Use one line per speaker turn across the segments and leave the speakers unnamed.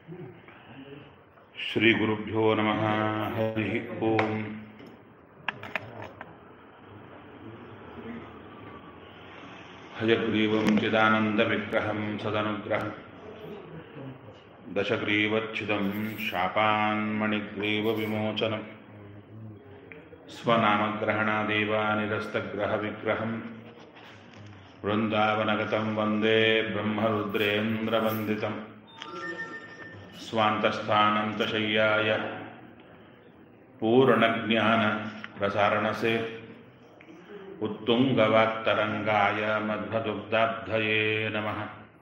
श्रीगुरुभ्यो नमः हरिः ओम् हयग्रीवं चिदानन्दविग्रहं सदनुग्रहं दशग्रीवच्छिदं शापान्मणिग्रीवविमोचनं स्वनामग्रहणादेव निरस्तग्रहविग्रहं वृन्दावनगतं वन्दे ब्रह्मरुद्रेन्द्रवन्दितम् स्वान्तस्थानन्तशय्याय पूर्णज्ञानप्रसारणसे उत्तुङ्गवाक्तरङ्गाय मध्वदुग्धाब्धये नमः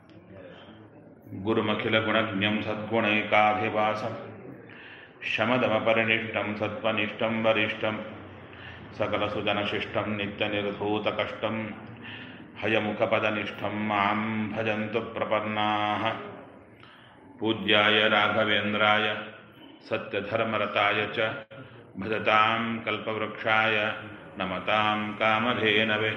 गुरुमखिलगुणज्ञं सद्गुणैकाधिवासं शमदमपरिनिष्टं सत्त्वनिष्ठं वरिष्ठं सकलसुजनशिष्टं नित्यनिर्धूतकष्टं हयमुखपदनिष्ठं मां भजन्तु प्रपन्नाः पूज्याय राघवेन्द्राय सत्यधर्मरताय च भजतां कल्पवृक्षाय नमतां कामधेनवे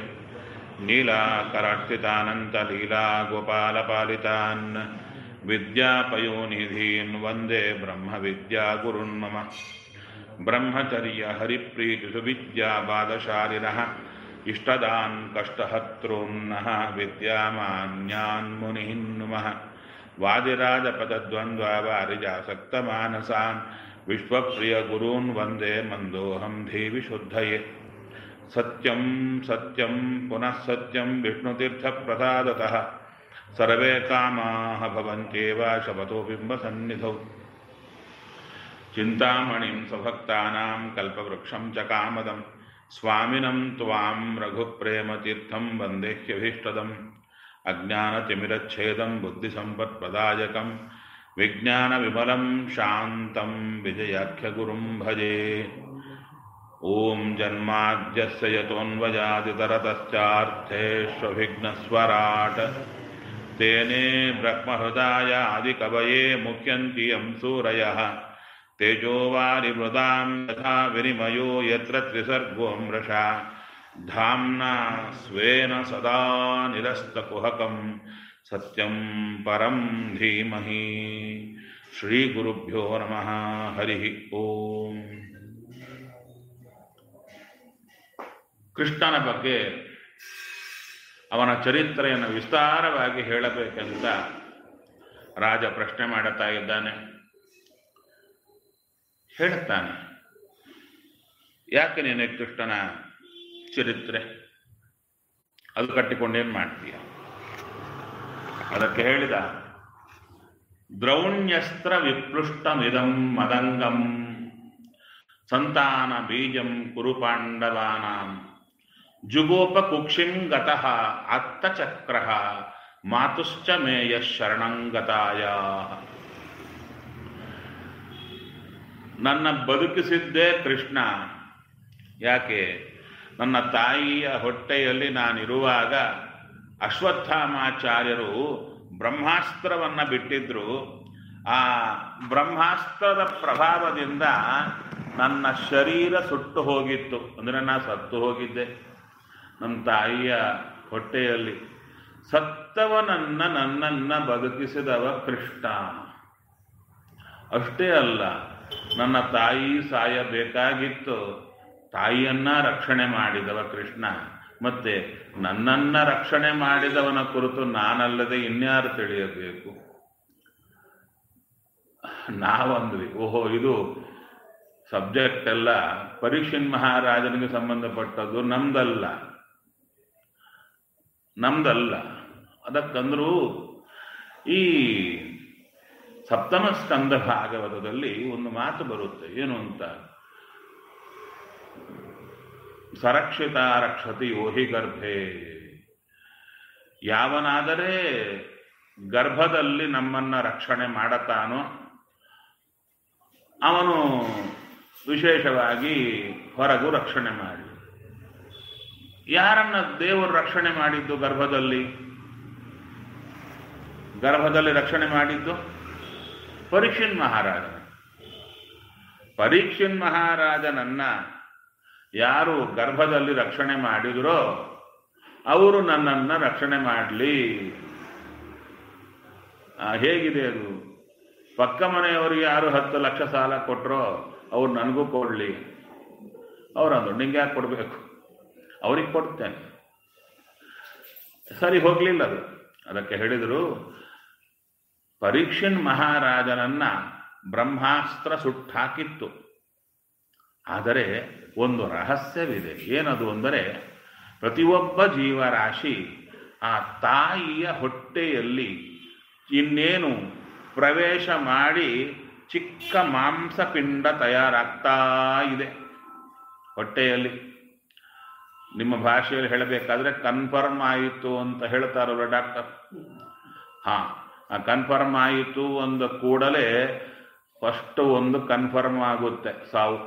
नीलाकरार्चितानन्तलीलागोपालपालितान् विद्यापयोनिधीन् वन्दे ब्रह्मविद्यागुरुन् मम ब्रह्मचर्यहरिप्रीतिसुविद्याबादशालिनः इष्टदान् कष्टहर्तॄन्नः विद्यामान्यान् मुनिः नुमः वादिराजपदद्वन्द्वावारिजासक्तमानसान् विश्वप्रियगुरून् वन्दे मन्दोऽहं धीविशुद्धये सत्यं सत्यं पुनः सत्यं विष्णुतीर्थप्रसादतः सर्वे कामाः भवन्त्येव शपथो बिम्बसन्निधौ चिन्तामणिं स्वभक्तानां कल्पवृक्षं च कामदं स्वामिनं त्वां रघुप्रेमतीर्थं वन्देह्यभीष्टदम् अज्ञानतिमिरच्छेदं बुद्धिसम्पत्प्रदायकं विज्ञानविमलं शान्तं विजयाख्यगुरुं भजे ॐ जन्माद्यस्य यतोऽन्वजादितरतश्चार्थेष्वभिघ्नस्वराट् तेने ब्रह्महृदाय आदिकवये मुह्यन्ति यं सूरयः तेजोवारिमृदां यथा विनिमयो यत्र त्रिसर्गो मृषा धाम्ना स्वेन सदा निरस्तकुहकं सत्यं परं धीमहि श्रीगुरुभ्यो नमः हरिः ओम् ಕೃಷ್ಣನ ಬಗ್ಗೆ ಅವನ ಚರಿತ್ರೆಯನ್ನು ವಿಸ್ತಾರವಾಗಿ ಹೇಳಬೇಕೆಂತ ರಾಜ ಪ್ರಶ್ನೆ ಮಾಡುತ್ತಾ ಇದ್ದಾನೆ ಹೇಳುತ್ತಾನೆ ಯಾಕೆ ನೀನು ಕೃಷ್ಣನ ಚರಿತ್ರೆ ಅದು ಕಟ್ಟಿಕೊಂಡೇನು ಮಾಡ್ತೀಯ ಅದಕ್ಕೆ ಹೇಳಿದ ದ್ರೌಣ್ಯಸ್ತ್ರ ವಿಪ್ಲುಷ್ಟಮಿದಂ ಮದಂಗಂ ಸಂತಾನ ಬೀಜಂ ಕುರು ಪಾಂಡವಾನಾಂ ಜುಗೋಪ ಕುಕ್ಷಿಂ ಗತಃ ಆತ್ತಚಕ್ರ ಮಾತುಶ್ಚ ಮೇಯ ಶರಣಂಗತಾಯ ನನ್ನ ಬದುಕಿಸಿದ್ದೇ ಕೃಷ್ಣ ಯಾಕೆ ನನ್ನ ತಾಯಿಯ ಹೊಟ್ಟೆಯಲ್ಲಿ ನಾನಿರುವಾಗ ಅಶ್ವತ್ಥಾಮಾಚಾರ್ಯರು ಬ್ರಹ್ಮಾಸ್ತ್ರವನ್ನು ಬಿಟ್ಟಿದ್ರು ಆ ಬ್ರಹ್ಮಾಸ್ತ್ರದ ಪ್ರಭಾವದಿಂದ ನನ್ನ ಶರೀರ ಸುಟ್ಟು ಹೋಗಿತ್ತು ಅಂದರೆ ನಾ ಸತ್ತು ಹೋಗಿದ್ದೆ ನನ್ನ ತಾಯಿಯ ಹೊಟ್ಟೆಯಲ್ಲಿ ಸತ್ತವನನ್ನ ನನ್ನನ್ನ ಬದುಕಿಸಿದವ ಕೃಷ್ಣ ಅಷ್ಟೇ ಅಲ್ಲ ನನ್ನ ತಾಯಿ ಸಾಯಬೇಕಾಗಿತ್ತು ತಾಯಿಯನ್ನ ರಕ್ಷಣೆ ಮಾಡಿದವ ಕೃಷ್ಣ ಮತ್ತೆ ನನ್ನನ್ನ ರಕ್ಷಣೆ ಮಾಡಿದವನ ಕುರಿತು ನಾನಲ್ಲದೆ ಇನ್ಯಾರು ತಿಳಿಯಬೇಕು ನಾವಂದ್ವಿ ಓಹೋ ಇದು ಸಬ್ಜೆಕ್ಟ್ ಎಲ್ಲ ಪರೀಕ್ಷನ್ ಮಹಾರಾಜನಿಗೆ ಸಂಬಂಧಪಟ್ಟದ್ದು ನಮ್ದಲ್ಲ ನಮ್ದಲ್ಲ ಅದಕ್ಕಂದ್ರೂ ಈ ಸಪ್ತಮ ಸ್ಕಂದ ಭಾಗವತದಲ್ಲಿ ಒಂದು ಮಾತು ಬರುತ್ತೆ ಏನು ಅಂತ ಸರಕ್ಷಿತ ರಕ್ಷತಿ ಓಹಿ ಗರ್ಭೆ ಯಾವನಾದರೆ ಗರ್ಭದಲ್ಲಿ ನಮ್ಮನ್ನ ರಕ್ಷಣೆ ಮಾಡತಾನೋ ಅವನು ವಿಶೇಷವಾಗಿ ಹೊರಗೂ ರಕ್ಷಣೆ ಮಾಡಿ ಯಾರನ್ನ ದೇವರು ರಕ್ಷಣೆ ಮಾಡಿದ್ದು ಗರ್ಭದಲ್ಲಿ ಗರ್ಭದಲ್ಲಿ ರಕ್ಷಣೆ ಮಾಡಿದ್ದು ಪರೀಕ್ಷಿನ್ ಮಹಾರಾಜ ಪರೀಕ್ಷಿನ್ ಮಹಾರಾಜನನ್ನ ಯಾರು ಗರ್ಭದಲ್ಲಿ ರಕ್ಷಣೆ ಮಾಡಿದರೋ ಅವರು ನನ್ನನ್ನು ರಕ್ಷಣೆ ಮಾಡಲಿ ಹೇಗಿದೆ ಅದು ಪಕ್ಕ ಮನೆಯವರು ಯಾರು ಹತ್ತು ಲಕ್ಷ ಸಾಲ ಕೊಟ್ಟರೋ ಅವ್ರು ನನಗೂ ಕೊಡಲಿ ಅವ್ರಂದ್ರು ನಿಂಗೆ ಯಾಕೆ ಕೊಡಬೇಕು ಅವ್ರಿಗೆ ಕೊಡ್ತೇನೆ ಸರಿ ಹೋಗ್ಲಿಲ್ಲ ಅದು ಅದಕ್ಕೆ ಹೇಳಿದರು ಪರೀಕ್ಷನ್ ಮಹಾರಾಜನನ್ನ ಬ್ರಹ್ಮಾಸ್ತ್ರ ಸುಟ್ಟಾಕಿತ್ತು ಆದರೆ ಒಂದು ರಹಸ್ಯವಿದೆ ಏನದು ಅಂದರೆ ಪ್ರತಿಯೊಬ್ಬ ಜೀವರಾಶಿ ಆ ತಾಯಿಯ ಹೊಟ್ಟೆಯಲ್ಲಿ ಇನ್ನೇನು ಪ್ರವೇಶ ಮಾಡಿ ಚಿಕ್ಕ ಮಾಂಸಪಿಂಡ ತಯಾರಾಗ್ತಾ ಇದೆ ಹೊಟ್ಟೆಯಲ್ಲಿ ನಿಮ್ಮ ಭಾಷೆಯಲ್ಲಿ ಹೇಳಬೇಕಾದ್ರೆ ಕನ್ಫರ್ಮ್ ಆಯಿತು ಅಂತ ಹೇಳ್ತಾರಲ್ಲ ಡಾಕ್ಟರ್ ಹಾ ಆ ಕನ್ಫರ್ಮ್ ಆಯಿತು ಅಂದ ಕೂಡಲೇ ಫಸ್ಟ್ ಒಂದು ಕನ್ಫರ್ಮ್ ಆಗುತ್ತೆ ಸಾವು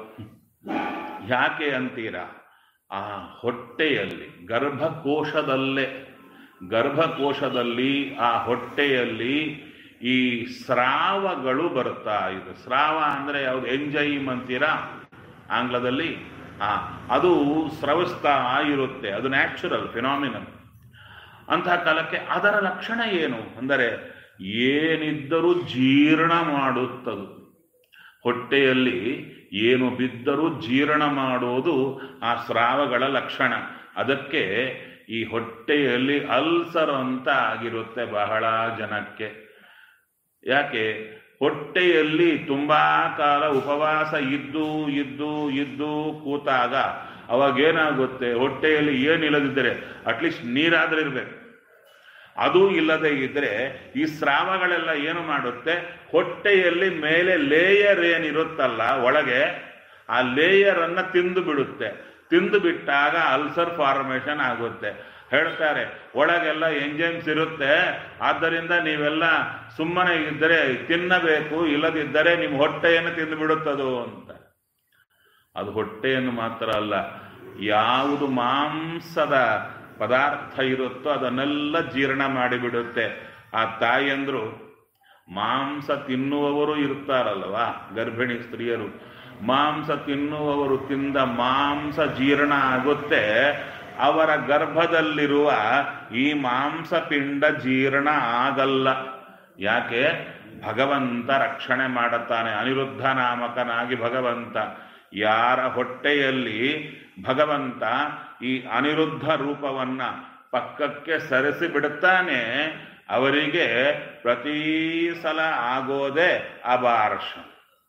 ಯಾಕೆ ಅಂತೀರಾ ಆ ಹೊಟ್ಟೆಯಲ್ಲಿ ಗರ್ಭಕೋಶದಲ್ಲೇ ಗರ್ಭಕೋಶದಲ್ಲಿ ಆ ಹೊಟ್ಟೆಯಲ್ಲಿ ಈ ಸ್ರಾವಗಳು ಬರ್ತಾ ಇದೆ ಸ್ರಾವ ಅಂದರೆ ಯಾವುದು ಎಂಜೈಮ್ ಅಂತೀರಾ ಆಂಗ್ಲದಲ್ಲಿ ಆ ಅದು ಸ್ರವಿಸ್ತಾ ಇರುತ್ತೆ ಅದು ನ್ಯಾಚುರಲ್ ಫಿನಾಮಿನಲ್ ಅಂತಹ ಕಾಲಕ್ಕೆ ಅದರ ಲಕ್ಷಣ ಏನು ಅಂದರೆ ಏನಿದ್ದರೂ ಜೀರ್ಣ ಮಾಡುತ್ತದು ಹೊಟ್ಟೆಯಲ್ಲಿ ಏನು ಬಿದ್ದರೂ ಜೀರ್ಣ ಮಾಡೋದು ಆ ಸ್ರಾವಗಳ ಲಕ್ಷಣ ಅದಕ್ಕೆ ಈ ಹೊಟ್ಟೆಯಲ್ಲಿ ಅಲ್ಸರ್ ಅಂತ ಆಗಿರುತ್ತೆ ಬಹಳ ಜನಕ್ಕೆ ಯಾಕೆ ಹೊಟ್ಟೆಯಲ್ಲಿ ತುಂಬಾ ಕಾಲ ಉಪವಾಸ ಇದ್ದು ಇದ್ದು ಇದ್ದು ಕೂತಾಗ ಅವಾಗೇನಾಗುತ್ತೆ ಹೊಟ್ಟೆಯಲ್ಲಿ ಏನಿಲ್ಲದಿದ್ದರೆ ಅಟ್ಲೀಸ್ಟ್ ನೀರಾದ್ರೆ ಇರ್ಬೇಕು ಅದು ಇಲ್ಲದೆ ಇದ್ರೆ ಈ ಸ್ರಾವಗಳೆಲ್ಲ ಏನು ಮಾಡುತ್ತೆ ಹೊಟ್ಟೆಯಲ್ಲಿ ಮೇಲೆ ಲೇಯರ್ ಏನಿರುತ್ತಲ್ಲ ಒಳಗೆ ಆ ಲೇಯರ್ ಅನ್ನ ತಿಂದು ಬಿಡುತ್ತೆ ತಿಂದು ಬಿಟ್ಟಾಗ ಅಲ್ಸರ್ ಫಾರ್ಮೇಶನ್ ಆಗುತ್ತೆ ಹೇಳ್ತಾರೆ ಒಳಗೆಲ್ಲ ಎಂಜೈಮ್ಸ್ ಇರುತ್ತೆ ಆದ್ದರಿಂದ ನೀವೆಲ್ಲ ಸುಮ್ಮನೆ ಇದ್ದರೆ ತಿನ್ನಬೇಕು ಇಲ್ಲದಿದ್ದರೆ ನಿಮ್ಮ ಹೊಟ್ಟೆಯನ್ನು ತಿಂದು ಬಿಡುತ್ತದು ಅಂತ ಅದು ಹೊಟ್ಟೆಯನ್ನು ಮಾತ್ರ ಅಲ್ಲ ಯಾವುದು ಮಾಂಸದ ಪದಾರ್ಥ ಇರುತ್ತೋ ಅದನ್ನೆಲ್ಲ ಜೀರ್ಣ ಮಾಡಿಬಿಡುತ್ತೆ ಆ ತಾಯಿಯಂದ್ರು ಮಾಂಸ ತಿನ್ನುವವರು ಇರ್ತಾರಲ್ವಾ ಗರ್ಭಿಣಿ ಸ್ತ್ರೀಯರು ಮಾಂಸ ತಿನ್ನುವವರು ತಿಂದ ಮಾಂಸ ಜೀರ್ಣ ಆಗುತ್ತೆ ಅವರ ಗರ್ಭದಲ್ಲಿರುವ ಈ ಮಾಂಸಪಿಂಡ ಜೀರ್ಣ ಆಗಲ್ಲ ಯಾಕೆ ಭಗವಂತ ರಕ್ಷಣೆ ಮಾಡುತ್ತಾನೆ ಅನಿರುದ್ಧ ನಾಮಕನಾಗಿ ಭಗವಂತ ಯಾರ ಹೊಟ್ಟೆಯಲ್ಲಿ ಭಗವಂತ ಈ ಅನಿರುದ್ಧ ರೂಪವನ್ನ ಪಕ್ಕಕ್ಕೆ ಸರಿಸಿ ಬಿಡುತ್ತಾನೆ ಅವರಿಗೆ ಪ್ರತಿ ಸಲ ಆಗೋದೇ ಅಬಾರ್ಷನ್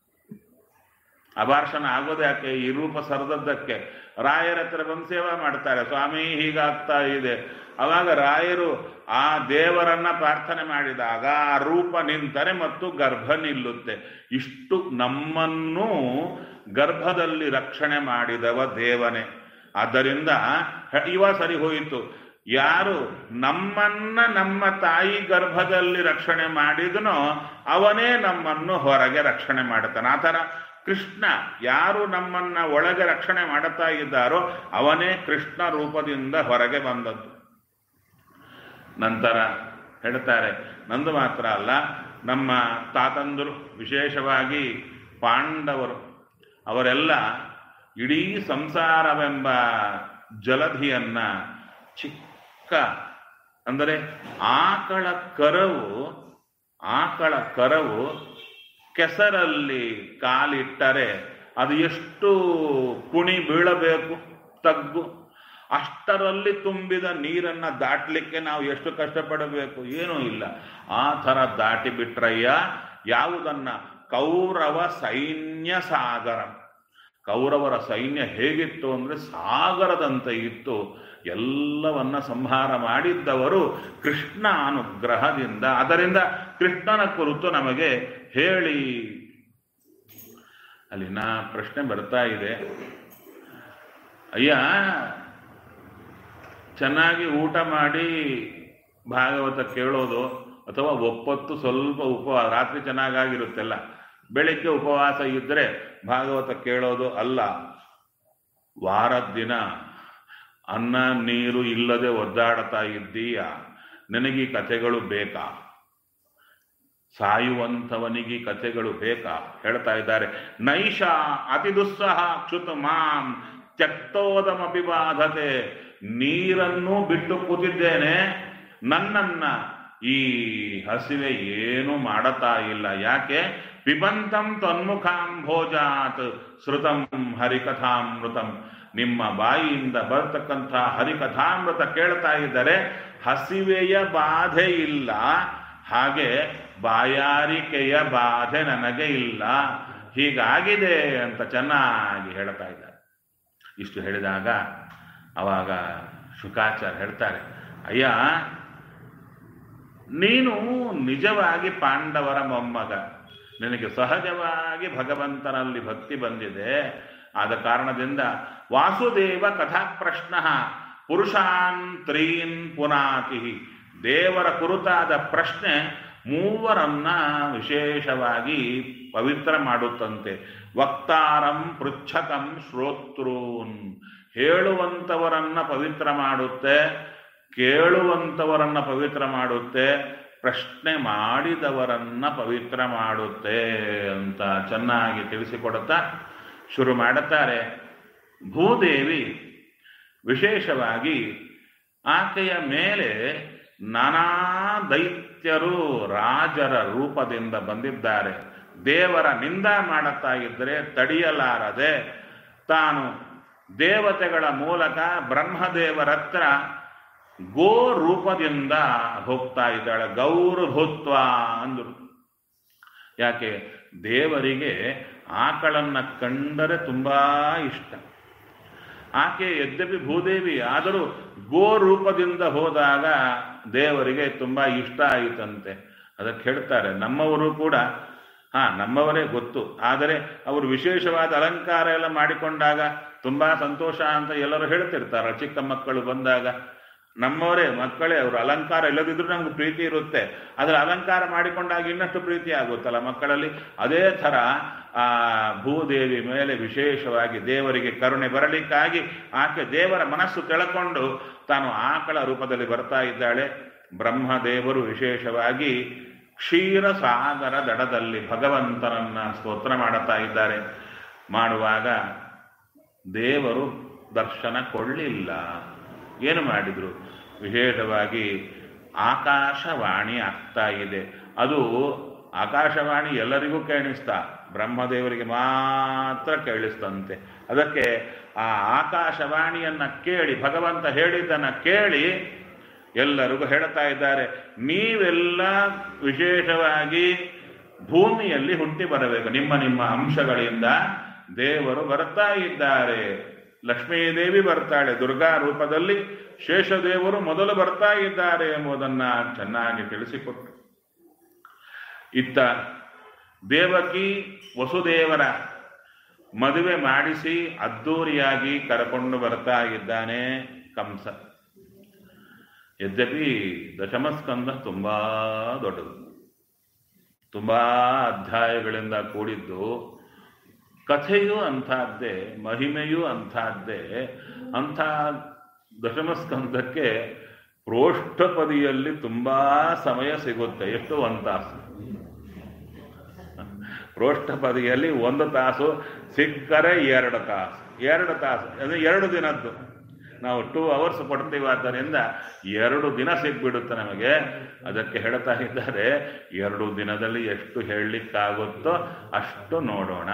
ಅಬಾರ್ಷಣ ಆಗೋದು ಯಾಕೆ ಈ ರೂಪ ಸರದದ್ದಕ್ಕೆ ರಾಯರ ಹತ್ರ ಬಂದು ಸೇವಾ ಮಾಡ್ತಾರೆ ಸ್ವಾಮಿ ಹೀಗಾಗ್ತಾ ಇದೆ ಅವಾಗ ರಾಯರು ಆ ದೇವರನ್ನ ಪ್ರಾರ್ಥನೆ ಮಾಡಿದಾಗ ಆ ರೂಪ ನಿಂತರೆ ಮತ್ತು ಗರ್ಭ ನಿಲ್ಲುತ್ತೆ ಇಷ್ಟು ನಮ್ಮನ್ನು ಗರ್ಭದಲ್ಲಿ ರಕ್ಷಣೆ ಮಾಡಿದವ ದೇವನೇ ಆದ್ದರಿಂದ ಇವ ಸರಿ ಹೋಯಿತು ಯಾರು ನಮ್ಮನ್ನ ನಮ್ಮ ತಾಯಿ ಗರ್ಭದಲ್ಲಿ ರಕ್ಷಣೆ ಮಾಡಿದನೋ ಅವನೇ ನಮ್ಮನ್ನು ಹೊರಗೆ ರಕ್ಷಣೆ ಮಾಡುತ್ತಾನೆ ಆ ಥರ ಕೃಷ್ಣ ಯಾರು ನಮ್ಮನ್ನ ಒಳಗೆ ರಕ್ಷಣೆ ಮಾಡುತ್ತಾ ಇದ್ದಾರೋ ಅವನೇ ಕೃಷ್ಣ ರೂಪದಿಂದ ಹೊರಗೆ ಬಂದದ್ದು ನಂತರ ಹೇಳ್ತಾರೆ ನಂದು ಮಾತ್ರ ಅಲ್ಲ ನಮ್ಮ ತಾತಂದರು ವಿಶೇಷವಾಗಿ ಪಾಂಡವರು ಅವರೆಲ್ಲ ಇಡೀ ಸಂಸಾರವೆಂಬ ಜಲಧಿಯನ್ನ ಚಿಕ್ಕ ಅಂದರೆ ಆಕಳ ಕರವು ಆಕಳ ಕರವು ಕೆಸರಲ್ಲಿ ಕಾಲಿಟ್ಟರೆ ಅದು ಎಷ್ಟು ಕುಣಿ ಬೀಳಬೇಕು ತಗ್ಗು ಅಷ್ಟರಲ್ಲಿ ತುಂಬಿದ ನೀರನ್ನ ದಾಟಲಿಕ್ಕೆ ನಾವು ಎಷ್ಟು ಕಷ್ಟಪಡಬೇಕು ಏನೂ ಇಲ್ಲ ಆ ಥರ ದಾಟಿ ಬಿಟ್ರಯ್ಯ ಯಾವುದನ್ನ ಕೌರವ ಸೈನ್ಯ ಸಾಗರ ಕೌರವರ ಸೈನ್ಯ ಹೇಗಿತ್ತು ಅಂದ್ರೆ ಸಾಗರದಂತೆ ಇತ್ತು ಎಲ್ಲವನ್ನ ಸಂಹಾರ ಮಾಡಿದ್ದವರು ಕೃಷ್ಣ ಅನುಗ್ರಹದಿಂದ ಅದರಿಂದ ಕೃಷ್ಣನ ಕುರಿತು ನಮಗೆ ಹೇಳಿ ಅಲ್ಲಿನ ಪ್ರಶ್ನೆ ಬರ್ತಾ ಇದೆ ಅಯ್ಯ ಚೆನ್ನಾಗಿ ಊಟ ಮಾಡಿ ಭಾಗವತ ಕೇಳೋದು ಅಥವಾ ಒಪ್ಪತ್ತು ಸ್ವಲ್ಪ ಉಪವಾಸ ರಾತ್ರಿ ಚೆನ್ನಾಗಾಗಿರುತ್ತೆಲ್ಲ ಬೆಳಿಗ್ಗೆ ಉಪವಾಸ ಇದ್ದರೆ ಭಾಗವತ ಕೇಳೋದು ಅಲ್ಲ ವಾರದ ದಿನ ಅನ್ನ ನೀರು ಇಲ್ಲದೆ ಒದ್ದಾಡ್ತಾ ಇದ್ದೀಯ ನಿನಗೆ ಕಥೆಗಳು ಬೇಕಾ ಸಾಯುವಂಥವನಿಗೆ ಕಥೆಗಳು ಬೇಕಾ ಹೇಳ್ತಾ ಇದ್ದಾರೆ ನೈಷ ಅತಿ ದುಸ್ಸಹ ಕ್ಷುತ ಮಾಂ ತ್ಯಕ್ತೋದಮಪಿ ಬಾಧತೆ ನೀರನ್ನು ಬಿಟ್ಟು ಕೂತಿದ್ದೇನೆ ನನ್ನನ್ನ ಈ ಹಸಿವೆ ಏನು ಮಾಡತಾ ಇಲ್ಲ ಯಾಕೆ ಪಿಬಂತಂ ತನ್ಮುಖಾಂಭೋಜಾತ್ ಶ್ರುತಂ ಹರಿಕಥಾಮೃತಂ ನಿಮ್ಮ ಬಾಯಿಯಿಂದ ಬರ್ತಕ್ಕಂಥ ಹರಿಕಥಾಮೃತ ಕೇಳ್ತಾ ಇದ್ದರೆ ಹಸಿವೆಯ ಬಾಧೆ ಇಲ್ಲ ಹಾಗೆ ಬಾಯಾರಿಕೆಯ ಬಾಧೆ ನನಗೆ ಇಲ್ಲ ಹೀಗಾಗಿದೆ ಅಂತ ಚೆನ್ನಾಗಿ ಹೇಳ್ತಾ ಇದ್ದಾರೆ ಇಷ್ಟು ಹೇಳಿದಾಗ ಅವಾಗ ಶುಕಾಚಾರ್ಯ ಹೇಳ್ತಾರೆ ಅಯ್ಯ ನೀನು ನಿಜವಾಗಿ ಪಾಂಡವರ ಮೊಮ್ಮಗ ನಿನಗೆ ಸಹಜವಾಗಿ ಭಗವಂತನಲ್ಲಿ ಭಕ್ತಿ ಬಂದಿದೆ ಆದ ಕಾರಣದಿಂದ ವಾಸುದೇವ ಕಥಾಪ್ರಶ್ನ ಪುರುಷಾನ್ ತ್ರೀನ್ ಪುನಾತಿ ದೇವರ ಕುರಿತಾದ ಪ್ರಶ್ನೆ ಮೂವರನ್ನ ವಿಶೇಷವಾಗಿ ಪವಿತ್ರ ಮಾಡುತ್ತಂತೆ ವಕ್ತಾರಂ ಪೃಚ್ಛಕಂ ಶ್ರೋತೃನ್ ಹೇಳುವಂಥವರನ್ನ ಪವಿತ್ರ ಮಾಡುತ್ತೆ ಕೇಳುವಂಥವರನ್ನ ಪವಿತ್ರ ಮಾಡುತ್ತೆ ಪ್ರಶ್ನೆ ಮಾಡಿದವರನ್ನ ಪವಿತ್ರ ಮಾಡುತ್ತೆ ಅಂತ ಚೆನ್ನಾಗಿ ತಿಳಿಸಿಕೊಡುತ್ತಾ ಶುರು ಮಾಡುತ್ತಾರೆ ಭೂದೇವಿ ವಿಶೇಷವಾಗಿ ಆಕೆಯ ಮೇಲೆ ನಾನಾ ದೈತ್ಯರು ರಾಜರ ರೂಪದಿಂದ ಬಂದಿದ್ದಾರೆ ದೇವರ ನಿಂದ ಮಾಡುತ್ತಾ ಇದ್ದರೆ ತಡೆಯಲಾರದೆ ತಾನು ದೇವತೆಗಳ ಮೂಲಕ ಬ್ರಹ್ಮದೇವರ ಹತ್ರ ಗೋ ರೂಪದಿಂದ ಹೋಗ್ತಾ ಇದ್ದಾಳೆ ಗೌರಭೂತ್ವ ಅಂದರು ಯಾಕೆ ದೇವರಿಗೆ ಆಕಳನ್ನ ಕಂಡರೆ ತುಂಬಾ ಇಷ್ಟ ಆಕೆ ಯದ್ಯಪಿ ಭೂದೇವಿ ಆದರೂ ಗೋ ರೂಪದಿಂದ ಹೋದಾಗ ದೇವರಿಗೆ ತುಂಬಾ ಇಷ್ಟ ಆಯಿತಂತೆ ಅದಕ್ಕೆ ಹೇಳ್ತಾರೆ ನಮ್ಮವರು ಕೂಡ ಹಾ ನಮ್ಮವರೇ ಗೊತ್ತು ಆದರೆ ಅವರು ವಿಶೇಷವಾದ ಅಲಂಕಾರ ಎಲ್ಲ ಮಾಡಿಕೊಂಡಾಗ ತುಂಬಾ ಸಂತೋಷ ಅಂತ ಎಲ್ಲರೂ ಹೇಳ್ತಿರ್ತಾರೆ ಚಿಕ್ಕ ಮಕ್ಕಳು ಬಂದಾಗ ನಮ್ಮವರೇ ಮಕ್ಕಳೇ ಅವರು ಅಲಂಕಾರ ಇಲ್ಲದಿದ್ರೂ ನಮ್ಗೆ ಪ್ರೀತಿ ಇರುತ್ತೆ ಅದರ ಅಲಂಕಾರ ಮಾಡಿಕೊಂಡಾಗ ಇನ್ನಷ್ಟು ಪ್ರೀತಿ ಆಗುತ್ತಲ್ಲ ಮಕ್ಕಳಲ್ಲಿ ಅದೇ ಥರ ಆ ಭೂದೇವಿ ಮೇಲೆ ವಿಶೇಷವಾಗಿ ದೇವರಿಗೆ ಕರುಣೆ ಬರಲಿಕ್ಕಾಗಿ ಆಕೆ ದೇವರ ಮನಸ್ಸು ತೆಳಕೊಂಡು ತಾನು ಆಕಳ ರೂಪದಲ್ಲಿ ಬರ್ತಾ ಇದ್ದಾಳೆ ಬ್ರಹ್ಮದೇವರು ವಿಶೇಷವಾಗಿ ಕ್ಷೀರ ಸಾಗರ ದಡದಲ್ಲಿ ಭಗವಂತನನ್ನ ಸ್ತೋತ್ರ ಮಾಡುತ್ತಾ ಇದ್ದಾರೆ ಮಾಡುವಾಗ ದೇವರು ದರ್ಶನ ಕೊಳ್ಳಿಲ್ಲ ಏನು ಮಾಡಿದ್ರು ವಿಶೇಷವಾಗಿ ಆಕಾಶವಾಣಿ ಆಗ್ತಾ ಇದೆ ಅದು ಆಕಾಶವಾಣಿ ಎಲ್ಲರಿಗೂ ಕೇಳಿಸ್ತಾ ಬ್ರಹ್ಮದೇವರಿಗೆ ಮಾತ್ರ ಕೇಳಿಸ್ತಂತೆ ಅದಕ್ಕೆ ಆ ಆಕಾಶವಾಣಿಯನ್ನ ಕೇಳಿ ಭಗವಂತ ಹೇಳಿದ್ದನ್ನ ಕೇಳಿ ಎಲ್ಲರಿಗೂ ಹೇಳ್ತಾ ಇದ್ದಾರೆ ನೀವೆಲ್ಲ ವಿಶೇಷವಾಗಿ ಭೂಮಿಯಲ್ಲಿ ಹುಟ್ಟಿ ಬರಬೇಕು ನಿಮ್ಮ ನಿಮ್ಮ ಅಂಶಗಳಿಂದ ದೇವರು ಬರ್ತಾ ಇದ್ದಾರೆ ಲಕ್ಷ್ಮೀದೇವಿ ಬರ್ತಾಳೆ ದುರ್ಗಾ ರೂಪದಲ್ಲಿ ಶೇಷದೇವರು ಮೊದಲು ಬರ್ತಾ ಇದ್ದಾರೆ ಎಂಬುದನ್ನ ಚೆನ್ನಾಗಿ ತಿಳಿಸಿಕೊಟ್ಟು ಇತ್ತ ದೇವಕಿ ವಸುದೇವರ ಮದುವೆ ಮಾಡಿಸಿ ಅದ್ದೂರಿಯಾಗಿ ಕರಕೊಂಡು ಬರ್ತಾ ಇದ್ದಾನೆ ಕಂಸ ಯದ್ಯಪಿ ದಶಮಸ್ಕಂದ ತುಂಬಾ ದೊಡ್ಡದು ತುಂಬಾ ಅಧ್ಯಾಯಗಳಿಂದ ಕೂಡಿದ್ದು ಕಥೆಯೂ ಅಂಥದ್ದೇ ಮಹಿಮೆಯೂ ಅಂಥದ್ದೇ ಅಂಥ ದಶಮಸ್ಕಂದಕ್ಕೆ ಪ್ರೋಷ್ಠಪದಿಯಲ್ಲಿ ತುಂಬಾ ಸಮಯ ಸಿಗುತ್ತೆ ಎಷ್ಟು ಒಂದು ತಾಸು ಪ್ರೋಷ್ಠಪದಿಯಲ್ಲಿ ಒಂದು ತಾಸು ಸಿಕ್ಕರೆ ಎರಡು ತಾಸು ಎರಡು ತಾಸು ಅಂದರೆ ಎರಡು ದಿನದ್ದು ನಾವು ಟೂ ಅವರ್ಸ್ ಕೊಡ್ತೀವಿ ಆದ್ದರಿಂದ ಎರಡು ದಿನ ಸಿಗ್ಬಿಡುತ್ತೆ ನಮಗೆ ಅದಕ್ಕೆ ಹೇಳ್ತಾ ಇದ್ದಾರೆ ಎರಡು ದಿನದಲ್ಲಿ ಎಷ್ಟು ಹೇಳಲಿಕ್ಕಾಗುತ್ತೋ ಅಷ್ಟು ನೋಡೋಣ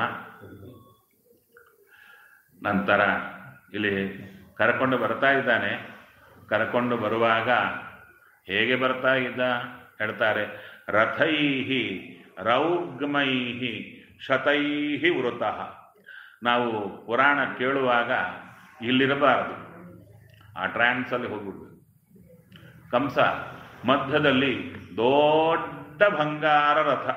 ನಂತರ ಇಲ್ಲಿ ಕರ್ಕೊಂಡು ಬರ್ತಾ ಇದ್ದಾನೆ ಕರ್ಕೊಂಡು ಬರುವಾಗ ಹೇಗೆ ಬರ್ತಾ ಇದ್ದ ಹೇಳ್ತಾರೆ ರಥೈಹಿ ರೌಗ್ಮೈಹಿ ಶತೈಹಿ ವೃತಃ ನಾವು ಪುರಾಣ ಕೇಳುವಾಗ ಇಲ್ಲಿರಬಾರದು ಆ ಟ್ರಾನ್ಸಲ್ಲಿ ಹೋಗ್ಬಿಡ್ಬೇಕು ಕಂಸ ಮಧ್ಯದಲ್ಲಿ ದೊಡ್ಡ ಬಂಗಾರ ರಥ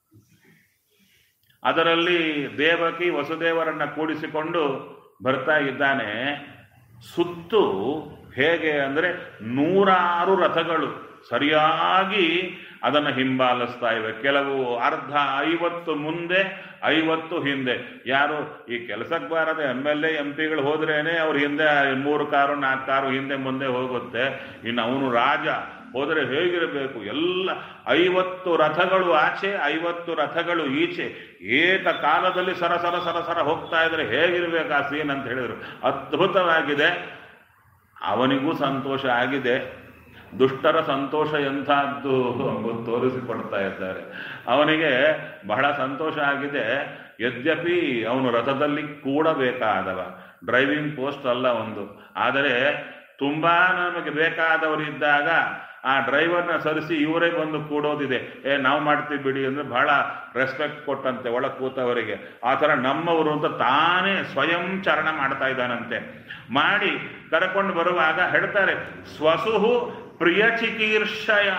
ಅದರಲ್ಲಿ ದೇವಕಿ ವಸುದೇವರನ್ನ ಕೂಡಿಸಿಕೊಂಡು ಬರ್ತಾ ಇದ್ದಾನೆ ಸುತ್ತು ಹೇಗೆ ಅಂದರೆ ನೂರಾರು ರಥಗಳು ಸರಿಯಾಗಿ ಅದನ್ನು ಹಿಂಬಾಲಿಸ್ತಾ ಇವೆ ಕೆಲವು ಅರ್ಧ ಐವತ್ತು ಮುಂದೆ ಐವತ್ತು ಹಿಂದೆ ಯಾರು ಈ ಕೆಲಸಕ್ಕೆ ಬಾರದೆ ಎಮ್ ಎಲ್ ಎ ಎಂ ಪಿಗಳು ಹೋದ್ರೇನೆ ಅವ್ರ ಹಿಂದೆ ಮೂರು ಕಾರು ನಾಲ್ಕು ಕಾರು ಹಿಂದೆ ಮುಂದೆ ಹೋಗುತ್ತೆ ಇನ್ನು ಅವನು ರಾಜ ಹೋದರೆ ಹೇಗಿರಬೇಕು ಎಲ್ಲ ಐವತ್ತು ರಥಗಳು ಆಚೆ ಐವತ್ತು ರಥಗಳು ಈಚೆ ಏಕ ಕಾಲದಲ್ಲಿ ಸರ ಸರ ಸರ ಸರ ಹೋಗ್ತಾ ಇದ್ರೆ ಹೇಗಿರ್ಬೇಕು ಆ ಸೀನ್ ಅಂತ ಹೇಳಿದ್ರು ಅದ್ಭುತವಾಗಿದೆ ಅವನಿಗೂ ಸಂತೋಷ ಆಗಿದೆ ದುಷ್ಟರ ಸಂತೋಷ ಎಂಥದ್ದು ಎಂಬುದು ತೋರಿಸಿಕೊಡ್ತಾ ಇದ್ದಾರೆ ಅವನಿಗೆ ಬಹಳ ಸಂತೋಷ ಆಗಿದೆ ಯದ್ಯಪಿ ಅವನು ರಥದಲ್ಲಿ ಕೂಡಬೇಕಾದವ ಡ್ರೈವಿಂಗ್ ಪೋಸ್ಟ್ ಅಲ್ಲ ಒಂದು ಆದರೆ ತುಂಬಾ ನಮಗೆ ಬೇಕಾದವರಿದ್ದಾಗ ಆ ಡ್ರೈವರ್ನ ಸರಿಸಿ ಇವರೇ ಬಂದು ಕೂಡೋದಿದೆ ಏ ನಾವು ಮಾಡ್ತೀವಿ ಬಿಡಿ ಅಂದ್ರೆ ಬಹಳ ರೆಸ್ಪೆಕ್ಟ್ ಕೊಟ್ಟಂತೆ ಒಳ ಕೂತವರಿಗೆ ಆ ಥರ ನಮ್ಮವರು ಅಂತ ತಾನೇ ಸ್ವಯಂ ಚರಣ ಮಾಡ್ತಾ ಇದ್ದಾನಂತೆ ಮಾಡಿ ಕರ್ಕೊಂಡು ಬರುವಾಗ ಹೇಳ್ತಾರೆ ಸ್ವಸುಹು ಪ್ರಿಯ ಚಿಕೀರ್ಷಯ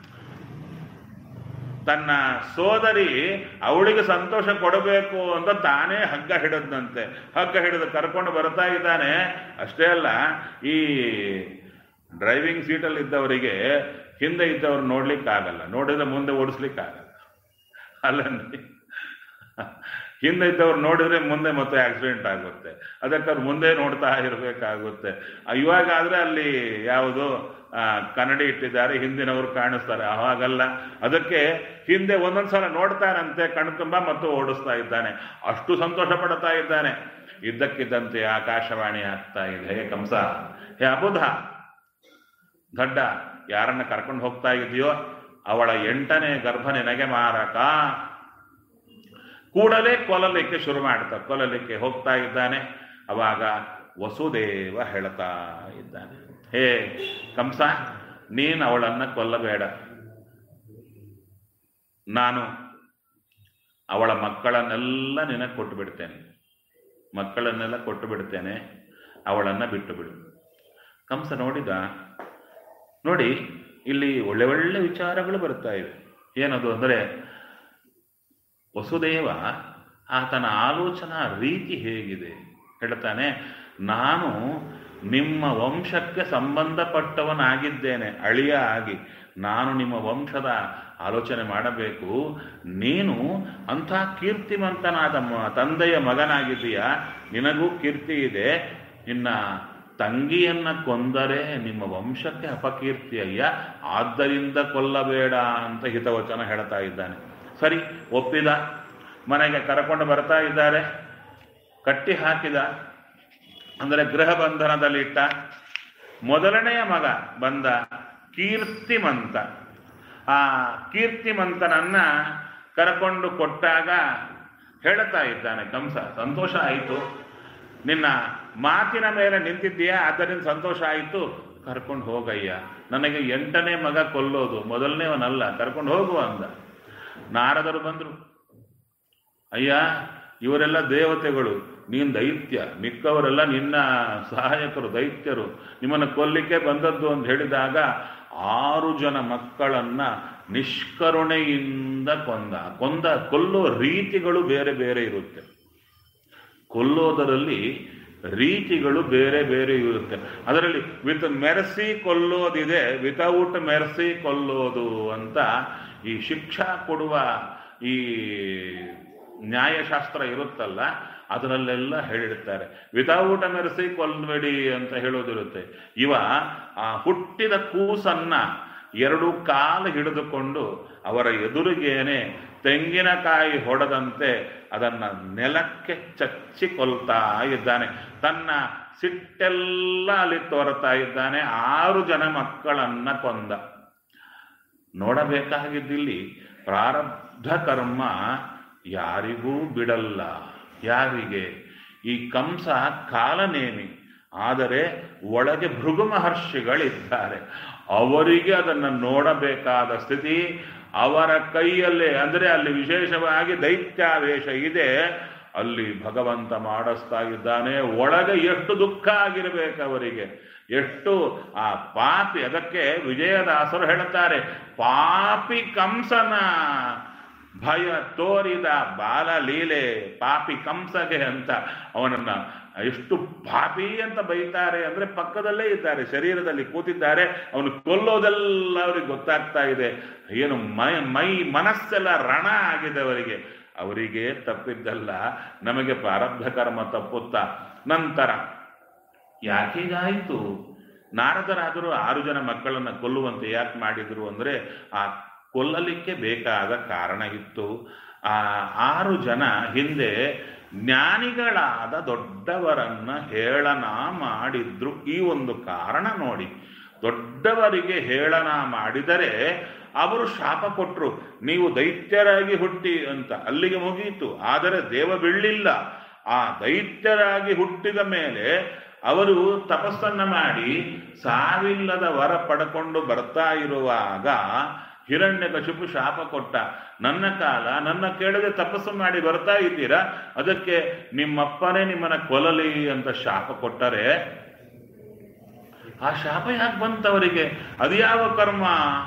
ತನ್ನ ಸೋದರಿ ಅವಳಿಗೆ ಸಂತೋಷ ಕೊಡಬೇಕು ಅಂತ ತಾನೇ ಹಗ್ಗ ಹಿಡದ್ನಂತೆ ಹಗ್ಗ ಹಿಡಿದು ಕರ್ಕೊಂಡು ಬರ್ತಾ ಇದ್ದಾನೆ ಅಷ್ಟೇ ಅಲ್ಲ ಈ ಡ್ರೈವಿಂಗ್ ಸೀಟಲ್ಲಿ ಇದ್ದವರಿಗೆ ಹಿಂದೆ ಇದ್ದವ್ರು ನೋಡ್ಲಿಕ್ಕಾಗಲ್ಲ ನೋಡಿದ್ರೆ ಮುಂದೆ ಓಡಿಸ್ಲಿಕ್ಕಾಗಲ್ಲ ಅಲ್ಲಂడి ಹಿಂದೆ ಇದ್ದವ್ರು ನೋಡಿದ್ರೆ ಮುಂದೆ ಮತ್ತೆ ಆಕ್ಸಿಡೆಂಟ್ ಆಗುತ್ತೆ ಅದಕ್ಕೆ ಅವ್ರು ಮುಂದೆ ನೋಡ್ತಾ ಇರಬೇಕಾಗುತ್ತೆ ಇವಾಗ ಆದ್ರೆ ಅಲ್ಲಿ ಯಾವುದು ಆ, ಕನ್ನಡಿ ಇಟ್ಟಿದ್ದಾರೆ ಹಿಂದಿನವರು ಕಾಣಿಸ್ತಾರೆ ಅವಾಗಲ್ಲ ಅದಕ್ಕೆ ಹಿಂದೆ ಒಂದೊಂದ್ಸಲ ನೋಡ್ತಾನಂತೆ ಕಣ್ಣು ತುಂಬ ಮತ್ತು ಓಡಿಸ್ತಾ ಇದ್ದಾನೆ ಅಷ್ಟು ಸಂತೋಷ ಪಡ್ತಾ ಇದ್ದಾನೆ ಇದ್ದಕ್ಕಿದ್ದಂತೆ ಆಕಾಶವಾಣಿ ಆಗ್ತಾ ಇದೆ ಹೇ ಕಂಸ ಹೇ ಅಬುಧ ದಡ್ಡ ಯಾರನ್ನ ಕರ್ಕೊಂಡು ಹೋಗ್ತಾ ಇದೆಯೋ ಅವಳ ಎಂಟನೇ ಗರ್ಭ ನಿನಗೆ ಮಾರಕ ಕೂಡಲೇ ಕೊಲ್ಲಲಿಕ್ಕೆ ಶುರು ಮಾಡ್ತಾ ಕೊಲ್ಲಲಿಕ್ಕೆ ಹೋಗ್ತಾ ಇದ್ದಾನೆ ಅವಾಗ ವಸುದೇವ ಹೇಳ್ತಾ ಇದ್ದಾನೆ ಹೇ ಕಂಸ ನೀನು ಅವಳನ್ನ ಕೊಲ್ಲಬೇಡ ನಾನು ಅವಳ ಮಕ್ಕಳನ್ನೆಲ್ಲ ನಿನಗೆ ಕೊಟ್ಟು ಬಿಡ್ತೇನೆ ಮಕ್ಕಳನ್ನೆಲ್ಲ ಕೊಟ್ಟು ಬಿಡ್ತೇನೆ ಅವಳನ್ನ ಬಿಟ್ಟು ಬಿಡು ಕಂಸ ನೋಡಿದ ನೋಡಿ ಇಲ್ಲಿ ಒಳ್ಳೆ ಒಳ್ಳೆ ವಿಚಾರಗಳು ಬರ್ತಾ ಇವೆ ಏನದು ಅಂದರೆ ವಸುದೇವ ಆತನ ಆಲೋಚನಾ ರೀತಿ ಹೇಗಿದೆ ಹೇಳ್ತಾನೆ ನಾನು ನಿಮ್ಮ ವಂಶಕ್ಕೆ ಸಂಬಂಧಪಟ್ಟವನಾಗಿದ್ದೇನೆ ಅಳಿಯ ಆಗಿ ನಾನು ನಿಮ್ಮ ವಂಶದ ಆಲೋಚನೆ ಮಾಡಬೇಕು ನೀನು ಅಂಥ ಕೀರ್ತಿವಂತನಾದ ಮ- ತಂದೆಯ ಮಗನಾಗಿದ್ದೀಯ ನಿನಗೂ ಕೀರ್ತಿ ಇದೆ ನಿನ್ನ ತಂಗಿಯನ್ನ ಕೊಂದರೆ ನಿಮ್ಮ ವಂಶಕ್ಕೆ ಅಪಕೀರ್ತಿ ಅಯ್ಯ ಆದ್ದರಿಂದ ಕೊಲ್ಲಬೇಡ ಅಂತ ಹಿತವಚನ ಹೇಳ್ತಾ ಇದ್ದಾನೆ ಸರಿ ಒಪ್ಪಿದ ಮನೆಗೆ ಕರ್ಕೊಂಡು ಬರ್ತಾ ಇದ್ದಾರೆ ಕಟ್ಟಿ ಹಾಕಿದ ಅಂದರೆ ಗೃಹ ಬಂಧನದಲ್ಲಿಟ್ಟ ಮೊದಲನೆಯ ಮಗ ಬಂದ ಕೀರ್ತಿಮಂತ ಆ ಕೀರ್ತಿಮಂತನನ್ನ ಕರ್ಕೊಂಡು ಕೊಟ್ಟಾಗ ಹೇಳ್ತಾ ಇದ್ದಾನೆ ಕಂಸ ಸಂತೋಷ ಆಯಿತು ನಿನ್ನ ಮಾತಿನ ಮೇಲೆ ನಿಂತಿದ್ದೀಯಾ ಆದ್ದರಿಂದ ಸಂತೋಷ ಆಯಿತು ಕರ್ಕೊಂಡು ಹೋಗಯ್ಯ ನನಗೆ ಎಂಟನೇ ಮಗ ಕೊಲ್ಲೋದು ಮೊದಲನೇವನಲ್ಲ ಕರ್ಕೊಂಡು ಹೋಗು ಅಂದ ನಾರದರು ಬಂದರು ಅಯ್ಯ ಇವರೆಲ್ಲ ದೇವತೆಗಳು ನೀನು ದೈತ್ಯ ಮಿಕ್ಕವರೆಲ್ಲ ನಿನ್ನ ಸಹಾಯಕರು ದೈತ್ಯರು ನಿಮ್ಮನ್ನು ಕೊಲ್ಲಿಕ್ಕೆ ಬಂದದ್ದು ಅಂತ ಹೇಳಿದಾಗ ಆರು ಜನ ಮಕ್ಕಳನ್ನ ನಿಷ್ಕರುಣೆಯಿಂದ ಕೊಂದ ಕೊಂದ ಕೊಲ್ಲೋ ರೀತಿಗಳು ಬೇರೆ ಬೇರೆ ಇರುತ್ತೆ ಕೊಲ್ಲೋದರಲ್ಲಿ ರೀತಿಗಳು ಬೇರೆ ಬೇರೆ ಇರುತ್ತೆ ಅದರಲ್ಲಿ ವಿತ್ ಮೆರ್ಸಿ ಕೊಲ್ಲೋದಿದೆ ವಿತೌಟ್ ಮೆರ್ಸಿ ಕೊಲ್ಲೋದು ಅಂತ ಈ ಶಿಕ್ಷಾ ಕೊಡುವ ಈ ನ್ಯಾಯಶಾಸ್ತ್ರ ಇರುತ್ತಲ್ಲ ಅದರಲ್ಲೆಲ್ಲ ಹೇಳಿರ್ತಾರೆ ವಿತೌಟ್ ಮೆರ್ಸಿ ಕೊಲ್ಬೇಡಿ ಅಂತ ಹೇಳೋದಿರುತ್ತೆ ಇವ ಆ ಹುಟ್ಟಿದ ಕೂಸನ್ನ ಎರಡು ಕಾಲು ಹಿಡಿದುಕೊಂಡು ಅವರ ಎದುರಿಗೇನೆ ತೆಂಗಿನಕಾಯಿ ಹೊಡೆದಂತೆ ಅದನ್ನ ನೆಲಕ್ಕೆ ಚಚ್ಚಿ ಕೊಲ್ತಾ ಇದ್ದಾನೆ ತನ್ನ ಸಿಟ್ಟೆಲ್ಲ ಅಲ್ಲಿ ತೋರ್ತಾ ಇದ್ದಾನೆ ಆರು ಜನ ಮಕ್ಕಳನ್ನ ಕೊಂದ ನೋಡಬೇಕಾಗಿದ್ದಿಲ್ಲಿ ಪ್ರಾರಬ್ಧ ಕರ್ಮ ಯಾರಿಗೂ ಬಿಡಲ್ಲ ಯಾರಿಗೆ ಈ ಕಂಸ ಕಾಲನೇಮಿ ಆದರೆ ಒಳಗೆ ಭೃಗು ಮಹರ್ಷಿಗಳಿದ್ದಾರೆ ಅವರಿಗೆ ಅದನ್ನು ನೋಡಬೇಕಾದ ಸ್ಥಿತಿ ಅವರ ಕೈಯಲ್ಲೇ ಅಂದರೆ ಅಲ್ಲಿ ವಿಶೇಷವಾಗಿ ದೈತ್ಯಾವೇಶ ಇದೆ ಅಲ್ಲಿ ಭಗವಂತ ಮಾಡಿಸ್ತಾ ಇದ್ದಾನೆ ಒಳಗೆ ಎಷ್ಟು ದುಃಖ ಆಗಿರಬೇಕು ಅವರಿಗೆ ಎಷ್ಟು ಆ ಪಾಪಿ ಅದಕ್ಕೆ ವಿಜಯದಾಸರು ಹೇಳುತ್ತಾರೆ ಪಾಪಿ ಕಂಸನ ಭಯ ತೋರಿದ ಬಾಲಲೀಲೆ ಪಾಪಿ ಕಂಸಗೆ ಅಂತ ಅವನನ್ನ ಎಷ್ಟು ಪಾಪಿ ಅಂತ ಬೈತಾರೆ ಅಂದ್ರೆ ಪಕ್ಕದಲ್ಲೇ ಇದ್ದಾರೆ ಶರೀರದಲ್ಲಿ ಕೂತಿದ್ದಾರೆ ಅವನು ಕೊಲ್ಲೋದೆಲ್ಲ ಅವ್ರಿಗೆ ಗೊತ್ತಾಗ್ತಾ ಇದೆ ಏನು ಮೈ ಮೈ ಮನಸ್ಸೆಲ್ಲ ರಣ ಆಗಿದೆ ಅವರಿಗೆ ಅವರಿಗೆ ತಪ್ಪಿದ್ದಲ್ಲ ನಮಗೆ ಪ್ರಾರಬ್ಧ ಕರ್ಮ ತಪ್ಪುತ್ತಾ ನಂತರ ಯಾಕೀಗಾಯಿತು ನಾರದರಾದರೂ ಆರು ಜನ ಮಕ್ಕಳನ್ನ ಕೊಲ್ಲುವಂತೆ ಯಾಕೆ ಮಾಡಿದ್ರು ಅಂದ್ರೆ ಆ ಕೊಲ್ಲಲಿಕ್ಕೆ ಬೇಕಾದ ಕಾರಣ ಇತ್ತು ಆ ಆರು ಜನ ಹಿಂದೆ ಜ್ಞಾನಿಗಳಾದ ದೊಡ್ಡವರನ್ನ ಹೇಳನ ಮಾಡಿದ್ರು ಈ ಒಂದು ಕಾರಣ ನೋಡಿ ದೊಡ್ಡವರಿಗೆ ಹೇಳನ ಮಾಡಿದರೆ ಅವರು ಶಾಪ ಕೊಟ್ಟರು ನೀವು ದೈತ್ಯರಾಗಿ ಹುಟ್ಟಿ ಅಂತ ಅಲ್ಲಿಗೆ ಮುಗಿಯಿತು ಆದರೆ ದೇವ ಬೀಳಲಿಲ್ಲ ಆ ದೈತ್ಯರಾಗಿ ಹುಟ್ಟಿದ ಮೇಲೆ ಅವರು ತಪಸ್ಸನ್ನ ಮಾಡಿ ಸಾವಿಲ್ಲದ ವರ ಪಡ್ಕೊಂಡು ಬರ್ತಾ ಇರುವಾಗ ಹಿರಣ್ಯಕಶಿಪು ಶಾಪ ಕೊಟ್ಟ ನನ್ನ ಕಾಲ ನನ್ನ ಕೇಳದೆ ತಪಸ್ಸು ಮಾಡಿ ಬರ್ತಾ ಇದ್ದೀರಾ ಅದಕ್ಕೆ ನಿಮ್ಮಪ್ಪನೇ ನಿಮ್ಮನ್ನ ಕೊಲಲಿ ಅಂತ ಶಾಪ ಕೊಟ್ಟರೆ ಆ ಶಾಪ ಯಾಕೆ ಬಂತವರಿಗೆ ಅದ್ಯಾವ ಕರ್ಮ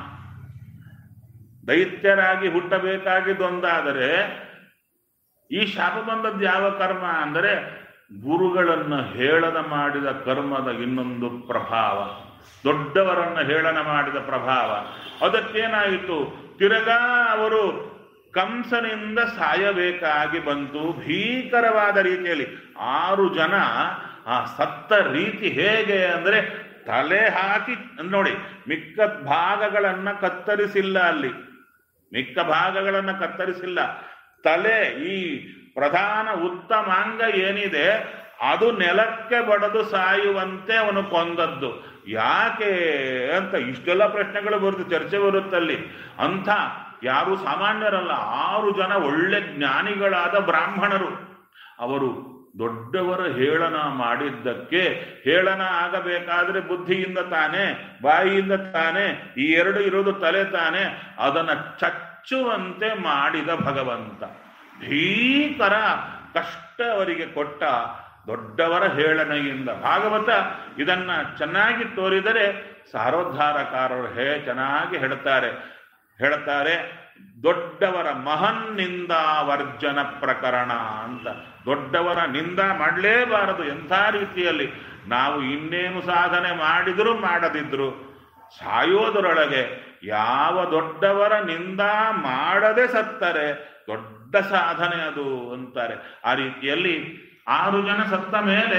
ದೈತ್ಯರಾಗಿ ಹುಟ್ಟಬೇಕಾಗಿದ್ದೊಂದಾದರೆ ಈ ಶಾಪ ಬಂದದ್ದು ಯಾವ ಕರ್ಮ ಅಂದರೆ ಗುರುಗಳನ್ನು ಹೇಳನ ಮಾಡಿದ ಕರ್ಮದ ಇನ್ನೊಂದು ಪ್ರಭಾವ ದೊಡ್ಡವರನ್ನ ಹೇಳನ ಮಾಡಿದ ಪ್ರಭಾವ ಅದಕ್ಕೇನಾಯಿತು ತಿರಗಾ ಅವರು ಕಂಸನಿಂದ ಸಾಯಬೇಕಾಗಿ ಬಂತು ಭೀಕರವಾದ ರೀತಿಯಲ್ಲಿ ಆರು ಜನ ಆ ಸತ್ತ ರೀತಿ ಹೇಗೆ ಅಂದರೆ ತಲೆ ಹಾಕಿ ನೋಡಿ ಮಿಕ್ಕ ಭಾಗಗಳನ್ನ ಕತ್ತರಿಸಿಲ್ಲ ಅಲ್ಲಿ ಮಿಕ್ಕ ಭಾಗಗಳನ್ನ ಕತ್ತರಿಸಿಲ್ಲ ತಲೆ ಈ ಪ್ರಧಾನ ಉತ್ತಮಾಂಗ ಏನಿದೆ ಅದು ನೆಲಕ್ಕೆ ಬಡದು ಸಾಯುವಂತೆ ಅವನು ಕೊಂದದ್ದು ಯಾಕೆ ಅಂತ ಇಷ್ಟೆಲ್ಲ ಪ್ರಶ್ನೆಗಳು ಬರುತ್ತೆ ಚರ್ಚೆ ಬರುತ್ತಲ್ಲಿ ಅಂಥ ಯಾರು ಸಾಮಾನ್ಯರಲ್ಲ ಆರು ಜನ ಒಳ್ಳೆ ಜ್ಞಾನಿಗಳಾದ ಬ್ರಾಹ್ಮಣರು ಅವರು ದೊಡ್ಡವರ ಹೇಳನ ಮಾಡಿದ್ದಕ್ಕೆ ಹೇಳನ ಆಗಬೇಕಾದ್ರೆ ಬುದ್ಧಿಯಿಂದ ತಾನೇ ಬಾಯಿಯಿಂದ ತಾನೇ ಈ ಎರಡು ಇರೋದು ತಲೆ ತಾನೇ ಅದನ್ನ ಚಚ್ಚುವಂತೆ ಮಾಡಿದ ಭಗವಂತ ಭೀಕರ ಕಷ್ಟ ಅವರಿಗೆ ಕೊಟ್ಟ ದೊಡ್ಡವರ ಹೇಳನೆಯಿಂದ ಭಾಗವತ ಇದನ್ನ ಚೆನ್ನಾಗಿ ತೋರಿದರೆ ಸಾರೋದ್ಧಾರಕಾರರು ಹೇ ಚೆನ್ನಾಗಿ ಹೇಳ್ತಾರೆ ಹೇಳ್ತಾರೆ ದೊಡ್ಡವರ ಮಹನ್ ನಿಂದಾವರ್ಜನ ಪ್ರಕರಣ ಅಂತ ದೊಡ್ಡವರ ನಿಂದ ಮಾಡಲೇಬಾರದು ಎಂಥ ರೀತಿಯಲ್ಲಿ ನಾವು ಇನ್ನೇನು ಸಾಧನೆ ಮಾಡಿದ್ರು ಮಾಡದಿದ್ರು ಸಾಯೋದರೊಳಗೆ ಯಾವ ದೊಡ್ಡವರ ನಿಂದ ಮಾಡದೆ ಸತ್ತರೆ ದೊಡ್ಡ ಸಾಧನೆ ಅದು ಅಂತಾರೆ ಆ ರೀತಿಯಲ್ಲಿ ಆರು ಜನ ಸತ್ತ ಮೇಲೆ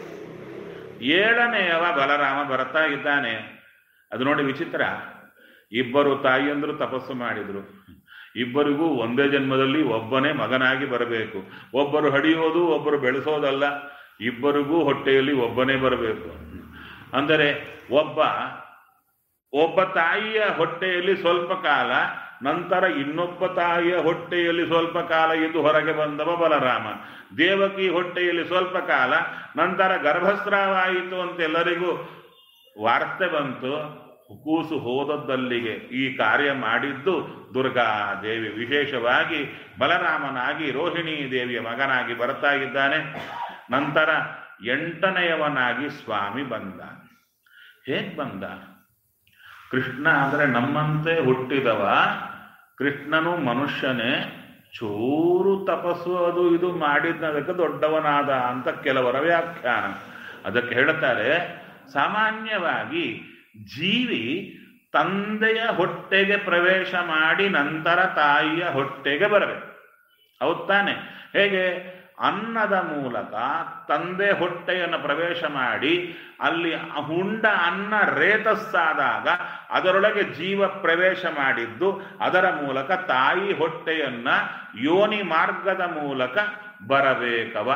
ಏಳನೆಯವ ಬಲರಾಮ ಬರ್ತಾ ಇದ್ದಾನೆ ಅದು ನೋಡಿ ವಿಚಿತ್ರ ಇಬ್ಬರು ತಾಯಿಯಂದ್ರು ತಪಸ್ಸು ಮಾಡಿದ್ರು ಇಬ್ಬರಿಗೂ ಒಂದೇ ಜನ್ಮದಲ್ಲಿ ಒಬ್ಬನೇ ಮಗನಾಗಿ ಬರಬೇಕು ಒಬ್ಬರು ಹಡಿಯೋದು ಒಬ್ಬರು ಬೆಳೆಸೋದಲ್ಲ ಇಬ್ಬರಿಗೂ ಹೊಟ್ಟೆಯಲ್ಲಿ ಒಬ್ಬನೇ ಬರಬೇಕು ಅಂದರೆ ಒಬ್ಬ ಒಬ್ಬ ತಾಯಿಯ ಹೊಟ್ಟೆಯಲ್ಲಿ ಸ್ವಲ್ಪ ಕಾಲ ನಂತರ ಇನ್ನೊಬ್ಬ ತಾಯಿಯ ಹೊಟ್ಟೆಯಲ್ಲಿ ಸ್ವಲ್ಪ ಕಾಲ ಇದ್ದು ಹೊರಗೆ ಬಂದವ ಬಲರಾಮ ದೇವಕಿ ಹೊಟ್ಟೆಯಲ್ಲಿ ಸ್ವಲ್ಪ ಕಾಲ ನಂತರ ಗರ್ಭಸ್ರಾವಾಯಿತು ಅಂತ ಎಲ್ಲರಿಗೂ ವಾರ್ತೆ ಬಂತು ಕೂಸು ಹೋದದ್ದಲ್ಲಿಗೆ ಈ ಕಾರ್ಯ ಮಾಡಿದ್ದು ದುರ್ಗಾ ದೇವಿ ವಿಶೇಷವಾಗಿ ಬಲರಾಮನಾಗಿ ರೋಹಿಣಿ ದೇವಿಯ ಮಗನಾಗಿ ಬರ್ತಾ ಇದ್ದಾನೆ ನಂತರ ಎಂಟನೆಯವನಾಗಿ ಸ್ವಾಮಿ ಬಂದ ಹೇಗ್ ಬಂದ ಕೃಷ್ಣ ಅಂದರೆ ನಮ್ಮಂತೆ ಹುಟ್ಟಿದವ ಕೃಷ್ಣನು ಮನುಷ್ಯನೇ ಚೂರು ತಪಸ್ಸು ಅದು ಇದು ಮಾಡಿದ್ದದಕ್ಕೆ ದೊಡ್ಡವನಾದ ಅಂತ ಕೆಲವರ ವ್ಯಾಖ್ಯಾನ ಅದಕ್ಕೆ ಹೇಳ್ತಾರೆ ಸಾಮಾನ್ಯವಾಗಿ ಜೀವಿ ತಂದೆಯ ಹೊಟ್ಟೆಗೆ ಪ್ರವೇಶ ಮಾಡಿ ನಂತರ ತಾಯಿಯ ಹೊಟ್ಟೆಗೆ ಬರಬೇಕು ಹೌದ್ ತಾನೆ ಹೇಗೆ ಅನ್ನದ ಮೂಲಕ ತಂದೆ ಹೊಟ್ಟೆಯನ್ನು ಪ್ರವೇಶ ಮಾಡಿ ಅಲ್ಲಿ ಹುಂಡ ಅನ್ನ ರೇತಸ್ಸಾದಾಗ ಅದರೊಳಗೆ ಜೀವ ಪ್ರವೇಶ ಮಾಡಿದ್ದು ಅದರ ಮೂಲಕ ತಾಯಿ ಹೊಟ್ಟೆಯನ್ನ ಯೋನಿ ಮಾರ್ಗದ ಮೂಲಕ ಬರಬೇಕವ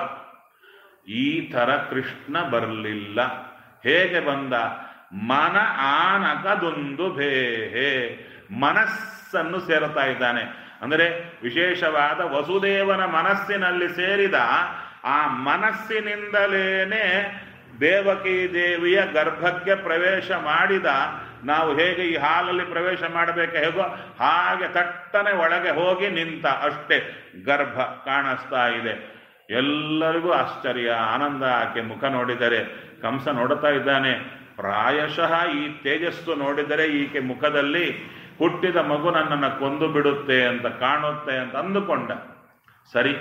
ಈ ಥರ ಕೃಷ್ಣ ಬರಲಿಲ್ಲ ಹೇಗೆ ಬಂದ ಮನ ಆನಕದೊಂದು ಭೇಹೆ ಮನಸ್ಸನ್ನು ಸೇರುತ್ತಾ ಇದ್ದಾನೆ ಅಂದರೆ ವಿಶೇಷವಾದ ವಸುದೇವನ ಮನಸ್ಸಿನಲ್ಲಿ ಸೇರಿದ ಆ ಮನಸ್ಸಿನಿಂದಲೇನೆ ದೇವಕಿ ದೇವಿಯ ಗರ್ಭಕ್ಕೆ ಪ್ರವೇಶ ಮಾಡಿದ ನಾವು ಹೇಗೆ ಈ ಹಾಲಲ್ಲಿ ಪ್ರವೇಶ ಮಾಡಬೇಕು ಹೇಗೋ ಹಾಗೆ ತಟ್ಟನೆ ಒಳಗೆ ಹೋಗಿ ನಿಂತ ಅಷ್ಟೇ ಗರ್ಭ ಕಾಣಿಸ್ತಾ ಇದೆ ಎಲ್ಲರಿಗೂ ಆಶ್ಚರ್ಯ ಆನಂದ ಆಕೆ ಮುಖ ನೋಡಿದರೆ ಕಂಸ ನೋಡುತ್ತಾ ಇದ್ದಾನೆ ಪ್ರಾಯಶಃ ಈ ತೇಜಸ್ಸು ನೋಡಿದರೆ ಈಕೆ ಮುಖದಲ್ಲಿ ಹುಟ್ಟಿದ ಮಗು ನನ್ನನ್ನು ಕೊಂದು ಬಿಡುತ್ತೆ ಅಂತ ಕಾಣುತ್ತೆ ಅಂತ ಅಂದುಕೊಂಡ ಸರಿ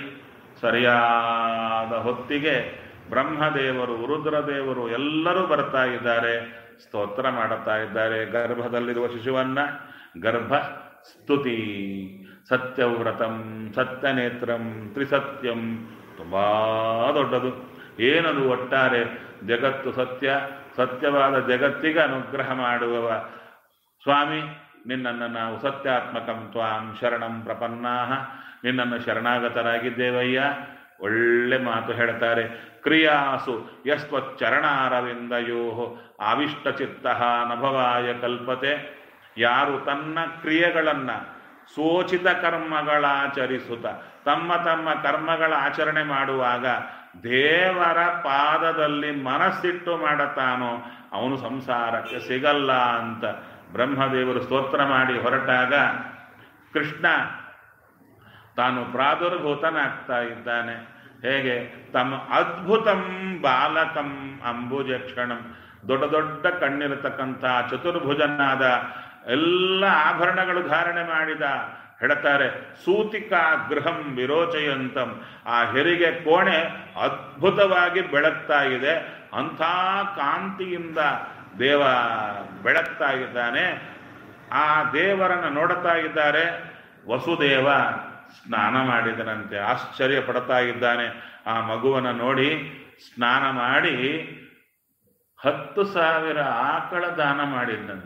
ಸರಿಯಾದ ಹೊತ್ತಿಗೆ ಬ್ರಹ್ಮದೇವರು ರುದ್ರದೇವರು ಎಲ್ಲರೂ ಬರ್ತಾ ಇದ್ದಾರೆ ಸ್ತೋತ್ರ ಮಾಡುತ್ತಾ ಇದ್ದಾರೆ ಗರ್ಭದಲ್ಲಿರುವ ಶಿಶುವನ್ನ ಗರ್ಭ ಸ್ತುತಿ ಸತ್ಯವ್ರತಂ ಸತ್ಯನೇತ್ರಂ ತ್ರಿಸತ್ಯಂ ತುಂಬಾ ದೊಡ್ಡದು ಏನದು ಒಟ್ಟಾರೆ ಜಗತ್ತು ಸತ್ಯ ಸತ್ಯವಾದ ಜಗತ್ತಿಗೆ ಅನುಗ್ರಹ ಮಾಡುವವ ಸ್ವಾಮಿ ನಿನ್ನನ್ನು ನಾವು ಸತ್ಯಾತ್ಮಕಂ ತ್ವಾಂ ಶರಣಂ ಪ್ರಪನ್ನಾಹ ನಿನ್ನನ್ನು ಶರಣಾಗತರಾಗಿದ್ದೇವಯ್ಯ ಒಳ್ಳೆ ಮಾತು ಹೇಳ್ತಾರೆ ಕ್ರಿಯಾಸು ಯಸ್ತ್ವಚ್ಚರಣಾರವಿಂದಯೋ ಆವಿಷ್ಟ ಚಿತ್ತ ನಭವಾಯ ಕಲ್ಪತೆ ಯಾರು ತನ್ನ ಕ್ರಿಯೆಗಳನ್ನು ಸೋಚಿತ ಕರ್ಮಗಳಾಚರಿಸುತ್ತ ತಮ್ಮ ತಮ್ಮ ಕರ್ಮಗಳ ಆಚರಣೆ ಮಾಡುವಾಗ ದೇವರ ಪಾದದಲ್ಲಿ ಮನಸ್ಸಿಟ್ಟು ಮಾಡತಾನೋ ಅವನು ಸಂಸಾರಕ್ಕೆ ಸಿಗಲ್ಲ ಅಂತ ಬ್ರಹ್ಮದೇವರು ಸ್ತೋತ್ರ ಮಾಡಿ ಹೊರಟಾಗ ಕೃಷ್ಣ ತಾನು ಪ್ರಾದುರ್ಭೂತನಾಗ್ತಾ ಇದ್ದಾನೆ ಹೇಗೆ ತಮ್ಮ ಅದ್ಭುತಂ ಬಾಲಕಂ ಅಂಬುಜಕ್ಷಣಂ ದೊಡ್ಡ ದೊಡ್ಡ ಕಣ್ಣಿರತಕ್ಕಂಥ ಚತುರ್ಭುಜನಾದ ಎಲ್ಲ ಆಭರಣಗಳು ಧಾರಣೆ ಮಾಡಿದ ಹೇಳ್ತಾರೆ ಸೂತಿಕಾ ಗೃಹಂ ವಿರೋಚಯಂತಂ ಆ ಹೆರಿಗೆ ಕೋಣೆ ಅದ್ಭುತವಾಗಿ ಬೆಳಗ್ತಾ ಇದೆ ಅಂಥ ಕಾಂತಿಯಿಂದ ದೇವ ಬೆಳಗ್ತಾ ಇದ್ದಾನೆ ಆ ದೇವರನ್ನು ನೋಡುತ್ತಾ ಇದ್ದಾರೆ ವಸುದೇವ ಸ್ನಾನ ಮಾಡಿದನಂತೆ ಆಶ್ಚರ್ಯ ಪಡ್ತಾ ಇದ್ದಾನೆ ಆ ಮಗುವನ್ನು ನೋಡಿ ಸ್ನಾನ ಮಾಡಿ ಹತ್ತು ಸಾವಿರ ಆಕಳ ದಾನ ಮಾಡಿದ್ದಂತೆ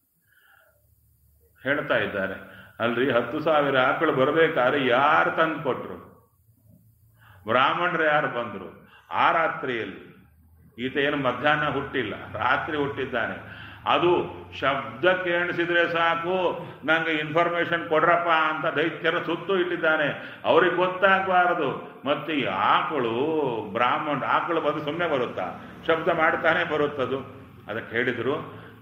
ಹೇಳ್ತಾ ಇದ್ದಾರೆ ಅಲ್ರಿ ಹತ್ತು ಸಾವಿರ ಆಕಳು ಬರಬೇಕಾದ್ರೆ ಯಾರು ತಂದು ಕೊಟ್ರು ಬ್ರಾಹ್ಮಣರು ಯಾರು ಬಂದರು ಆ ರಾತ್ರಿಯಲ್ಲಿ ಈತ ಏನು ಮಧ್ಯಾಹ್ನ ಹುಟ್ಟಿಲ್ಲ ರಾತ್ರಿ ಹುಟ್ಟಿದ್ದಾನೆ ಅದು ಶಬ್ದ ಕೇಳಿಸಿದ್ರೆ ಸಾಕು ನಂಗೆ ಇನ್ಫಾರ್ಮೇಶನ್ ಕೊಡ್ರಪ್ಪ ಅಂತ ದೈತ್ಯರ ಸುತ್ತು ಇಟ್ಟಿದ್ದಾನೆ ಅವ್ರಿಗೆ ಗೊತ್ತಾಗಬಾರದು ಮತ್ತೆ ಈ ಆಕಳು ಬ್ರಾಹ್ಮಣ ಆಕಳು ಬಂದು ಸುಮ್ಮನೆ ಬರುತ್ತಾ ಶಬ್ದ ಮಾಡ್ತಾನೆ ಬರುತ್ತದು ಅದಕ್ಕೆ ಹೇಳಿದರು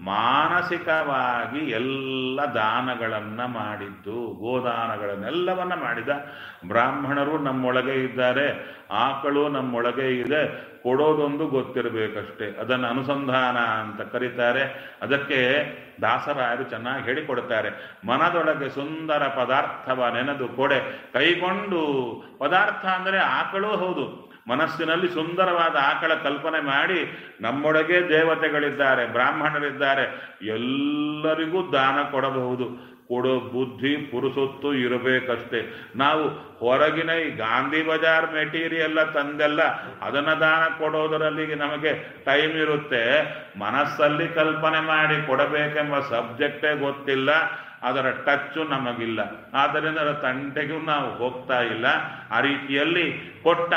ಮಾನಸಿಕವಾಗಿ ಎಲ್ಲ ದಾನಗಳನ್ನು ಮಾಡಿದ್ದು ಗೋದಾನಗಳನ್ನೆಲ್ಲವನ್ನ ಮಾಡಿದ ಬ್ರಾಹ್ಮಣರು ನಮ್ಮೊಳಗೆ ಇದ್ದಾರೆ ಆಕಳು ನಮ್ಮೊಳಗೆ ಇದೆ ಕೊಡೋದೊಂದು ಗೊತ್ತಿರಬೇಕಷ್ಟೇ ಅದನ್ನು ಅನುಸಂಧಾನ ಅಂತ ಕರೀತಾರೆ ಅದಕ್ಕೆ ದಾಸರಾಯರು ಚೆನ್ನಾಗಿ ಹೇಳಿಕೊಡ್ತಾರೆ ಮನದೊಳಗೆ ಸುಂದರ ಪದಾರ್ಥವ ನೆನೆದು ಕೊಡೆ ಕೈಗೊಂಡು ಪದಾರ್ಥ ಅಂದರೆ ಆಕಳು ಹೌದು ಮನಸ್ಸಿನಲ್ಲಿ ಸುಂದರವಾದ ಆಕಳ ಕಲ್ಪನೆ ಮಾಡಿ ನಮ್ಮೊಳಗೆ ದೇವತೆಗಳಿದ್ದಾರೆ ಬ್ರಾಹ್ಮಣರಿದ್ದಾರೆ ಎಲ್ಲರಿಗೂ ದಾನ ಕೊಡಬಹುದು ಕೊಡೋ ಬುದ್ಧಿ ಪುರುಸೊತ್ತು ಇರಬೇಕಷ್ಟೇ ನಾವು ಹೊರಗಿನ ಈ ಗಾಂಧಿ ಬಜಾರ್ ಮೆಟೀರಿಯಲ್ ತಂದೆಲ್ಲ ಅದನ್ನ ದಾನ ಕೊಡೋದರಲ್ಲಿ ನಮಗೆ ಟೈಮ್ ಇರುತ್ತೆ ಮನಸ್ಸಲ್ಲಿ ಕಲ್ಪನೆ ಮಾಡಿ ಕೊಡಬೇಕೆಂಬ ಸಬ್ಜೆಕ್ಟೇ ಗೊತ್ತಿಲ್ಲ ಅದರ ಟಚ್ಚು ನಮಗಿಲ್ಲ ಆದ್ದರಿಂದ ಅದರ ತಂಟೆಗೂ ನಾವು ಹೋಗ್ತಾ ಇಲ್ಲ ಆ ರೀತಿಯಲ್ಲಿ ಕೊಟ್ಟ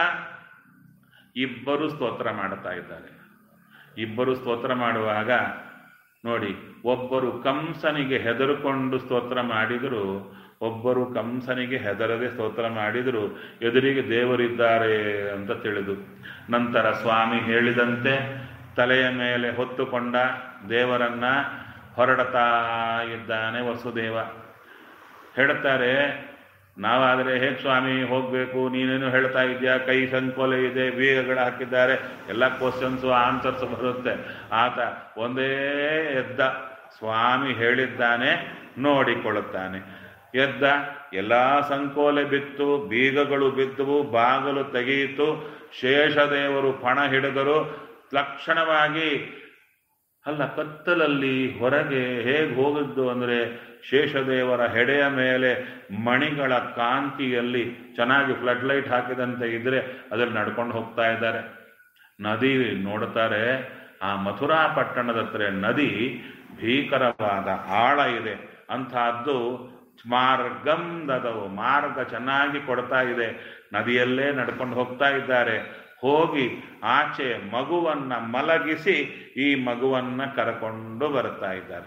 ಇಬ್ಬರು ಸ್ತೋತ್ರ ಮಾಡ್ತಾ ಇದ್ದಾರೆ ಇಬ್ಬರು ಸ್ತೋತ್ರ ಮಾಡುವಾಗ ನೋಡಿ ಒಬ್ಬರು ಕಂಸನಿಗೆ ಹೆದರುಕೊಂಡು ಸ್ತೋತ್ರ ಮಾಡಿದರು ಒಬ್ಬರು ಕಂಸನಿಗೆ ಹೆದರದೆ ಸ್ತೋತ್ರ ಮಾಡಿದರು ಎದುರಿಗೆ ದೇವರಿದ್ದಾರೆ ಅಂತ ತಿಳಿದು ನಂತರ ಸ್ವಾಮಿ ಹೇಳಿದಂತೆ ತಲೆಯ ಮೇಲೆ ಹೊತ್ತುಕೊಂಡ ದೇವರನ್ನ ಹೊರಡ್ತಾ ಇದ್ದಾನೆ ವಸುದೇವ ಹೇಳ್ತಾರೆ ನಾವಾದರೆ ಹೇಗೆ ಸ್ವಾಮಿ ಹೋಗಬೇಕು ನೀನೇನು ಹೇಳ್ತಾ ಇದೆಯಾ ಕೈ ಸಂಕೋಲೆ ಇದೆ ಬೀಗಗಳು ಹಾಕಿದ್ದಾರೆ ಎಲ್ಲ ಕ್ವಶನ್ಸು ಆನ್ಸರ್ಸ್ ಬರುತ್ತೆ ಆತ ಒಂದೇ ಎದ್ದ ಸ್ವಾಮಿ ಹೇಳಿದ್ದಾನೆ ನೋಡಿಕೊಳ್ಳುತ್ತಾನೆ ಎದ್ದ ಎಲ್ಲ ಸಂಕೋಲೆ ಬಿತ್ತು ಬೀಗಗಳು ಬಿದ್ದವು ಬಾಗಲು ತೆಗೆಯಿತು ಶೇಷದೇವರು ಪಣ ಹಿಡಿದರು ಲಕ್ಷಣವಾಗಿ ಅಲ್ಲ ಕತ್ತಲಲ್ಲಿ ಹೊರಗೆ ಹೇಗೆ ಹೋಗಿದ್ದು ಅಂದರೆ ಶೇಷದೇವರ ಹೆಡೆಯ ಮೇಲೆ ಮಣಿಗಳ ಕಾಂತಿಯಲ್ಲಿ ಚೆನ್ನಾಗಿ ಫ್ಲಡ್ ಲೈಟ್ ಹಾಕಿದಂತೆ ಇದ್ರೆ ಅದ್ರಲ್ಲಿ ನಡ್ಕೊಂಡು ಹೋಗ್ತಾ ಇದ್ದಾರೆ ನದಿ ನೋಡ್ತಾರೆ ಆ ಮಥುರಾ ಪಟ್ಟಣದ ಹತ್ರ ನದಿ ಭೀಕರವಾದ ಆಳ ಇದೆ ಅಂತಹದ್ದು ಮಾರ್ಗಂ ದದವು ಮಾರ್ಗ ಚೆನ್ನಾಗಿ ಕೊಡ್ತಾ ಇದೆ ನದಿಯಲ್ಲೇ ನಡ್ಕೊಂಡು ಹೋಗ್ತಾ ಇದ್ದಾರೆ ಹೋಗಿ ಆಚೆ ಮಗುವನ್ನ ಮಲಗಿಸಿ ಈ ಮಗುವನ್ನ ಕರ್ಕೊಂಡು ಬರ್ತಾ ಇದ್ದಾರೆ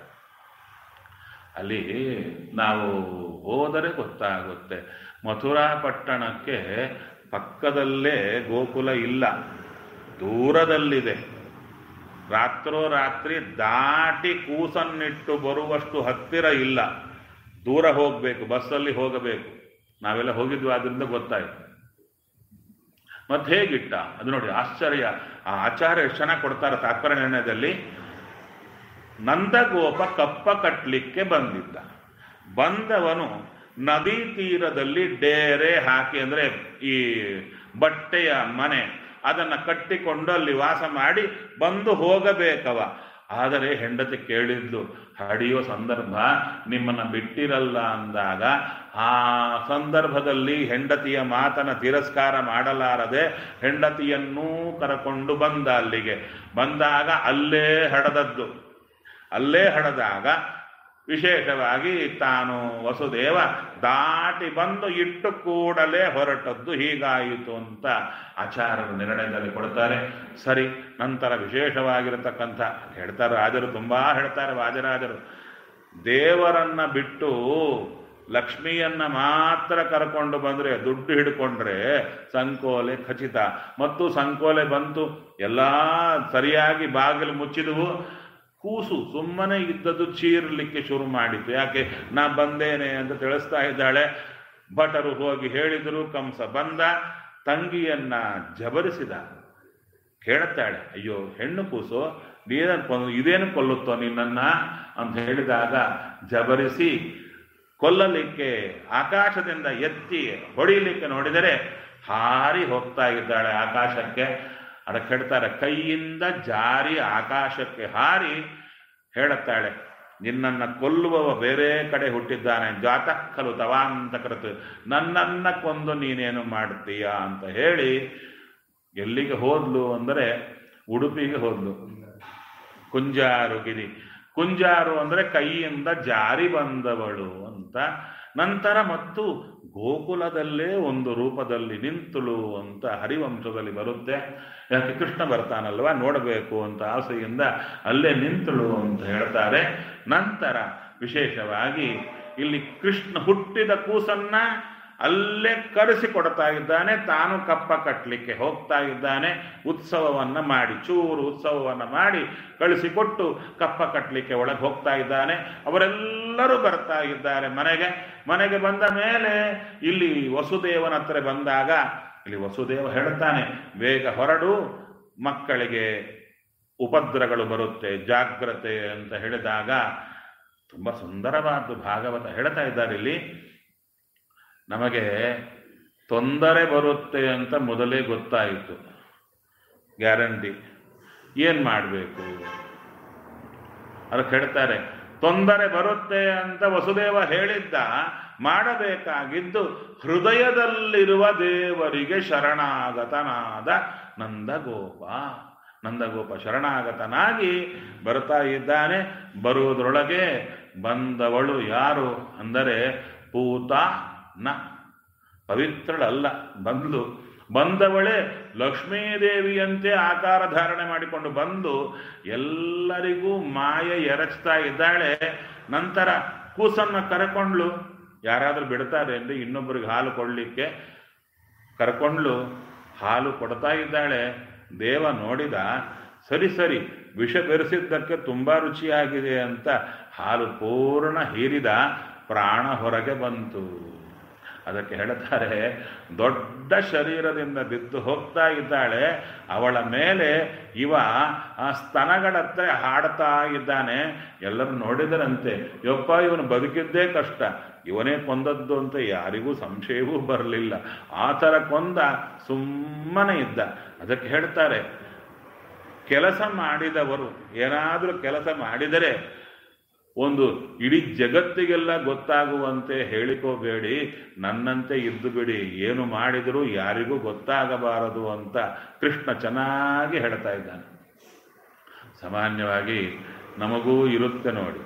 ಅಲ್ಲಿ ನಾವು ಹೋದರೆ ಗೊತ್ತಾಗುತ್ತೆ ಮಥುರಾ ಪಟ್ಟಣಕ್ಕೆ ಪಕ್ಕದಲ್ಲೇ ಗೋಕುಲ ಇಲ್ಲ ದೂರದಲ್ಲಿದೆ ರಾತ್ರೋರಾತ್ರಿ ದಾಟಿ ಕೂಸನ್ನಿಟ್ಟು ಬರುವಷ್ಟು ಹತ್ತಿರ ಇಲ್ಲ ದೂರ ಹೋಗಬೇಕು ಬಸ್ಸಲ್ಲಿ ಹೋಗಬೇಕು ನಾವೆಲ್ಲ ಹೋಗಿದ್ವಿ ಆದ್ರಿಂದ ಗೊತ್ತಾಯ್ತು ಮತ್ತೆ ಹೇಗಿಟ್ಟ ಅದು ನೋಡಿ ಆಶ್ಚರ್ಯ ಆ ಆಚಾರ್ಯ ಎಷ್ಟು ಚೆನ್ನಾಗಿ ಕೊಡ್ತಾರೆ ತಾತ್ಪರ್ಯ ನಿರ್ಣಯದಲ್ಲಿ ನಂದಗೋಪ ಕಪ್ಪ ಕಟ್ಟಲಿಕ್ಕೆ ಬಂದಿದ್ದ ಬಂದವನು ನದಿ ತೀರದಲ್ಲಿ ಡೇರೆ ಹಾಕಿ ಅಂದ್ರೆ ಈ ಬಟ್ಟೆಯ ಮನೆ ಅದನ್ನ ಕಟ್ಟಿಕೊಂಡು ಅಲ್ಲಿ ವಾಸ ಮಾಡಿ ಬಂದು ಹೋಗಬೇಕವ ಆದರೆ ಹೆಂಡತಿ ಕೇಳಿದ್ಲು ಹಡಿಯೋ ಸಂದರ್ಭ ನಿಮ್ಮನ್ನ ಬಿಟ್ಟಿರಲ್ಲ ಅಂದಾಗ ಆ ಸಂದರ್ಭದಲ್ಲಿ ಹೆಂಡತಿಯ ಮಾತನ ತಿರಸ್ಕಾರ ಮಾಡಲಾರದೆ ಹೆಂಡತಿಯನ್ನೂ ಕರಕೊಂಡು ಬಂದ ಅಲ್ಲಿಗೆ ಬಂದಾಗ ಅಲ್ಲೇ ಹಡದದ್ದು ಅಲ್ಲೇ ಹಡದಾಗ ವಿಶೇಷವಾಗಿ ತಾನು ವಸುದೇವ ದಾಟಿ ಬಂದು ಇಟ್ಟು ಕೂಡಲೇ ಹೊರಟದ್ದು ಹೀಗಾಯಿತು ಅಂತ ಆಚಾರ್ಯರು ನಿರ್ಣಯದಲ್ಲಿ ಕೊಡ್ತಾರೆ ಸರಿ ನಂತರ ವಿಶೇಷವಾಗಿರತಕ್ಕಂಥ ಹೇಳ್ತಾರೆ ರಾಜರು ತುಂಬಾ ಹೇಳ್ತಾರೆ ವಾಜರಾಜರು ದೇವರನ್ನ ಬಿಟ್ಟು ಲಕ್ಷ್ಮಿಯನ್ನ ಮಾತ್ರ ಕರ್ಕೊಂಡು ಬಂದ್ರೆ ದುಡ್ಡು ಹಿಡ್ಕೊಂಡ್ರೆ ಸಂಕೋಲೆ ಖಚಿತ ಮತ್ತು ಸಂಕೋಲೆ ಬಂತು ಎಲ್ಲ ಸರಿಯಾಗಿ ಬಾಗಿಲು ಮುಚ್ಚಿದವು ಕೂಸು ಸುಮ್ಮನೆ ಇದ್ದದ್ದು ಚೀರ್ಲಿಕ್ಕೆ ಶುರು ಮಾಡಿತು ಯಾಕೆ ನಾ ಬಂದೇನೆ ಅಂತ ತಿಳಿಸ್ತಾ ಇದ್ದಾಳೆ ಭಟರು ಹೋಗಿ ಹೇಳಿದರು ಕಂಸ ಬಂದ ತಂಗಿಯನ್ನ ಜಬರಿಸಿದ ಕೇಳುತ್ತಾಳೆ ಅಯ್ಯೋ ಹೆಣ್ಣು ಕೂಸು ನೀನೇನು ಕೊಂದು ಇದೇನು ಕೊಲ್ಲುತ್ತೋ ನಿನ್ನನ್ನ ಅಂತ ಹೇಳಿದಾಗ ಜಬರಿಸಿ ಕೊಲ್ಲಲಿಕ್ಕೆ ಆಕಾಶದಿಂದ ಎತ್ತಿ ಹೊಡಿಲಿಕ್ಕೆ ನೋಡಿದರೆ ಹಾರಿ ಹೋಗ್ತಾ ಇದ್ದಾಳೆ ಆಕಾಶಕ್ಕೆ ಅದಕ್ಕೆ ಹೇಳ್ತಾರೆ ಕೈಯಿಂದ ಜಾರಿ ಆಕಾಶಕ್ಕೆ ಹಾರಿ ಹೇಳುತ್ತಾಳೆ ನಿನ್ನನ್ನು ಕೊಲ್ಲುವವ ಬೇರೆ ಕಡೆ ಹುಟ್ಟಿದ್ದಾನೆ ಜಾತಕ್ಕಲು ತವಾಂತ ಕರೆತು ನನ್ನನ್ನ ಕೊಂದು ನೀನೇನು ಮಾಡ್ತೀಯ ಅಂತ ಹೇಳಿ ಎಲ್ಲಿಗೆ ಹೋದ್ಲು ಅಂದರೆ ಉಡುಪಿಗೆ ಹೋದ್ಲು ಕುಂಜಾರು ಗಿರಿ ಕುಂಜಾರು ಅಂದರೆ ಕೈಯಿಂದ ಜಾರಿ ಬಂದವಳು ಅಂತ ನಂತರ ಮತ್ತು ಗೋಕುಲದಲ್ಲೇ ಒಂದು ರೂಪದಲ್ಲಿ ನಿಂತಳು ಅಂತ ಹರಿವಂಶದಲ್ಲಿ ಬರುತ್ತೆ ಯಾಕೆ ಕೃಷ್ಣ ಬರ್ತಾನಲ್ವಾ ನೋಡಬೇಕು ಅಂತ ಆಸೆಯಿಂದ ಅಲ್ಲೇ ನಿಂತಳು ಅಂತ ಹೇಳ್ತಾರೆ ನಂತರ ವಿಶೇಷವಾಗಿ ಇಲ್ಲಿ ಕೃಷ್ಣ ಹುಟ್ಟಿದ ಕೂಸನ್ನ ಅಲ್ಲೇ ಕರೆಸಿ ಕೊಡ್ತಾ ಇದ್ದಾನೆ ತಾನು ಕಪ್ಪ ಕಟ್ಟಲಿಕ್ಕೆ ಹೋಗ್ತಾ ಇದ್ದಾನೆ ಉತ್ಸವವನ್ನ ಮಾಡಿ ಚೂರು ಉತ್ಸವವನ್ನ ಮಾಡಿ ಕಳಿಸಿಕೊಟ್ಟು ಕಪ್ಪ ಕಟ್ಟಲಿಕ್ಕೆ ಒಳಗೆ ಹೋಗ್ತಾ ಇದ್ದಾನೆ ಅವರೆಲ್ಲರೂ ಬರ್ತಾ ಇದ್ದಾರೆ ಮನೆಗೆ ಮನೆಗೆ ಬಂದ ಮೇಲೆ ಇಲ್ಲಿ ವಸುದೇವನ ಹತ್ರ ಬಂದಾಗ ಇಲ್ಲಿ ವಸುದೇವ ಹೇಳ್ತಾನೆ ಬೇಗ ಹೊರಡು ಮಕ್ಕಳಿಗೆ ಉಪದ್ರಗಳು ಬರುತ್ತೆ ಜಾಗ್ರತೆ ಅಂತ ಹೇಳಿದಾಗ ತುಂಬ ಸುಂದರವಾದ್ದು ಭಾಗವತ ಹೇಳ್ತಾ ಇದ್ದಾರೆ ಇಲ್ಲಿ ನಮಗೆ ತೊಂದರೆ ಬರುತ್ತೆ ಅಂತ ಮೊದಲೇ ಗೊತ್ತಾಯಿತು ಗ್ಯಾರಂಟಿ ಏನು ಮಾಡಬೇಕು ಅದಕ್ಕೆ ಹೇಳ್ತಾರೆ ತೊಂದರೆ ಬರುತ್ತೆ ಅಂತ ವಸುದೇವ ಹೇಳಿದ್ದ ಮಾಡಬೇಕಾಗಿದ್ದು ಹೃದಯದಲ್ಲಿರುವ ದೇವರಿಗೆ ಶರಣಾಗತನಾದ ನಂದಗೋಪ ನಂದಗೋಪ ಶರಣಾಗತನಾಗಿ ಬರ್ತಾ ಇದ್ದಾನೆ ಬರುವುದರೊಳಗೆ ಬಂದವಳು ಯಾರು ಅಂದರೆ ಪೂತ ನ ಪವಿತ್ರಳಲ್ಲ ಬಂದು ಬಂದವಳೇ ಲಕ್ಷ್ಮೀದೇವಿಯಂತೆ ಆಕಾರ ಧಾರಣೆ ಮಾಡಿಕೊಂಡು ಬಂದು ಎಲ್ಲರಿಗೂ ಮಾಯ ಎರಚ್ತಾ ಇದ್ದಾಳೆ ನಂತರ ಕೂಸನ್ನ ಕರ್ಕೊಂಡ್ಲು ಯಾರಾದರೂ ಬಿಡ್ತಾರೆ ಅಂದರೆ ಇನ್ನೊಬ್ಬರಿಗೆ ಹಾಲು ಕೊಡಲಿಕ್ಕೆ ಕರ್ಕೊಂಡ್ಲು ಹಾಲು ಕೊಡ್ತಾ ಇದ್ದಾಳೆ ದೇವ ನೋಡಿದ ಸರಿ ಸರಿ ವಿಷ ಬೆರೆಸಿದ್ದಕ್ಕೆ ತುಂಬ ರುಚಿಯಾಗಿದೆ ಅಂತ ಹಾಲು ಪೂರ್ಣ ಹೀರಿದ ಪ್ರಾಣ ಹೊರಗೆ ಬಂತು ಅದಕ್ಕೆ ಹೇಳ್ತಾರೆ ದೊಡ್ಡ ಶರೀರದಿಂದ ಬಿದ್ದು ಹೋಗ್ತಾ ಇದ್ದಾಳೆ ಅವಳ ಮೇಲೆ ಇವ ಆ ಸ್ತನಗಳ ಹತ್ರ ಹಾಡ್ತಾ ಇದ್ದಾನೆ ಎಲ್ಲರೂ ನೋಡಿದರಂತೆ ಯಪ್ಪ ಇವನು ಬದುಕಿದ್ದೇ ಕಷ್ಟ ಇವನೇ ಕೊಂದದ್ದು ಅಂತ ಯಾರಿಗೂ ಸಂಶಯವೂ ಬರಲಿಲ್ಲ ಆ ಥರ ಕೊಂದ ಸುಮ್ಮನೆ ಇದ್ದ ಅದಕ್ಕೆ ಹೇಳ್ತಾರೆ ಕೆಲಸ ಮಾಡಿದವರು ಏನಾದರೂ ಕೆಲಸ ಮಾಡಿದರೆ ಒಂದು ಇಡೀ ಜಗತ್ತಿಗೆಲ್ಲ ಗೊತ್ತಾಗುವಂತೆ ಹೇಳಿಕೋಬೇಡಿ ನನ್ನಂತೆ ಇದ್ದು ಬಿಡಿ ಏನು ಮಾಡಿದರೂ ಯಾರಿಗೂ ಗೊತ್ತಾಗಬಾರದು ಅಂತ ಕೃಷ್ಣ ಚೆನ್ನಾಗಿ ಹೇಳ್ತಾ ಇದ್ದಾನೆ ಸಾಮಾನ್ಯವಾಗಿ ನಮಗೂ ಇರುತ್ತೆ ನೋಡಿ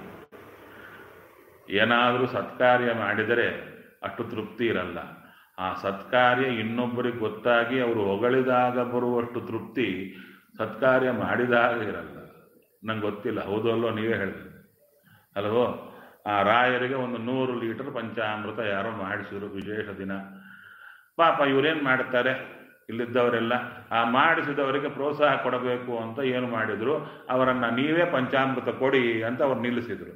ಏನಾದರೂ ಸತ್ಕಾರ್ಯ ಮಾಡಿದರೆ ಅಷ್ಟು ತೃಪ್ತಿ ಇರಲ್ಲ ಆ ಸತ್ಕಾರ್ಯ ಇನ್ನೊಬ್ಬರಿಗೆ ಗೊತ್ತಾಗಿ ಅವರು ಹೊಗಳಿದಾಗ ಬರುವಷ್ಟು ತೃಪ್ತಿ ಸತ್ಕಾರ್ಯ ಮಾಡಿದಾಗ ಇರಲ್ಲ ನಂಗೆ ಗೊತ್ತಿಲ್ಲ ಹೌದು ಅಲ್ಲೋ ನೀವೇ ಹೇಳಿದ್ರಿ ಅಲ್ವೋ ಆ ರಾಯರಿಗೆ ಒಂದು ನೂರು ಲೀಟರ್ ಪಂಚಾಮೃತ ಯಾರೋ ಮಾಡಿಸಿದ್ರು ವಿಶೇಷ ದಿನ ಪಾಪ ಇವರೇನು ಮಾಡ್ತಾರೆ ಇಲ್ಲಿದ್ದವರೆಲ್ಲ ಆ ಮಾಡಿಸಿದವರಿಗೆ ಪ್ರೋತ್ಸಾಹ ಕೊಡಬೇಕು ಅಂತ ಏನು ಮಾಡಿದ್ರು ಅವರನ್ನ ನೀವೇ ಪಂಚಾಮೃತ ಕೊಡಿ ಅಂತ ಅವ್ರು ನಿಲ್ಲಿಸಿದ್ರು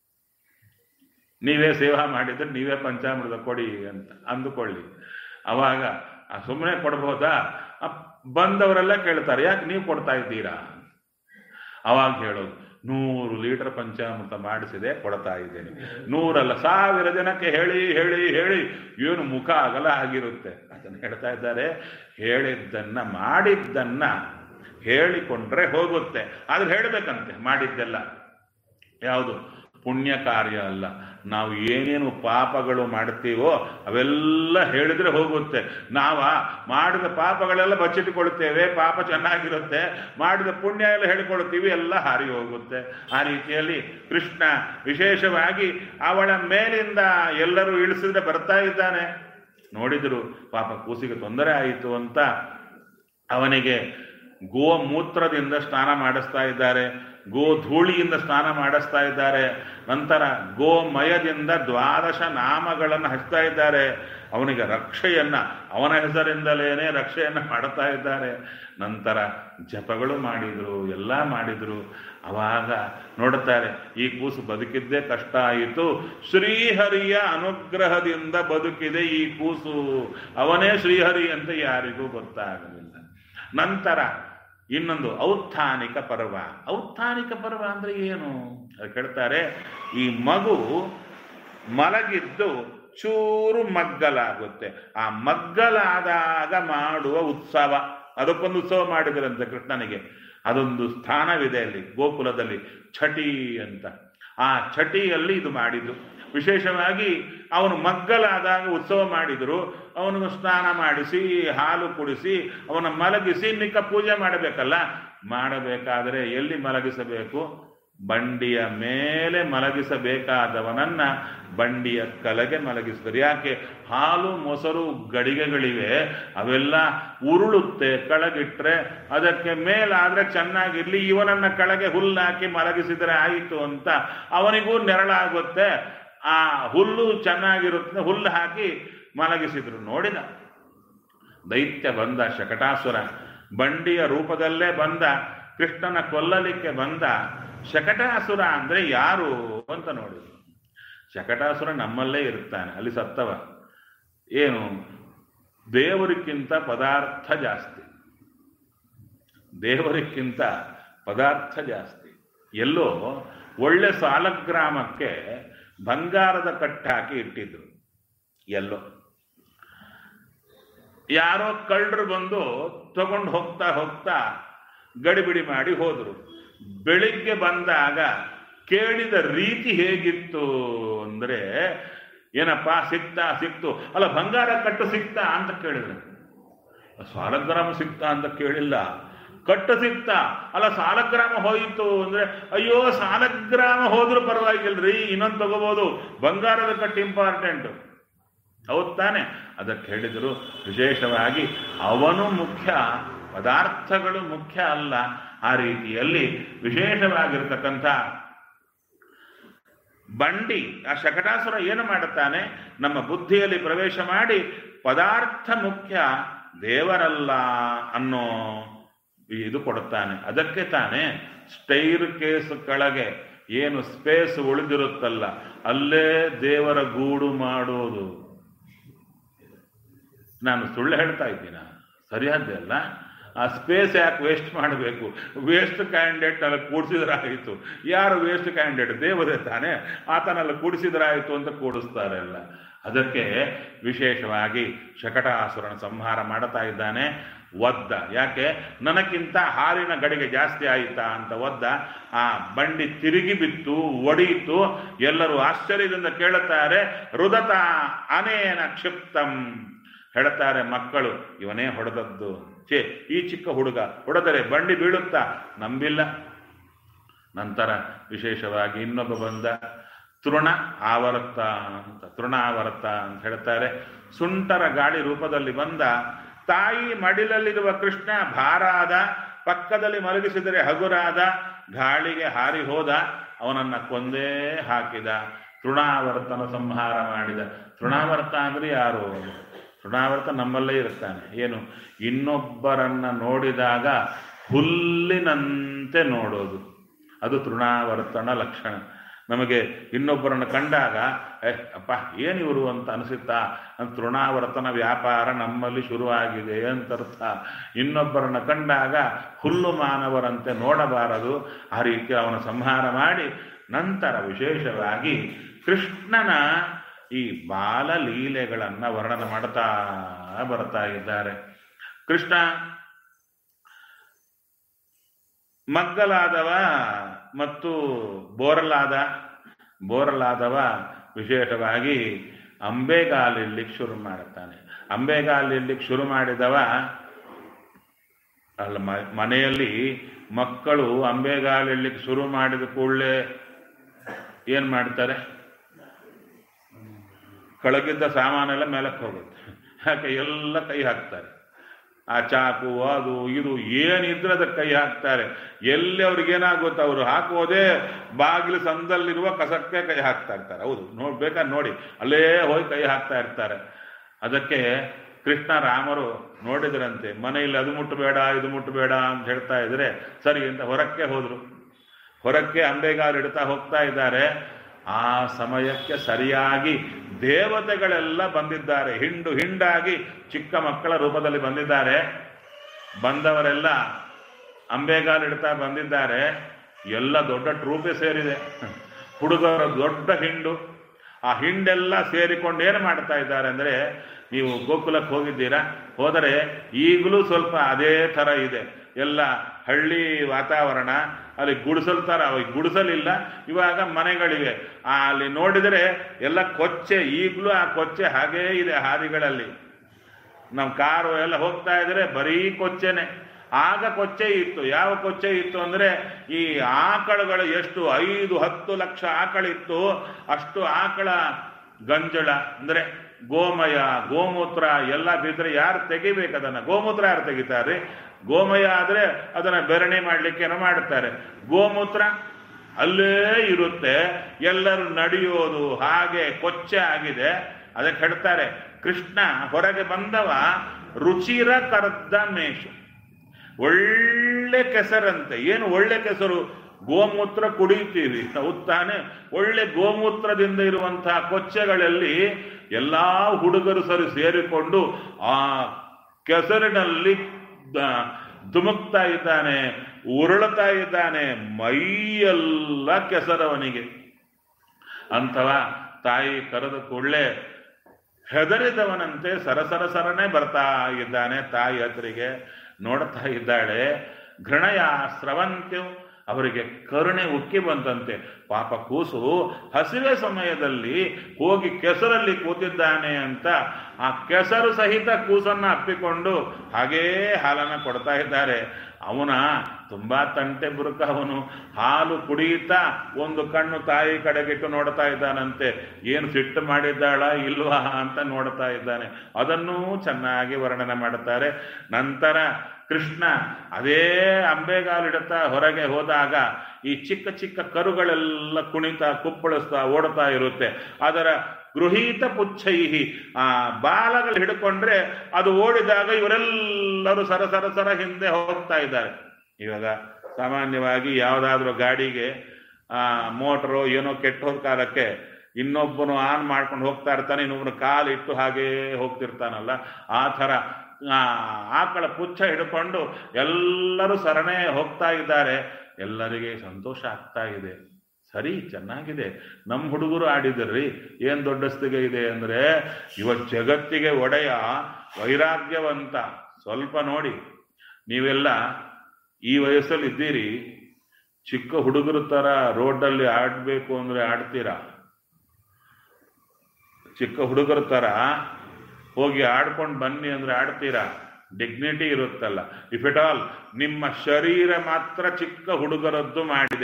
ನೀವೇ ಸೇವಾ ಮಾಡಿದ್ರೆ ನೀವೇ ಪಂಚಾಮೃತ ಕೊಡಿ ಅಂತ ಅಂದುಕೊಳ್ಳಿ ಅವಾಗ ಸುಮ್ಮನೆ ಕೊಡ್ಬೋದಾ ಬಂದವರೆಲ್ಲ ಕೇಳ್ತಾರೆ ಯಾಕೆ ನೀವು ಕೊಡ್ತಾ ಇದ್ದೀರಾ ಅವಾಗ ಹೇಳೋದು ನೂರು ಲೀಟರ್ ಪಂಚಾಮೃತ ಮಾಡಿಸಿದೆ ಕೊಡ್ತಾ ಇದ್ದೇನೆ ನೂರಲ್ಲ ಸಾವಿರ ಜನಕ್ಕೆ ಹೇಳಿ ಹೇಳಿ ಹೇಳಿ ಏನು ಮುಖ ಅಗಲ ಆಗಿರುತ್ತೆ ಅದನ್ನು ಹೇಳ್ತಾ ಇದ್ದಾರೆ ಹೇಳಿದ್ದನ್ನ ಮಾಡಿದ್ದನ್ನ ಹೇಳಿಕೊಂಡ್ರೆ ಹೋಗುತ್ತೆ ಆದ್ರೆ ಹೇಳಬೇಕಂತೆ ಮಾಡಿದ್ದೆಲ್ಲ ಯಾವುದು ಪುಣ್ಯ ಕಾರ್ಯ ಅಲ್ಲ ನಾವು ಏನೇನು ಪಾಪಗಳು ಮಾಡ್ತೀವೋ ಅವೆಲ್ಲ ಹೇಳಿದ್ರೆ ಹೋಗುತ್ತೆ ನಾವ ಮಾಡಿದ ಪಾಪಗಳೆಲ್ಲ ಬಚ್ಚಿಟ್ಟುಕೊಳ್ತೇವೆ ಪಾಪ ಚೆನ್ನಾಗಿರುತ್ತೆ ಮಾಡಿದ ಪುಣ್ಯ ಎಲ್ಲ ಹೇಳಿಕೊಳ್ತೀವಿ ಎಲ್ಲ ಹಾರಿ ಹೋಗುತ್ತೆ ಆ ರೀತಿಯಲ್ಲಿ ಕೃಷ್ಣ ವಿಶೇಷವಾಗಿ ಅವಳ ಮೇಲಿಂದ ಎಲ್ಲರೂ ಇಳಿಸಿದ್ರೆ ಬರ್ತಾ ಇದ್ದಾನೆ ನೋಡಿದ್ರು ಪಾಪ ಕೂಸಿಗೆ ತೊಂದರೆ ಆಯಿತು ಅಂತ ಅವನಿಗೆ ಗೋಮೂತ್ರದಿಂದ ಸ್ನಾನ ಮಾಡಿಸ್ತಾ ಇದ್ದಾರೆ ಗೋಧೂಳಿಯಿಂದ ಸ್ನಾನ ಮಾಡಿಸ್ತಾ ಇದ್ದಾರೆ ನಂತರ ಗೋಮಯದಿಂದ ದ್ವಾದಶ ನಾಮಗಳನ್ನು ಹಚ್ತಾ ಇದ್ದಾರೆ ಅವನಿಗೆ ರಕ್ಷೆಯನ್ನ ಅವನ ಹೆಸರಿಂದಲೇನೆ ರಕ್ಷೆಯನ್ನ ಮಾಡ್ತಾ ಇದ್ದಾರೆ ನಂತರ ಜಪಗಳು ಮಾಡಿದ್ರು ಎಲ್ಲ ಮಾಡಿದ್ರು ಅವಾಗ ನೋಡುತ್ತಾರೆ ಈ ಕೂಸು ಬದುಕಿದ್ದೇ ಕಷ್ಟ ಆಯಿತು ಶ್ರೀಹರಿಯ ಅನುಗ್ರಹದಿಂದ ಬದುಕಿದೆ ಈ ಕೂಸು ಅವನೇ ಶ್ರೀಹರಿ ಅಂತ ಯಾರಿಗೂ ಗೊತ್ತಾಗಲಿಲ್ಲ ನಂತರ ಇನ್ನೊಂದು ಔತ್ಥಾನಿಕ ಪರ್ವ ಔತ್ಥಾನಿಕ ಪರ್ವ ಅಂದ್ರೆ ಏನು ಅದು ಕೇಳ್ತಾರೆ ಈ ಮಗು ಮಲಗಿದ್ದು ಚೂರು ಮಗ್ಗಲಾಗುತ್ತೆ ಆ ಮಗ್ಗಲಾದಾಗ ಮಾಡುವ ಉತ್ಸವ ಅದಕ್ಕೊಂದು ಉತ್ಸವ ಮಾಡಿದ್ರಂತೆ ಕೃಷ್ಣನಿಗೆ ಅದೊಂದು ಸ್ಥಾನವಿದೆ ಅಲ್ಲಿ ಗೋಕುಲದಲ್ಲಿ ಛಟಿ ಅಂತ ಆ ಛಟಿಯಲ್ಲಿ ಇದು ಮಾಡಿದ್ದು ವಿಶೇಷವಾಗಿ ಅವನು ಮಗ್ಗಲಾದಾಗ ಉತ್ಸವ ಮಾಡಿದರು ಅವನಿಗೆ ಸ್ನಾನ ಮಾಡಿಸಿ ಹಾಲು ಕುಡಿಸಿ ಅವನ ಮಲಗಿಸಿ ಮಿಕ್ಕ ಪೂಜೆ ಮಾಡಬೇಕಲ್ಲ ಮಾಡಬೇಕಾದರೆ ಎಲ್ಲಿ ಮಲಗಿಸಬೇಕು ಬಂಡಿಯ ಮೇಲೆ ಮಲಗಿಸಬೇಕಾದವನನ್ನ ಬಂಡಿಯ ಕಲಗೆ ಮಲಗಿಸಿದರು ಯಾಕೆ ಹಾಲು ಮೊಸರು ಗಡಿಗೆಗಳಿವೆ ಅವೆಲ್ಲ ಉರುಳುತ್ತೆ ಕೆಳಗಿಟ್ರೆ ಅದಕ್ಕೆ ಮೇಲಾದ್ರೆ ಚೆನ್ನಾಗಿರ್ಲಿ ಇವನನ್ನ ಕೆಳಗೆ ಹುಲ್ಲಾಕಿ ಮಲಗಿಸಿದರೆ ಆಯಿತು ಅಂತ ಅವನಿಗೂ ನೆರಳಾಗುತ್ತೆ ಆ ಹುಲ್ಲು ಚೆನ್ನಾಗಿರುತ್ತೆ ಹುಲ್ಲು ಹಾಕಿ ಮಲಗಿಸಿದ್ರು ನೋಡಿದ ದೈತ್ಯ ಬಂದ ಶಕಟಾಸುರ ಬಂಡಿಯ ರೂಪದಲ್ಲೇ ಬಂದ ಕೃಷ್ಣನ ಕೊಲ್ಲಲಿಕ್ಕೆ ಬಂದ ಶಕಟಾಸುರ ಅಂದ್ರೆ ಯಾರು ಅಂತ ನೋಡಿದ್ರು ಶಕಟಾಸುರ ನಮ್ಮಲ್ಲೇ ಇರ್ತಾನೆ ಅಲ್ಲಿ ಸತ್ತವ ಏನು ದೇವರಿಗಿಂತ ಪದಾರ್ಥ ಜಾಸ್ತಿ ದೇವರಿಗಿಂತ ಪದಾರ್ಥ ಜಾಸ್ತಿ ಎಲ್ಲೋ ಒಳ್ಳೆ ಸಾಲಗ್ರಾಮಕ್ಕೆ ಬಂಗಾರದ ಕಟ್ಟಾಕಿ ಇಟ್ಟಿದ್ರು ಎಲ್ಲೋ ಯಾರೋ ಕಳ್ಳರು ಬಂದು ತಗೊಂಡು ಹೋಗ್ತಾ ಹೋಗ್ತಾ ಗಡಿಬಿಡಿ ಮಾಡಿ ಹೋದರು ಬೆಳಿಗ್ಗೆ ಬಂದಾಗ ಕೇಳಿದ ರೀತಿ ಹೇಗಿತ್ತು ಅಂದ್ರೆ ಏನಪ್ಪ ಸಿಕ್ತಾ ಸಿಕ್ತು ಅಲ್ಲ ಬಂಗಾರ ಕಟ್ಟು ಸಿಕ್ತಾ ಅಂತ ಕೇಳಿದ್ರೆ ಸಾಲಗ್ರಾಮ ಸಿಕ್ತಾ ಅಂತ ಕೇಳಿಲ್ಲ ಕಟ್ಟು ಸಿಕ್ತಾ ಅಲ್ಲ ಸಾಲಗ್ರಾಮ ಹೋಯಿತು ಅಂದ್ರೆ ಅಯ್ಯೋ ಸಾಲಗ್ರಾಮ ಹೋದ್ರೂ ಪರವಾಗಿಲ್ರಿ ಇನ್ನೊಂದು ತಗೋಬಹುದು ಬಂಗಾರದ ಕಟ್ಟು ಇಂಪಾರ್ಟೆಂಟ್ ಹೌದ್ ತಾನೆ ಅದಕ್ಕೆ ಹೇಳಿದರು ವಿಶೇಷವಾಗಿ ಅವನು ಮುಖ್ಯ ಪದಾರ್ಥಗಳು ಮುಖ್ಯ ಅಲ್ಲ ಆ ರೀತಿಯಲ್ಲಿ ವಿಶೇಷವಾಗಿರ್ತಕ್ಕಂಥ ಬಂಡಿ ಆ ಶಕಟಾಸುರ ಏನು ಮಾಡುತ್ತಾನೆ ನಮ್ಮ ಬುದ್ಧಿಯಲ್ಲಿ ಪ್ರವೇಶ ಮಾಡಿ ಪದಾರ್ಥ ಮುಖ್ಯ ದೇವರಲ್ಲ ಅನ್ನೋ ಇದು ಕೊಡುತ್ತಾನೆ ಅದಕ್ಕೆ ತಾನೇ ಸ್ಟೈರ್ ಕೇಸ್ ಕೆಳಗೆ ಏನು ಸ್ಪೇಸ್ ಉಳಿದಿರುತ್ತಲ್ಲ ಅಲ್ಲೇ ದೇವರ ಗೂಡು ಮಾಡೋದು ನಾನು ಸುಳ್ಳು ಹೇಳ್ತಾ ಇದ್ದೀನ ಸರಿಯಾದ್ದೆ ಅಲ್ಲ ಆ ಸ್ಪೇಸ್ ಯಾಕೆ ವೇಸ್ಟ್ ಮಾಡಬೇಕು ವೇಸ್ಟ್ ಕ್ಯಾಂಡಿಡೇಟ್ ಅಲ್ಲಿ ಕೂಡಿಸಿದ್ರಾಯಿತು ಯಾರು ವೇಸ್ಟ್ ಕ್ಯಾಂಡಿಡೇಟ್ ದೇವರೇ ತಾನೇ ಆತನಲ್ಲಿ ಕೂಡಿಸಿದ್ರಾಯಿತು ಅಂತ ಕೂಡಿಸ್ತಾರೆ ಎಲ್ಲ ಅದಕ್ಕೆ ವಿಶೇಷವಾಗಿ ಶಕಟಾಸುರನ ಸಂಹಾರ ಮಾಡ್ತಾ ಇದ್ದಾನೆ ಒದ್ದ ಯಾಕೆ ನನಗಿಂತ ಹಾಲಿನ ಗಡಿಗೆ ಜಾಸ್ತಿ ಆಯಿತಾ ಅಂತ ಒದ್ದ ಆ ಬಂಡಿ ತಿರುಗಿ ಬಿತ್ತು ಒಡೆಯಿತು ಎಲ್ಲರೂ ಆಶ್ಚರ್ಯದಿಂದ ಕೇಳುತ್ತಾರೆ ರುದತ ಅನೇನ ಕ್ಷಿಪ್ತಂ ಹೇಳ್ತಾರೆ ಮಕ್ಕಳು ಇವನೇ ಹೊಡೆದದ್ದು ಛೇ ಈ ಚಿಕ್ಕ ಹುಡುಗ ಹೊಡೆದರೆ ಬಂಡಿ ಬೀಳುತ್ತಾ ನಂಬಿಲ್ಲ ನಂತರ ವಿಶೇಷವಾಗಿ ಇನ್ನೊಬ್ಬ ಬಂದ ತೃಣ ಆವರ್ತ ಅಂತ ತೃಣ ಆವರ್ತ ಅಂತ ಹೇಳ್ತಾರೆ ಸುಂಟರ ಗಾಳಿ ರೂಪದಲ್ಲಿ ಬಂದ ತಾಯಿ ಮಡಿಲಲ್ಲಿರುವ ಕೃಷ್ಣ ಭಾರಾದ ಪಕ್ಕದಲ್ಲಿ ಮಲಗಿಸಿದರೆ ಹಗುರಾದ ಗಾಳಿಗೆ ಹಾರಿ ಹೋದ ಅವನನ್ನ ಕೊಂದೇ ಹಾಕಿದ ತೃಣಾವರ್ತನ ಸಂಹಾರ ಮಾಡಿದ ತೃಣಾವರ್ತ ಅಂದ್ರೆ ಯಾರು ತೃಣಾವರ್ತ ನಮ್ಮಲ್ಲೇ ಇರ್ತಾನೆ ಏನು ಇನ್ನೊಬ್ಬರನ್ನ ನೋಡಿದಾಗ ಹುಲ್ಲಿನಂತೆ ನೋಡೋದು ಅದು ತೃಣಾವರ್ತನ ಲಕ್ಷಣ ನಮಗೆ ಇನ್ನೊಬ್ಬರನ್ನು ಕಂಡಾಗ ಏ ಅಪ್ಪ ಏನಿವರು ಅಂತ ಅನಿಸುತ್ತಾ ಅಂತ ತೃಣಾವರ್ತನ ವ್ಯಾಪಾರ ನಮ್ಮಲ್ಲಿ ಶುರುವಾಗಿದೆ ಅಂತ ಅರ್ಥ ಇನ್ನೊಬ್ಬರನ್ನ ಕಂಡಾಗ ಹುಲ್ಲು ಮಾನವರಂತೆ ನೋಡಬಾರದು ಆ ರೀತಿ ಅವನ ಸಂಹಾರ ಮಾಡಿ ನಂತರ ವಿಶೇಷವಾಗಿ ಕೃಷ್ಣನ ಈ ಬಾಲಲೀಲೆಗಳನ್ನು ವರ್ಣನೆ ಮಾಡ್ತಾ ಬರ್ತಾ ಇದ್ದಾರೆ ಕೃಷ್ಣ ಮಗ್ಗಲಾದವ ಮತ್ತು ಬೋರಲಾದ ಬೋರಲಾದವ ವಿಶೇಷವಾಗಿ ಅಂಬೆಗಾಲಿಡ್ಲಿಕ್ಕೆ ಶುರು ಮಾಡುತ್ತಾನೆ ಅಂಬೆಗಾಲಿಡ್ಲಿಕ್ಕೆ ಶುರು ಮಾಡಿದವ ಅಲ್ಲ ಮ- ಮನೆಯಲ್ಲಿ ಮಕ್ಕಳು ಅಂಬೆಗಾಲಿಡ್ಲಿಕ್ಕೆ ಶುರು ಮಾಡಿದ ಕೂಡಲೇ ಏನು ಮಾಡ್ತಾರೆ ಕೆಳಗಿದ್ದ ಸಾಮಾನೆಲ್ಲ ಮೇಲಕ್ಕೆ ಹೋಗುತ್ತೆ ಯಾಕೆ ಎಲ್ಲ ಕೈ ಹಾಕ್ತಾರೆ ಆ ಚಾಕು ಅದು ಇದು ಏನಿದ್ರೆ ಅದಕ್ಕೆ ಕೈ ಹಾಕ್ತಾರೆ ಎಲ್ಲಿ ಅವ್ರಿಗೇನಾಗುತ್ತೆ ಅವರು ಹಾಕೋದೇ ಬಾಗಿಲು ಸಂದಲ್ಲಿರುವ ಕಸಕ್ಕೆ ಕೈ ಹಾಕ್ತಾ ಇರ್ತಾರೆ ಹೌದು ನೋಡ್ ಬೇಕಾದ್ರೆ ನೋಡಿ ಅಲ್ಲೇ ಹೋಗಿ ಕೈ ಹಾಕ್ತಾ ಇರ್ತಾರೆ ಅದಕ್ಕೆ ಕೃಷ್ಣ ರಾಮರು ನೋಡಿದ್ರಂತೆ ಮನೆಯಲ್ಲಿ ಅದು ಮುಟ್ಟಬೇಡ ಇದು ಮುಟ್ಟಬೇಡ ಅಂತ ಹೇಳ್ತಾ ಇದ್ರೆ ಸರಿ ಅಂತ ಹೊರಕ್ಕೆ ಹೋದ್ರು ಹೊರಕ್ಕೆ ಅಂಬೆಗಾಲು ಇಡ್ತಾ ಹೋಗ್ತಾ ಇದ್ದಾರೆ ಆ ಸಮಯಕ್ಕೆ ಸರಿಯಾಗಿ ದೇವತೆಗಳೆಲ್ಲ ಬಂದಿದ್ದಾರೆ ಹಿಂಡು ಹಿಂಡಾಗಿ ಚಿಕ್ಕ ಮಕ್ಕಳ ರೂಪದಲ್ಲಿ ಬಂದಿದ್ದಾರೆ ಬಂದವರೆಲ್ಲ ಅಂಬೆಗಾಲು ಇಡ್ತಾ ಬಂದಿದ್ದಾರೆ ಎಲ್ಲ ದೊಡ್ಡ ಟ್ರೂಪೆ ಸೇರಿದೆ ಹುಡುಗರ ದೊಡ್ಡ ಹಿಂಡು ಆ ಹಿಂಡೆಲ್ಲ ಸೇರಿಕೊಂಡು ಏನು ಮಾಡ್ತಾ ಇದ್ದಾರೆ ಅಂದರೆ ನೀವು ಗೋಕುಲಕ್ಕೆ ಹೋಗಿದ್ದೀರಾ ಹೋದರೆ ಈಗಲೂ ಸ್ವಲ್ಪ ಅದೇ ಥರ ಇದೆ ಎಲ್ಲ ಹಳ್ಳಿ ವಾತಾವರಣ ಅಲ್ಲಿ ಗುಡಿಸಲ್ ಥರ ಅವಾಗ ಗುಡಿಸಲಿಲ್ಲ ಇವಾಗ ಮನೆಗಳಿವೆ ಆ ಅಲ್ಲಿ ನೋಡಿದರೆ ಎಲ್ಲ ಕೊಚ್ಚೆ ಈಗಲೂ ಆ ಕೊಚ್ಚೆ ಹಾಗೇ ಇದೆ ಹಾದಿಗಳಲ್ಲಿ ನಮ್ಮ ಕಾರು ಎಲ್ಲ ಹೋಗ್ತಾ ಇದ್ರೆ ಬರೀ ಕೊಚ್ಚೆನೆ ಆಗ ಕೊಚ್ಚೆ ಇತ್ತು ಯಾವ ಕೊಚ್ಚೆ ಇತ್ತು ಅಂದ್ರೆ ಈ ಆಕಳುಗಳು ಎಷ್ಟು ಐದು ಹತ್ತು ಲಕ್ಷ ಆಕಳಿತ್ತು ಅಷ್ಟು ಆಕಳ ಗಂಜಳ ಅಂದ್ರೆ ಗೋಮಯ ಗೋಮೂತ್ರ ಎಲ್ಲ ಬಿದ್ದರೆ ಯಾರು ತೆಗಿಬೇಕು ಅದನ್ನ ಗೋಮೂತ್ರ ಯಾರು ತೆಗಿತಾರೆ ಗೋಮಯ ಆದ್ರೆ ಅದನ್ನ ಬೆರಣೆ ಮಾಡ್ಲಿಕ್ಕೆ ಏನೋ ಮಾಡ್ತಾರೆ ಗೋಮೂತ್ರ ಅಲ್ಲೇ ಇರುತ್ತೆ ಎಲ್ಲರೂ ನಡೆಯೋದು ಹಾಗೆ ಕೊಚ್ಚೆ ಆಗಿದೆ ಅದಕ್ಕೆ ಹೇಳ್ತಾರೆ ಕೃಷ್ಣ ಹೊರಗೆ ಬಂದವ ರುಚಿರ ಕರ್ದ ಮೇಷು ಒಳ್ಳೆ ಕೆಸರಂತೆ ಏನು ಒಳ್ಳೆ ಕೆಸರು ಗೋಮೂತ್ರ ಕುಡಿತೀವಿ ಹೌದ್ ತಾನೆ ಒಳ್ಳೆ ಗೋಮೂತ್ರದಿಂದ ಇರುವಂತಹ ಕೊಚ್ಚೆಗಳಲ್ಲಿ ಎಲ್ಲಾ ಹುಡುಗರು ಸರಿ ಸೇರಿಕೊಂಡು ಆ ಕೆಸರಿನಲ್ಲಿ ದ- ಧುಮುಕ್ತಾ ಇದ್ದಾನೆ ಉರುಳ್ತಾ ಇದ್ದಾನೆ ಮೈಯೆಲ್ಲ ಕೆಸರವನಿಗೆ ಅಂಥವ ತಾಯಿ ಕರೆದ ಕೂಡಲೇ ಹೆದರಿದವನಂತೆ ಸರಸರ ಸರನೆ ಬರ್ತಾ ಇದ್ದಾನೆ ತಾಯಿ ಹತ್ರಿಗೆ ನೋಡ್ತಾ ಇದ್ದಾಳೆ ಘೃಣಯ ಸ್ರವಂತ್ಯು ಅವರಿಗೆ ಕರುಣೆ ಉಕ್ಕಿ ಬಂತಂತೆ ಪಾಪ ಕೂಸು ಹಸಿವೆ ಸಮಯದಲ್ಲಿ ಹೋಗಿ ಕೆಸರಲ್ಲಿ ಕೂತಿದ್ದಾನೆ ಅಂತ ಆ ಕೆಸರು ಸಹಿತ ಕೂಸನ್ನ ಅಪ್ಪಿಕೊಂಡು ಹಾಗೇ ಹಾಲನ್ನ ಕೊಡ್ತಾ ಇದ್ದಾರೆ ಅವನ ತುಂಬಾ ತಂಟೆ ಬುರುಕ ಅವನು ಹಾಲು ಕುಡಿಯುತ್ತಾ ಒಂದು ಕಣ್ಣು ತಾಯಿ ಕಡೆಗಿಟ್ಟು ನೋಡ್ತಾ ಇದ್ದಾನಂತೆ ಏನು ಸಿಟ್ಟು ಮಾಡಿದ್ದಾಳ ಇಲ್ವಾ ಅಂತ ನೋಡ್ತಾ ಇದ್ದಾನೆ ಅದನ್ನೂ ಚೆನ್ನಾಗಿ ವರ್ಣನೆ ಮಾಡುತ್ತಾರೆ ನಂತರ ಕೃಷ್ಣ ಅದೇ ಅಂಬೆಗಾಲಿಡುತ್ತಾ ಹೊರಗೆ ಹೋದಾಗ ಈ ಚಿಕ್ಕ ಚಿಕ್ಕ ಕರುಗಳೆಲ್ಲ ಕುಣಿತಾ ಕುಪ್ಪಳಿಸ್ತಾ ಓಡ್ತಾ ಇರುತ್ತೆ ಅದರ ಗೃಹೀತ ಪುಚ್ಛೈಹಿ ಆ ಬಾಲಗಳು ಹಿಡ್ಕೊಂಡ್ರೆ ಅದು ಓಡಿದಾಗ ಇವರೆಲ್ಲರೂ ಸರ ಸರ ಸರ ಹಿಂದೆ ಹೋಗ್ತಾ ಇದ್ದಾರೆ ಇವಾಗ ಸಾಮಾನ್ಯವಾಗಿ ಯಾವುದಾದ್ರೂ ಗಾಡಿಗೆ ಆ ಮೋಟ್ರು ಏನೋ ಕೆಟ್ಟ ಹೋದ ಕಾಲಕ್ಕೆ ಇನ್ನೊಬ್ಬನು ಆನ್ ಮಾಡ್ಕೊಂಡು ಹೋಗ್ತಾ ಇರ್ತಾನೆ ಇನ್ನೊಬ್ಬನು ಕಾಲಿಟ್ಟು ಹಾಗೇ ಹೋಗ್ತಿರ್ತಾನಲ್ಲ ಆ ಥರ ಆ ಆಕಳ ಪುಚ್ಛ ಹಿಡ್ಕೊಂಡು ಎಲ್ಲರೂ ಸರಣೆ ಹೋಗ್ತಾ ಇದ್ದಾರೆ ಎಲ್ಲರಿಗೆ ಸಂತೋಷ ಆಗ್ತಾ ಇದೆ ಸರಿ ಚೆನ್ನಾಗಿದೆ ನಮ್ಮ ಹುಡುಗರು ಆಡಿದ್ರಿ ಏನ್ ದೊಡ್ಡಸ್ತಿಗೆ ಇದೆ ಅಂದ್ರೆ ಇವತ್ತು ಜಗತ್ತಿಗೆ ಒಡೆಯ ವೈರಾಗ್ಯವಂತ ಸ್ವಲ್ಪ ನೋಡಿ ನೀವೆಲ್ಲ ಈ ವಯಸ್ಸಲ್ಲಿ ಇದ್ದೀರಿ ಚಿಕ್ಕ ಹುಡುಗರ ತರ ರೋಡಲ್ಲಿ ಆಡ್ಬೇಕು ಅಂದ್ರೆ ಆಡ್ತೀರಾ ಚಿಕ್ಕ ಹುಡುಗರ ತರ ಹೋಗಿ ಆಡ್ಕೊಂಡು ಬನ್ನಿ ಅಂದ್ರೆ ಆಡ್ತೀರಾ ಡಿಗ್ನಿಟಿ ಇರುತ್ತಲ್ಲ ಇಫ್ ಇಟ್ ಆಲ್ ನಿಮ್ಮ ಶರೀರ ಮಾತ್ರ ಚಿಕ್ಕ ಹುಡುಗರದ್ದು ಮಾಡಿದೆ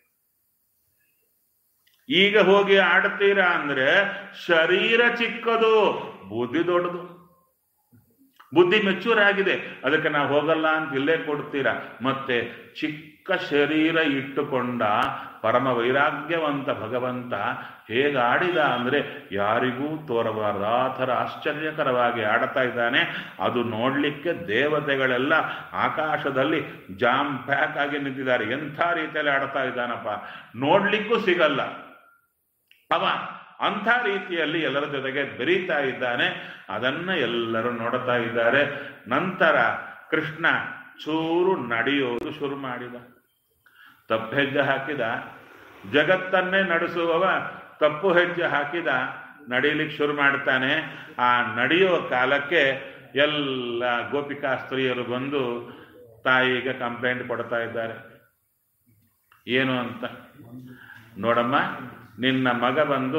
ಈಗ ಹೋಗಿ ಆಡ್ತೀರಾ ಅಂದ್ರೆ ಶರೀರ ಚಿಕ್ಕದು ಬುದ್ಧಿ ದೊಡ್ಡದು ಬುದ್ಧಿ ಮೆಚೂರ್ ಆಗಿದೆ ಅದಕ್ಕೆ ನಾವು ಹೋಗಲ್ಲ ಅಂತ ಇಲ್ಲೇ ಕೊಡ್ತೀರಾ ಮತ್ತೆ ಚಿಕ್ಕ ಶರೀರ ಇಟ್ಟುಕೊಂಡ ಪರಮ ವೈರಾಗ್ಯವಂತ ಭಗವಂತ ಹೇಗೆ ಆಡಿದ ಅಂದ್ರೆ ಯಾರಿಗೂ ತೋರಬಾರದು ಆ ಥರ ಆಶ್ಚರ್ಯಕರವಾಗಿ ಆಡ್ತಾ ಇದ್ದಾನೆ ಅದು ನೋಡ್ಲಿಕ್ಕೆ ದೇವತೆಗಳೆಲ್ಲ ಆಕಾಶದಲ್ಲಿ ಜಾಮ್ ಪ್ಯಾಕ್ ಆಗಿ ನಿಂತಿದ್ದಾರೆ ಎಂಥ ರೀತಿಯಲ್ಲಿ ಆಡ್ತಾ ಇದ್ದಾನಪ್ಪ ನೋಡ್ಲಿಕ್ಕೂ ಸಿಗಲ್ಲ ಅವ ಅಂಥ ರೀತಿಯಲ್ಲಿ ಎಲ್ಲರ ಜೊತೆಗೆ ಬೆರೀತಾ ಇದ್ದಾನೆ ಅದನ್ನ ಎಲ್ಲರೂ ನೋಡ್ತಾ ಇದ್ದಾರೆ ನಂತರ ಕೃಷ್ಣ ಚೂರು ನಡೆಯೋದು ಶುರು ಮಾಡಿದ ತಪ್ಪು ಹೆಜ್ಜೆ ಹಾಕಿದ ಜಗತ್ತನ್ನೇ ನಡೆಸುವವ ತಪ್ಪು ಹೆಜ್ಜೆ ಹಾಕಿದ ನಡೀಲಿಕ್ಕೆ ಶುರು ಮಾಡ್ತಾನೆ ಆ ನಡೆಯೋ ಕಾಲಕ್ಕೆ ಎಲ್ಲ ಗೋಪಿಕಾ ಸ್ತ್ರೀಯರು ಬಂದು ತಾಯಿಗೆ ಕಂಪ್ಲೇಂಟ್ ಕೊಡ್ತಾ ಇದ್ದಾರೆ ಏನು ಅಂತ ನೋಡಮ್ಮ ನಿನ್ನ ಮಗ ಬಂದು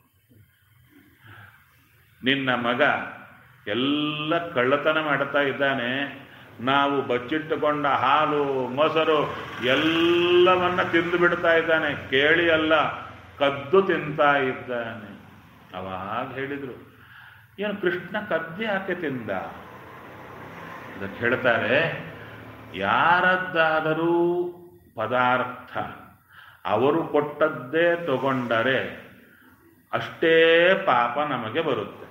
ನಿನ್ನ ಮಗ ಎಲ್ಲ ಕಳ್ಳತನ ಮಾಡ್ತಾ ಇದ್ದಾನೆ ನಾವು ಬಚ್ಚಿಟ್ಟುಕೊಂಡ ಹಾಲು ಮೊಸರು ಎಲ್ಲವನ್ನ ತಿಂದು ಬಿಡ್ತಾ ಇದ್ದಾನೆ ಕೇಳಿ ಅಲ್ಲ ಕದ್ದು ತಿಂತಾ ಇದ್ದಾನೆ ಅವಾಗ ಹೇಳಿದ್ರು ಏನು ಕೃಷ್ಣ ಕದ್ದು ಯಾಕೆ ತಿಂದ ಅದಕ್ಕೆ ಹೇಳ್ತಾರೆ ಯಾರದ್ದಾದರೂ ಪದಾರ್ಥ ಅವರು ಕೊಟ್ಟದ್ದೇ ತಗೊಂಡರೆ ಅಷ್ಟೇ ಪಾಪ ನಮಗೆ ಬರುತ್ತೆ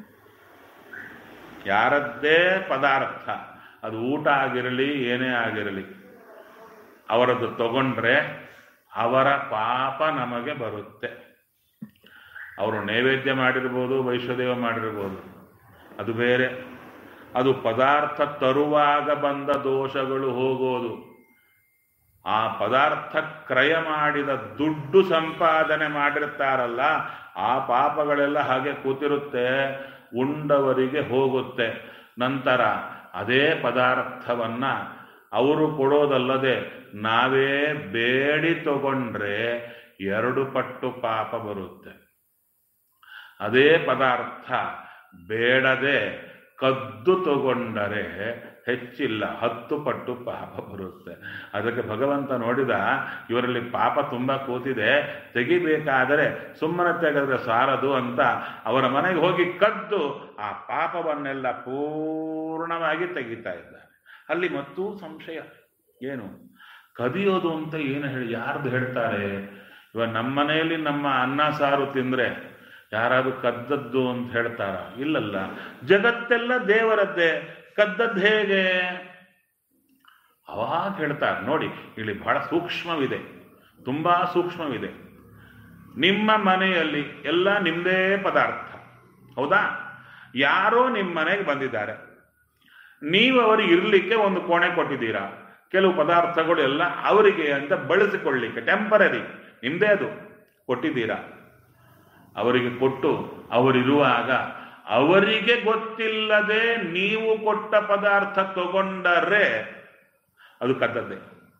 ಯಾರದ್ದೇ ಪದಾರ್ಥ ಅದು ಊಟ ಆಗಿರಲಿ ಏನೇ ಆಗಿರಲಿ ಅವರದ್ದು ತಗೊಂಡ್ರೆ ಅವರ ಪಾಪ ನಮಗೆ ಬರುತ್ತೆ ಅವರು ನೈವೇದ್ಯ ಮಾಡಿರ್ಬೋದು ವೈಶ್ವದೇವ ಮಾಡಿರ್ಬೋದು ಅದು ಬೇರೆ ಅದು ಪದಾರ್ಥ ತರುವಾಗ ಬಂದ ದೋಷಗಳು ಹೋಗೋದು ಆ ಪದಾರ್ಥ ಕ್ರಯ ಮಾಡಿದ ದುಡ್ಡು ಸಂಪಾದನೆ ಮಾಡಿರ್ತಾರಲ್ಲ ಆ ಪಾಪಗಳೆಲ್ಲ ಹಾಗೆ ಕೂತಿರುತ್ತೆ ಉಂಡವರಿಗೆ ಹೋಗುತ್ತೆ ನಂತರ ಅದೇ ಪದಾರ್ಥವನ್ನ ಅವರು ಕೊಡೋದಲ್ಲದೆ ನಾವೇ ಬೇಡಿ ತಗೊಂಡ್ರೆ ಎರಡು ಪಟ್ಟು ಪಾಪ ಬರುತ್ತೆ ಅದೇ ಪದಾರ್ಥ ಬೇಡದೆ ಕದ್ದು ತಗೊಂಡರೆ ಹೆಚ್ಚಿಲ್ಲ ಹತ್ತು ಪಟ್ಟು ಪಾಪ ಬರುತ್ತೆ ಅದಕ್ಕೆ ಭಗವಂತ ನೋಡಿದ ಇವರಲ್ಲಿ ಪಾಪ ತುಂಬ ಕೂತಿದೆ ತೆಗಿಬೇಕಾದರೆ ಸುಮ್ಮನೆ ತೆಗೆದ್ರೆ ಸಾರದು ಅಂತ ಅವರ ಮನೆಗೆ ಹೋಗಿ ಕದ್ದು ಆ ಪಾಪವನ್ನೆಲ್ಲ ಪೂರ್ಣವಾಗಿ ತೆಗಿತಾ ಇದ್ದಾನೆ ಅಲ್ಲಿ ಮತ್ತೂ ಸಂಶಯ ಏನು ಕದಿಯೋದು ಅಂತ ಏನು ಹೇಳಿ ಯಾರ್ದು ಹೇಳ್ತಾರೆ ಇವಾಗ ನಮ್ಮ ಮನೆಯಲ್ಲಿ ನಮ್ಮ ಅನ್ನ ಸಾರು ತಿಂದ್ರೆ ಯಾರಾದ್ರೂ ಕದ್ದದ್ದು ಅಂತ ಹೇಳ್ತಾರ ಇಲ್ಲಲ್ಲ ಜಗತ್ತೆಲ್ಲ ದೇವರದ್ದೇ ಕದ್ದದ್ದು ಹೇಗೆ ಅವಾಗ ಹೇಳ್ತಾರೆ ನೋಡಿ ಇಲ್ಲಿ ಬಹಳ ಸೂಕ್ಷ್ಮವಿದೆ ತುಂಬಾ ಸೂಕ್ಷ್ಮವಿದೆ ನಿಮ್ಮ ಮನೆಯಲ್ಲಿ ಎಲ್ಲ ನಿಮ್ಮದೇ ಪದಾರ್ಥ ಹೌದಾ ಯಾರೋ ನಿಮ್ಮ ಮನೆಗೆ ಬಂದಿದ್ದಾರೆ ನೀವು ಅವರಿಗೆ ಇರಲಿಕ್ಕೆ ಒಂದು ಕೋಣೆ ಕೊಟ್ಟಿದ್ದೀರಾ ಕೆಲವು ಪದಾರ್ಥಗಳು ಎಲ್ಲ ಅವರಿಗೆ ಅಂತ ಬಳಸಿಕೊಳ್ಳಿಕ್ಕೆ ಟೆಂಪರರಿ ನಿಮ್ಮದೇ ಅದು ಕೊಟ್ಟಿದ್ದೀರಾ ಅವರಿಗೆ ಕೊಟ್ಟು ಅವರಿರುವಾಗ ಅವರಿಗೆ ಗೊತ್ತಿಲ್ಲದೆ ನೀವು ಕೊಟ್ಟ ಪದಾರ್ಥ ತಗೊಂಡರೆ ಅದು ಕದ್ದದ್ದೇ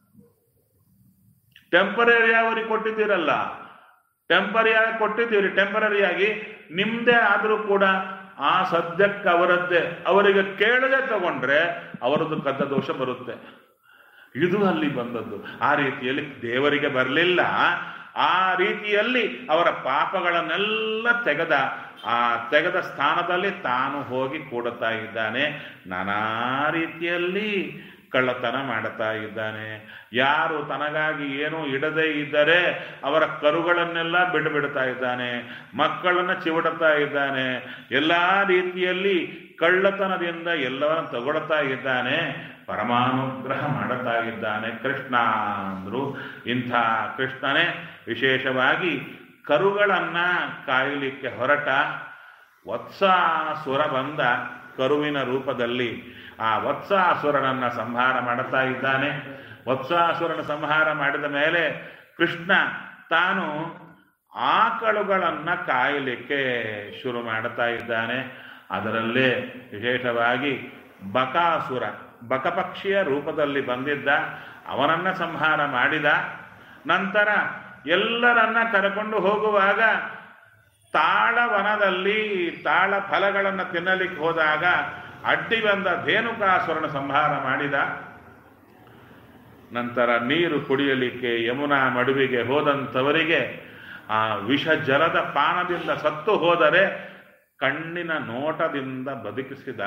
ಟೆಂಪರರಿ ಅವರಿಗೆ ಕೊಟ್ಟಿದ್ದೀರಲ್ಲ ಟೆಂಪರರಿಯಾಗಿ ಕೊಟ್ಟಿದ್ದೀರಿ ಟೆಂಪರರಿಯಾಗಿ ನಿಮ್ದೇ ಆದರೂ ಕೂಡ ಆ ಸದ್ಯಕ್ಕೆ ಅವರದ್ದೇ ಅವರಿಗೆ ಕೇಳದೆ ತಗೊಂಡ್ರೆ ಅವರದ್ದು ಕದ್ದ ದೋಷ ಬರುತ್ತೆ ಇದು ಅಲ್ಲಿ ಬಂದದ್ದು ಆ ರೀತಿಯಲ್ಲಿ ದೇವರಿಗೆ ಬರಲಿಲ್ಲ ಆ ರೀತಿಯಲ್ಲಿ ಅವರ ಪಾಪಗಳನ್ನೆಲ್ಲ ತೆಗೆದ ಆ ತೆಗೆದ ಸ್ಥಾನದಲ್ಲಿ ತಾನು ಹೋಗಿ ಕೂಡುತ್ತಾ ಇದ್ದಾನೆ ನಾನಾ ರೀತಿಯಲ್ಲಿ ಕಳ್ಳತನ ಮಾಡುತ್ತಾ ಇದ್ದಾನೆ ಯಾರು ತನಗಾಗಿ ಏನೂ ಇಡದೇ ಇದ್ದರೆ ಅವರ ಕರುಗಳನ್ನೆಲ್ಲ ಬಿಡುಬಿಡ್ತಾ ಇದ್ದಾನೆ ಮಕ್ಕಳನ್ನ ಚಿವುಡುತ್ತಾ ಇದ್ದಾನೆ ಎಲ್ಲ ರೀತಿಯಲ್ಲಿ ಕಳ್ಳತನದಿಂದ ಎಲ್ಲವನ್ನ ತಗೊಳ್ತಾ ಇದ್ದಾನೆ ಪರಮಾನುಗ್ರಹ ಮಾಡುತ್ತಾ ಇದ್ದಾನೆ ಕೃಷ್ಣ ಅಂದ್ರು ಇಂಥ ಕೃಷ್ಣನೇ ವಿಶೇಷವಾಗಿ ಕರುಗಳನ್ನ ಕಾಯಲಿಕ್ಕೆ ಹೊರಟ ವತ್ಸಾಸುರ ಬಂದ ಕರುವಿನ ರೂಪದಲ್ಲಿ ಆ ವತ್ಸಾಸುರನನ್ನ ಸಂಹಾರ ಮಾಡುತ್ತಾ ಇದ್ದಾನೆ ವತ್ಸಾಸುರನ ಸಂಹಾರ ಮಾಡಿದ ಮೇಲೆ ಕೃಷ್ಣ ತಾನು ಆಕಳುಗಳನ್ನ ಕಾಯಲಿಕ್ಕೆ ಶುರು ಮಾಡುತ್ತಾ ಇದ್ದಾನೆ ಅದರಲ್ಲೇ ವಿಶೇಷವಾಗಿ ಬಕಾಸುರ ಬಕಪಕ್ಷಿಯ ರೂಪದಲ್ಲಿ ಬಂದಿದ್ದ ಅವನನ್ನ ಸಂಹಾರ ಮಾಡಿದ ನಂತರ ಎಲ್ಲರನ್ನ ಕರೆಕೊಂಡು ಹೋಗುವಾಗ ತಾಳವನದಲ್ಲಿ ತಾಳ ಫಲಗಳನ್ನು ತಿನ್ನಲಿಕ್ಕೆ ಹೋದಾಗ ಅಡ್ಡಿ ಬಂದ ಧೇನುಕಾಸುರನ ಸಂಹಾರ ಮಾಡಿದ ನಂತರ ನೀರು ಕುಡಿಯಲಿಕ್ಕೆ ಯಮುನಾ ಮಡುವಿಗೆ ಹೋದಂಥವರಿಗೆ ಆ ವಿಷ ಜಲದ ಪಾನದಿಂದ ಸತ್ತು ಹೋದರೆ ಕಣ್ಣಿನ ನೋಟದಿಂದ ಬದುಕಿಸಿದ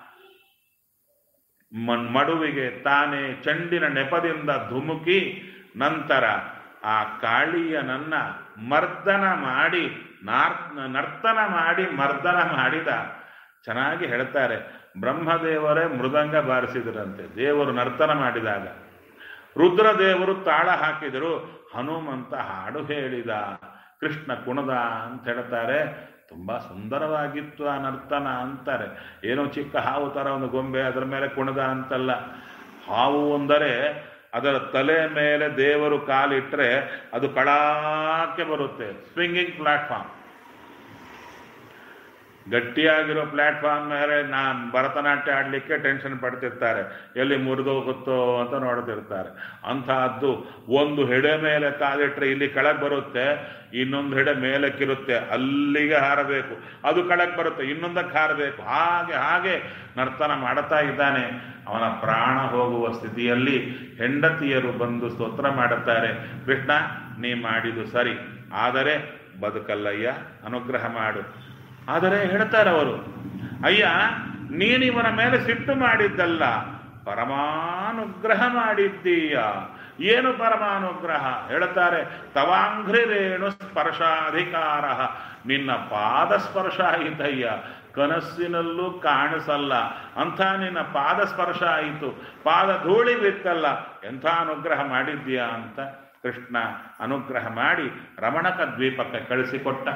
ಮಣ್- ಮಡುವಿಗೆ ತಾನೇ ಚೆಂಡಿನ ನೆಪದಿಂದ ಧುಮುಕಿ ನಂತರ ಆ ಕಾಳಿಯನನ್ನ ಮರ್ದನ ಮಾಡಿ ನಾರ್ ನರ್ತನ ಮಾಡಿ ಮರ್ದನ ಮಾಡಿದ ಚೆನ್ನಾಗಿ ಹೇಳ್ತಾರೆ ಬ್ರಹ್ಮದೇವರೇ ಮೃದಂಗ ಬಾರಿಸಿದರಂತೆ ದೇವರು ನರ್ತನ ಮಾಡಿದಾಗ ರುದ್ರದೇವರು ತಾಳ ಹಾಕಿದರು ಹನುಮಂತ ಹಾಡು ಹೇಳಿದ ಕೃಷ್ಣ ಕುಣದ ಅಂತ ಹೇಳ್ತಾರೆ ತುಂಬಾ ಸುಂದರವಾಗಿತ್ತು ಆ ನರ್ತನ ಅಂತಾರೆ ಏನೋ ಚಿಕ್ಕ ಹಾವು ತರ ಒಂದು ಗೊಂಬೆ ಅದರ ಮೇಲೆ ಕುಣದ ಅಂತಲ್ಲ ಹಾವು ಅಂದರೆ ಅದರ ತಲೆ ಮೇಲೆ ದೇವರು ಕಾಲಿಟ್ರೆ ಅದು ಕಳಾಕ್ಕೆ ಬರುತ್ತೆ ಸ್ವಿಂಗಿಂಗ್ ಪ್ಲಾಟ್ಫಾರ್ಮ್ ಗಟ್ಟಿಯಾಗಿರೋ ಪ್ಲಾಟ್ಫಾರ್ಮ್ ಮೇಲೆ ನಾ ಭರತನಾಟ್ಯ ಆಡಲಿಕ್ಕೆ ಟೆನ್ಷನ್ ಪಡ್ತಿರ್ತಾರೆ ಎಲ್ಲಿ ಮುರಿದೋಗುತ್ತೋ ಅಂತ ನೋಡ್ತಿರ್ತಾರೆ ಅಂಥದ್ದು ಒಂದು ಹೆಡೆ ಮೇಲೆ ಕಾಲಿಟ್ರೆ ಇಲ್ಲಿ ಕೆಳಗೆ ಬರುತ್ತೆ ಇನ್ನೊಂದು ಹೆಡೆ ಮೇಲಕ್ಕಿರುತ್ತೆ ಅಲ್ಲಿಗೆ ಹಾರಬೇಕು ಅದು ಕೆಳಗೆ ಬರುತ್ತೆ ಇನ್ನೊಂದಕ್ಕೆ ಹಾರಬೇಕು ಹಾಗೆ ಹಾಗೆ ನರ್ತನ ಮಾಡುತ್ತಾ ಇದ್ದಾನೆ ಅವನ ಪ್ರಾಣ ಹೋಗುವ ಸ್ಥಿತಿಯಲ್ಲಿ ಹೆಂಡತಿಯರು ಬಂದು ಸ್ತೋತ್ರ ಮಾಡುತ್ತಾರೆ ಕೃಷ್ಣ ನೀ ಮಾಡಿದು ಸರಿ ಆದರೆ ಬದುಕಲ್ಲಯ್ಯ ಅನುಗ್ರಹ ಮಾಡು ಆದರೆ ಹೇಳ್ತಾರೆ ಅವರು ಅಯ್ಯ ನೀನಿವನ ಮೇಲೆ ಸಿಟ್ಟು ಮಾಡಿದ್ದಲ್ಲ ಪರಮಾನುಗ್ರಹ ಮಾಡಿದ್ದೀಯ ಏನು ಪರಮಾನುಗ್ರಹ ಹೇಳ್ತಾರೆ ತವಾಂಘ್ರಿರೇಣು ಸ್ಪರ್ಶಾಧಿಕಾರ ನಿನ್ನ ಪಾದ ಸ್ಪರ್ಶ ಆಯಿತಯ್ಯ ಕನಸಿನಲ್ಲೂ ಕಾಣಿಸಲ್ಲ ಅಂಥ ನಿನ್ನ ಪಾದ ಸ್ಪರ್ಶ ಆಯಿತು ಪಾದ ಧೂಳಿ ಬಿತ್ತಲ್ಲ ಎಂಥ ಅನುಗ್ರಹ ಮಾಡಿದ್ದೀಯಾ ಅಂತ ಕೃಷ್ಣ ಅನುಗ್ರಹ ಮಾಡಿ ರಮಣಕ ದ್ವೀಪಕ್ಕೆ ಕಳಿಸಿಕೊಟ್ಟ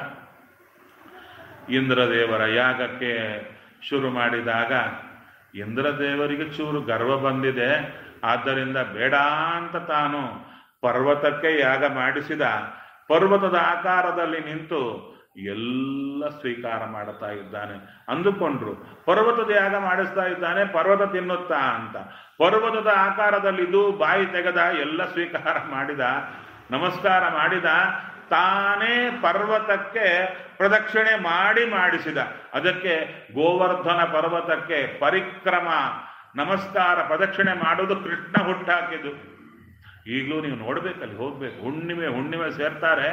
ಇಂದ್ರದೇವರ ಯಾಗಕ್ಕೆ ಶುರು ಮಾಡಿದಾಗ ಇಂದ್ರದೇವರಿಗೆ ಚೂರು ಗರ್ವ ಬಂದಿದೆ ಆದ್ದರಿಂದ ಬೇಡ ಅಂತ ತಾನು ಪರ್ವತಕ್ಕೆ ಯಾಗ ಮಾಡಿಸಿದ ಪರ್ವತದ ಆಕಾರದಲ್ಲಿ ನಿಂತು ಎಲ್ಲ ಸ್ವೀಕಾರ ಮಾಡುತ್ತಾ ಇದ್ದಾನೆ ಅಂದುಕೊಂಡ್ರು ಪರ್ವತದ ಯಾಗ ಮಾಡಿಸ್ತಾ ಇದ್ದಾನೆ ಪರ್ವತ ತಿನ್ನುತ್ತಾ ಅಂತ ಪರ್ವತದ ಆಕಾರದಲ್ಲಿದ್ದು ಬಾಯಿ ತೆಗೆದ ಎಲ್ಲ ಸ್ವೀಕಾರ ಮಾಡಿದ ನಮಸ್ಕಾರ ಮಾಡಿದ ತಾನೇ ಪರ್ವತಕ್ಕೆ ಪ್ರದಕ್ಷಿಣೆ ಮಾಡಿ ಮಾಡಿಸಿದ ಅದಕ್ಕೆ ಗೋವರ್ಧನ ಪರ್ವತಕ್ಕೆ ಪರಿಕ್ರಮ ನಮಸ್ಕಾರ ಪ್ರದಕ್ಷಿಣೆ ಮಾಡೋದು ಕೃಷ್ಣ ಹುಟ್ಟಾಕಿದ್ದು ಈಗಲೂ ನೀವು ನೋಡ್ಬೇಕಲ್ಲಿ ಹೋಗ್ಬೇಕು ಹುಣ್ಣಿಮೆ ಹುಣ್ಣಿಮೆ ಸೇರ್ತಾರೆ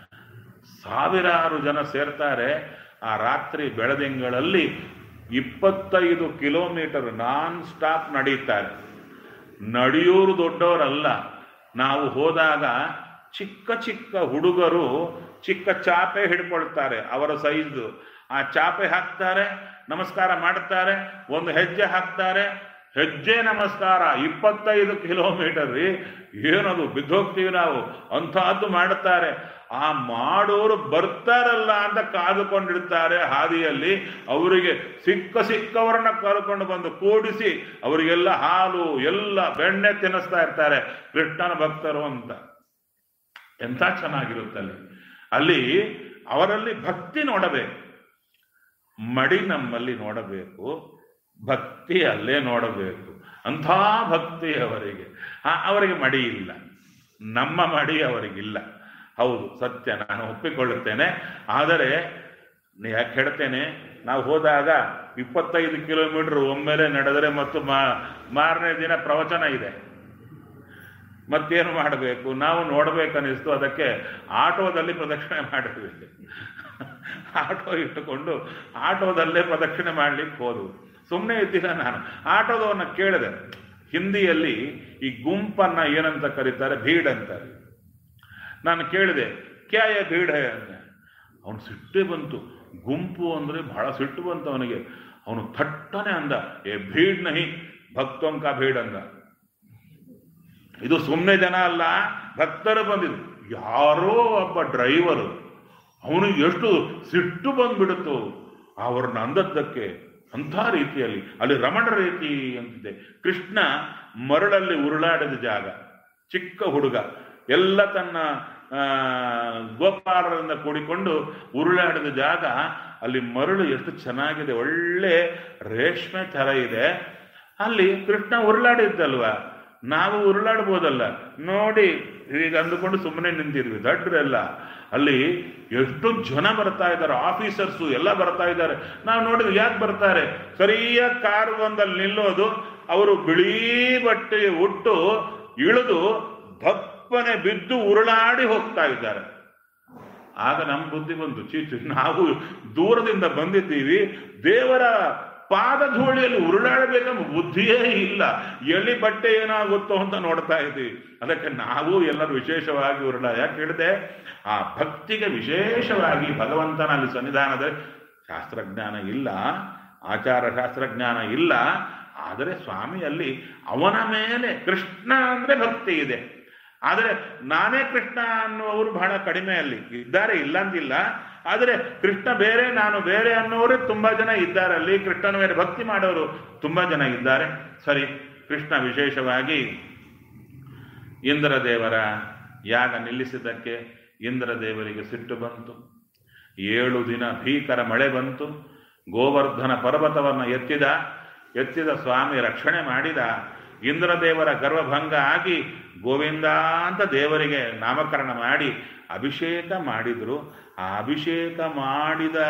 ಸಾವಿರಾರು ಜನ ಸೇರ್ತಾರೆ ಆ ರಾತ್ರಿ ಬೆಳದಿಂಗಳಲ್ಲಿ ಇಪ್ಪತ್ತೈದು ಕಿಲೋಮೀಟರ್ ನಾನ್ ಸ್ಟಾಪ್ ನಡೀತಾರೆ ನಡೆಯೋರು ದೊಡ್ಡವರಲ್ಲ ನಾವು ಹೋದಾಗ ಚಿಕ್ಕ ಚಿಕ್ಕ ಹುಡುಗರು ಚಿಕ್ಕ ಚಾಪೆ ಹಿಡ್ಕೊಳ್ತಾರೆ ಅವರ ಸೈಜ್ ಆ ಚಾಪೆ ಹಾಕ್ತಾರೆ ನಮಸ್ಕಾರ ಮಾಡ್ತಾರೆ ಒಂದು ಹೆಜ್ಜೆ ಹಾಕ್ತಾರೆ ಹೆಜ್ಜೆ ನಮಸ್ಕಾರ ಇಪ್ಪತ್ತೈದು ಕಿಲೋಮೀಟರ್ ರೀ ಏನದು ಬಿದ್ದೋಗ್ತೀವಿ ನಾವು ಅಂಥದ್ದು ಮಾಡುತ್ತಾರೆ ಆ ಮಾಡೋರು ಬರ್ತಾರಲ್ಲ ಅಂತ ಕಾದುಕೊಂಡಿರ್ತಾರೆ ಹಾದಿಯಲ್ಲಿ ಅವರಿಗೆ ಸಿಕ್ಕ ಸಿಕ್ಕವರನ್ನ ಕರ್ಕೊಂಡು ಬಂದು ಕೂಡಿಸಿ ಅವರಿಗೆಲ್ಲ ಹಾಲು ಎಲ್ಲ ಬೆಣ್ಣೆ ತಿನ್ನಿಸ್ತಾ ಇರ್ತಾರೆ ಕೃಷ್ಣನ ಭಕ್ತರು ಅಂತ ಎಂಥ ಚೆನ್ನಾಗಿರುತ್ತಲ್ಲಿ ಅಲ್ಲಿ ಅವರಲ್ಲಿ ಭಕ್ತಿ ನೋಡಬೇಕು ಮಡಿ ನಮ್ಮಲ್ಲಿ ನೋಡಬೇಕು ಭಕ್ತಿ ಅಲ್ಲೇ ನೋಡಬೇಕು ಅಂಥ ಭಕ್ತಿ ಅವರಿಗೆ ಆ, ಅವರಿಗೆ ಮಡಿ ಇಲ್ಲ ನಮ್ಮ ಮಡಿ ಅವರಿಗಿಲ್ಲ ಹೌದು ಸತ್ಯ ನಾನು ಒಪ್ಪಿಕೊಳ್ಳುತ್ತೇನೆ ಆದರೆ ನೀ ಯಾಕೆ ಹೇಳ್ತೇನೆ ನಾವು ಹೋದಾಗ ಇಪ್ಪತ್ತೈದು ಕಿಲೋಮೀಟರ್ ಒಮ್ಮೆಲೆ ನಡೆದರೆ ಮತ್ತು ಮಾ ಮಾರನೇ ದಿನ ಪ್ರವಚನ ಇದೆ ಮತ್ತೇನು ಮಾಡಬೇಕು ನಾವು ನೋಡ್ಬೇಕನ್ನಿಸ್ತು ಅದಕ್ಕೆ ಆಟೋದಲ್ಲಿ ಪ್ರದಕ್ಷಿಣೆ ಮಾಡಿದ್ವಿ ಆಟೋ ಇಟ್ಟುಕೊಂಡು ಆಟೋದಲ್ಲೇ ಪ್ರದಕ್ಷಿಣೆ ಮಾಡ್ಲಿಕ್ಕೆ ಹೋದವು ಸುಮ್ಮನೆ ಇದ್ದಿಲ್ಲ ನಾನು ಆಟೋದವನ್ನ ಕೇಳಿದೆ ಹಿಂದಿಯಲ್ಲಿ ಈ ಗುಂಪನ್ನ ಏನಂತ ಕರೀತಾರೆ ಭೀಡ್ ಅಂತಾರೆ ನಾನು ಕೇಳಿದೆ ಕ್ಯಾಯ ಭೀಡ್ ಹೈ ಅಂತ ಅವನು ಸಿಟ್ಟೇ ಬಂತು ಗುಂಪು ಅಂದ್ರೆ ಬಹಳ ಸಿಟ್ಟು ಬಂತು ಅವನಿಗೆ ಅವನು ಥಟ್ಟನೆ ಅಂದ ಏ ಭೀಡ್ ನಹಿ ಭಕ್ತೋಂಕ ಭೀಡ್ ಅಂದ ಇದು ಸುಮ್ಮನೆ ಜನ ಅಲ್ಲ ಭಕ್ತರು ಬಂದಿದ್ದು ಯಾರೋ ಒಬ್ಬ ಡ್ರೈವರು ಅವನಿಗೆ ಎಷ್ಟು ಸಿಟ್ಟು ಬಂದ್ಬಿಡುತ್ತು ಅವ್ರನ್ನ ಅಂದದ್ದಕ್ಕೆ ಅಂಥ ರೀತಿಯಲ್ಲಿ ಅಲ್ಲಿ ರಮಣ ರೀತಿ ಅಂತಿದೆ ಕೃಷ್ಣ ಮರಳಲ್ಲಿ ಉರುಳಾಡಿದ ಜಾಗ ಚಿಕ್ಕ ಹುಡುಗ ಎಲ್ಲ ತನ್ನ ಆ, ಗೋಪಾಲರಿಂದ ಕೂಡಿಕೊಂಡು ಉರುಳಾಡಿದ ಜಾಗ ಅಲ್ಲಿ ಮರಳು ಎಷ್ಟು ಚೆನ್ನಾಗಿದೆ ಒಳ್ಳೆ ರೇಷ್ಮೆ ಥರ ಇದೆ ಅಲ್ಲಿ ಕೃಷ್ಣ ಉರುಳಾಡಿದ್ದಲ್ವಾ ನಾವು ಉರುಳಾಡ್ಬೋದಲ್ಲ ನೋಡಿ ಈಗ ಅಂದುಕೊಂಡು ಸುಮ್ಮನೆ ನಿಂತಿದ್ವಿ ದಡ್ರೆಲ್ಲ ಅಲ್ಲಿ ಎಷ್ಟು ಜನ ಬರ್ತಾ ಇದ್ದಾರೆ ಆಫೀಸರ್ಸು ಎಲ್ಲ ಬರ್ತಾ ಇದ್ದಾರೆ ನಾವು ನೋಡಿದ್ವಿ ಯಾಕೆ ಬರ್ತಾರೆ ಸರಿಯಾಗಿ ಕಾರು ಒಂದಲ್ಲಿ ನಿಲ್ಲೋದು ಅವರು ಬಿಳಿ ಬಟ್ಟೆ ಉಟ್ಟು ಇಳಿದು ದಪ್ಪನೆ ಬಿದ್ದು ಉರುಳಾಡಿ ಹೋಗ್ತಾ ಇದ್ದಾರೆ ಆಗ ನಮ್ಮ ಬುದ್ಧಿ ಬಂತು ಚೀಚು ನಾವು ದೂರದಿಂದ ಬಂದಿದ್ದೀವಿ ದೇವರ ಪಾದಧೂಳಿಯಲ್ಲಿ ಉರುಳಾಡಬೇಕೆಂಬ ಬುದ್ಧಿಯೇ ಇಲ್ಲ ಎಲ್ಲಿ ಬಟ್ಟೆ ಏನಾಗುತ್ತೋ ಅಂತ ನೋಡ್ತಾ ಇದ್ದೀವಿ ಅದಕ್ಕೆ ನಾವು ಎಲ್ಲರೂ ವಿಶೇಷವಾಗಿ ಉರುಳ ಯಾಕೆ ಹೇಳಿದೆ ಆ ಭಕ್ತಿಗೆ ವಿಶೇಷವಾಗಿ ಭಗವಂತನ ಅಲ್ಲಿ ಸನ್ನಿಧಾನದಲ್ಲಿ ಶಾಸ್ತ್ರಜ್ಞಾನ ಇಲ್ಲ ಆಚಾರ ಶಾಸ್ತ್ರಜ್ಞಾನ ಇಲ್ಲ ಆದರೆ ಸ್ವಾಮಿಯಲ್ಲಿ ಅವನ ಮೇಲೆ ಕೃಷ್ಣ ಅಂದ್ರೆ ಭಕ್ತಿ ಇದೆ ಆದರೆ ನಾನೇ ಕೃಷ್ಣ ಅನ್ನುವರು ಬಹಳ ಕಡಿಮೆ ಅಲ್ಲಿ ಇದ್ದಾರೆ ಇಲ್ಲ ಅಂತಿಲ್ಲ ಆದರೆ ಕೃಷ್ಣ ಬೇರೆ ನಾನು ಬೇರೆ ಅನ್ನೋರು ತುಂಬಾ ಜನ ಇದ್ದಾರೆ ಅಲ್ಲಿ ಕೃಷ್ಣನ ಮೇಲೆ ಭಕ್ತಿ ಮಾಡೋರು ತುಂಬಾ ಜನ ಇದ್ದಾರೆ ಸರಿ ಕೃಷ್ಣ ವಿಶೇಷವಾಗಿ ಇಂದ್ರದೇವರ ಯಾಗ ನಿಲ್ಲಿಸಿದ್ದಕ್ಕೆ ಇಂದ್ರದೇವರಿಗೆ ಸಿಟ್ಟು ಬಂತು ಏಳು ದಿನ ಭೀಕರ ಮಳೆ ಬಂತು ಗೋವರ್ಧನ ಪರ್ವತವನ್ನು ಎತ್ತಿದ ಎತ್ತಿದ ಸ್ವಾಮಿ ರಕ್ಷಣೆ ಮಾಡಿದ ಇಂದ್ರದೇವರ ಗರ್ವಭಂಗ ಆಗಿ ಗೋವಿಂದ ಅಂತ ದೇವರಿಗೆ ನಾಮಕರಣ ಮಾಡಿ ಅಭಿಷೇಕ ಮಾಡಿದ್ರು ಆ ಅಭಿಷೇಕ ಮಾಡಿದ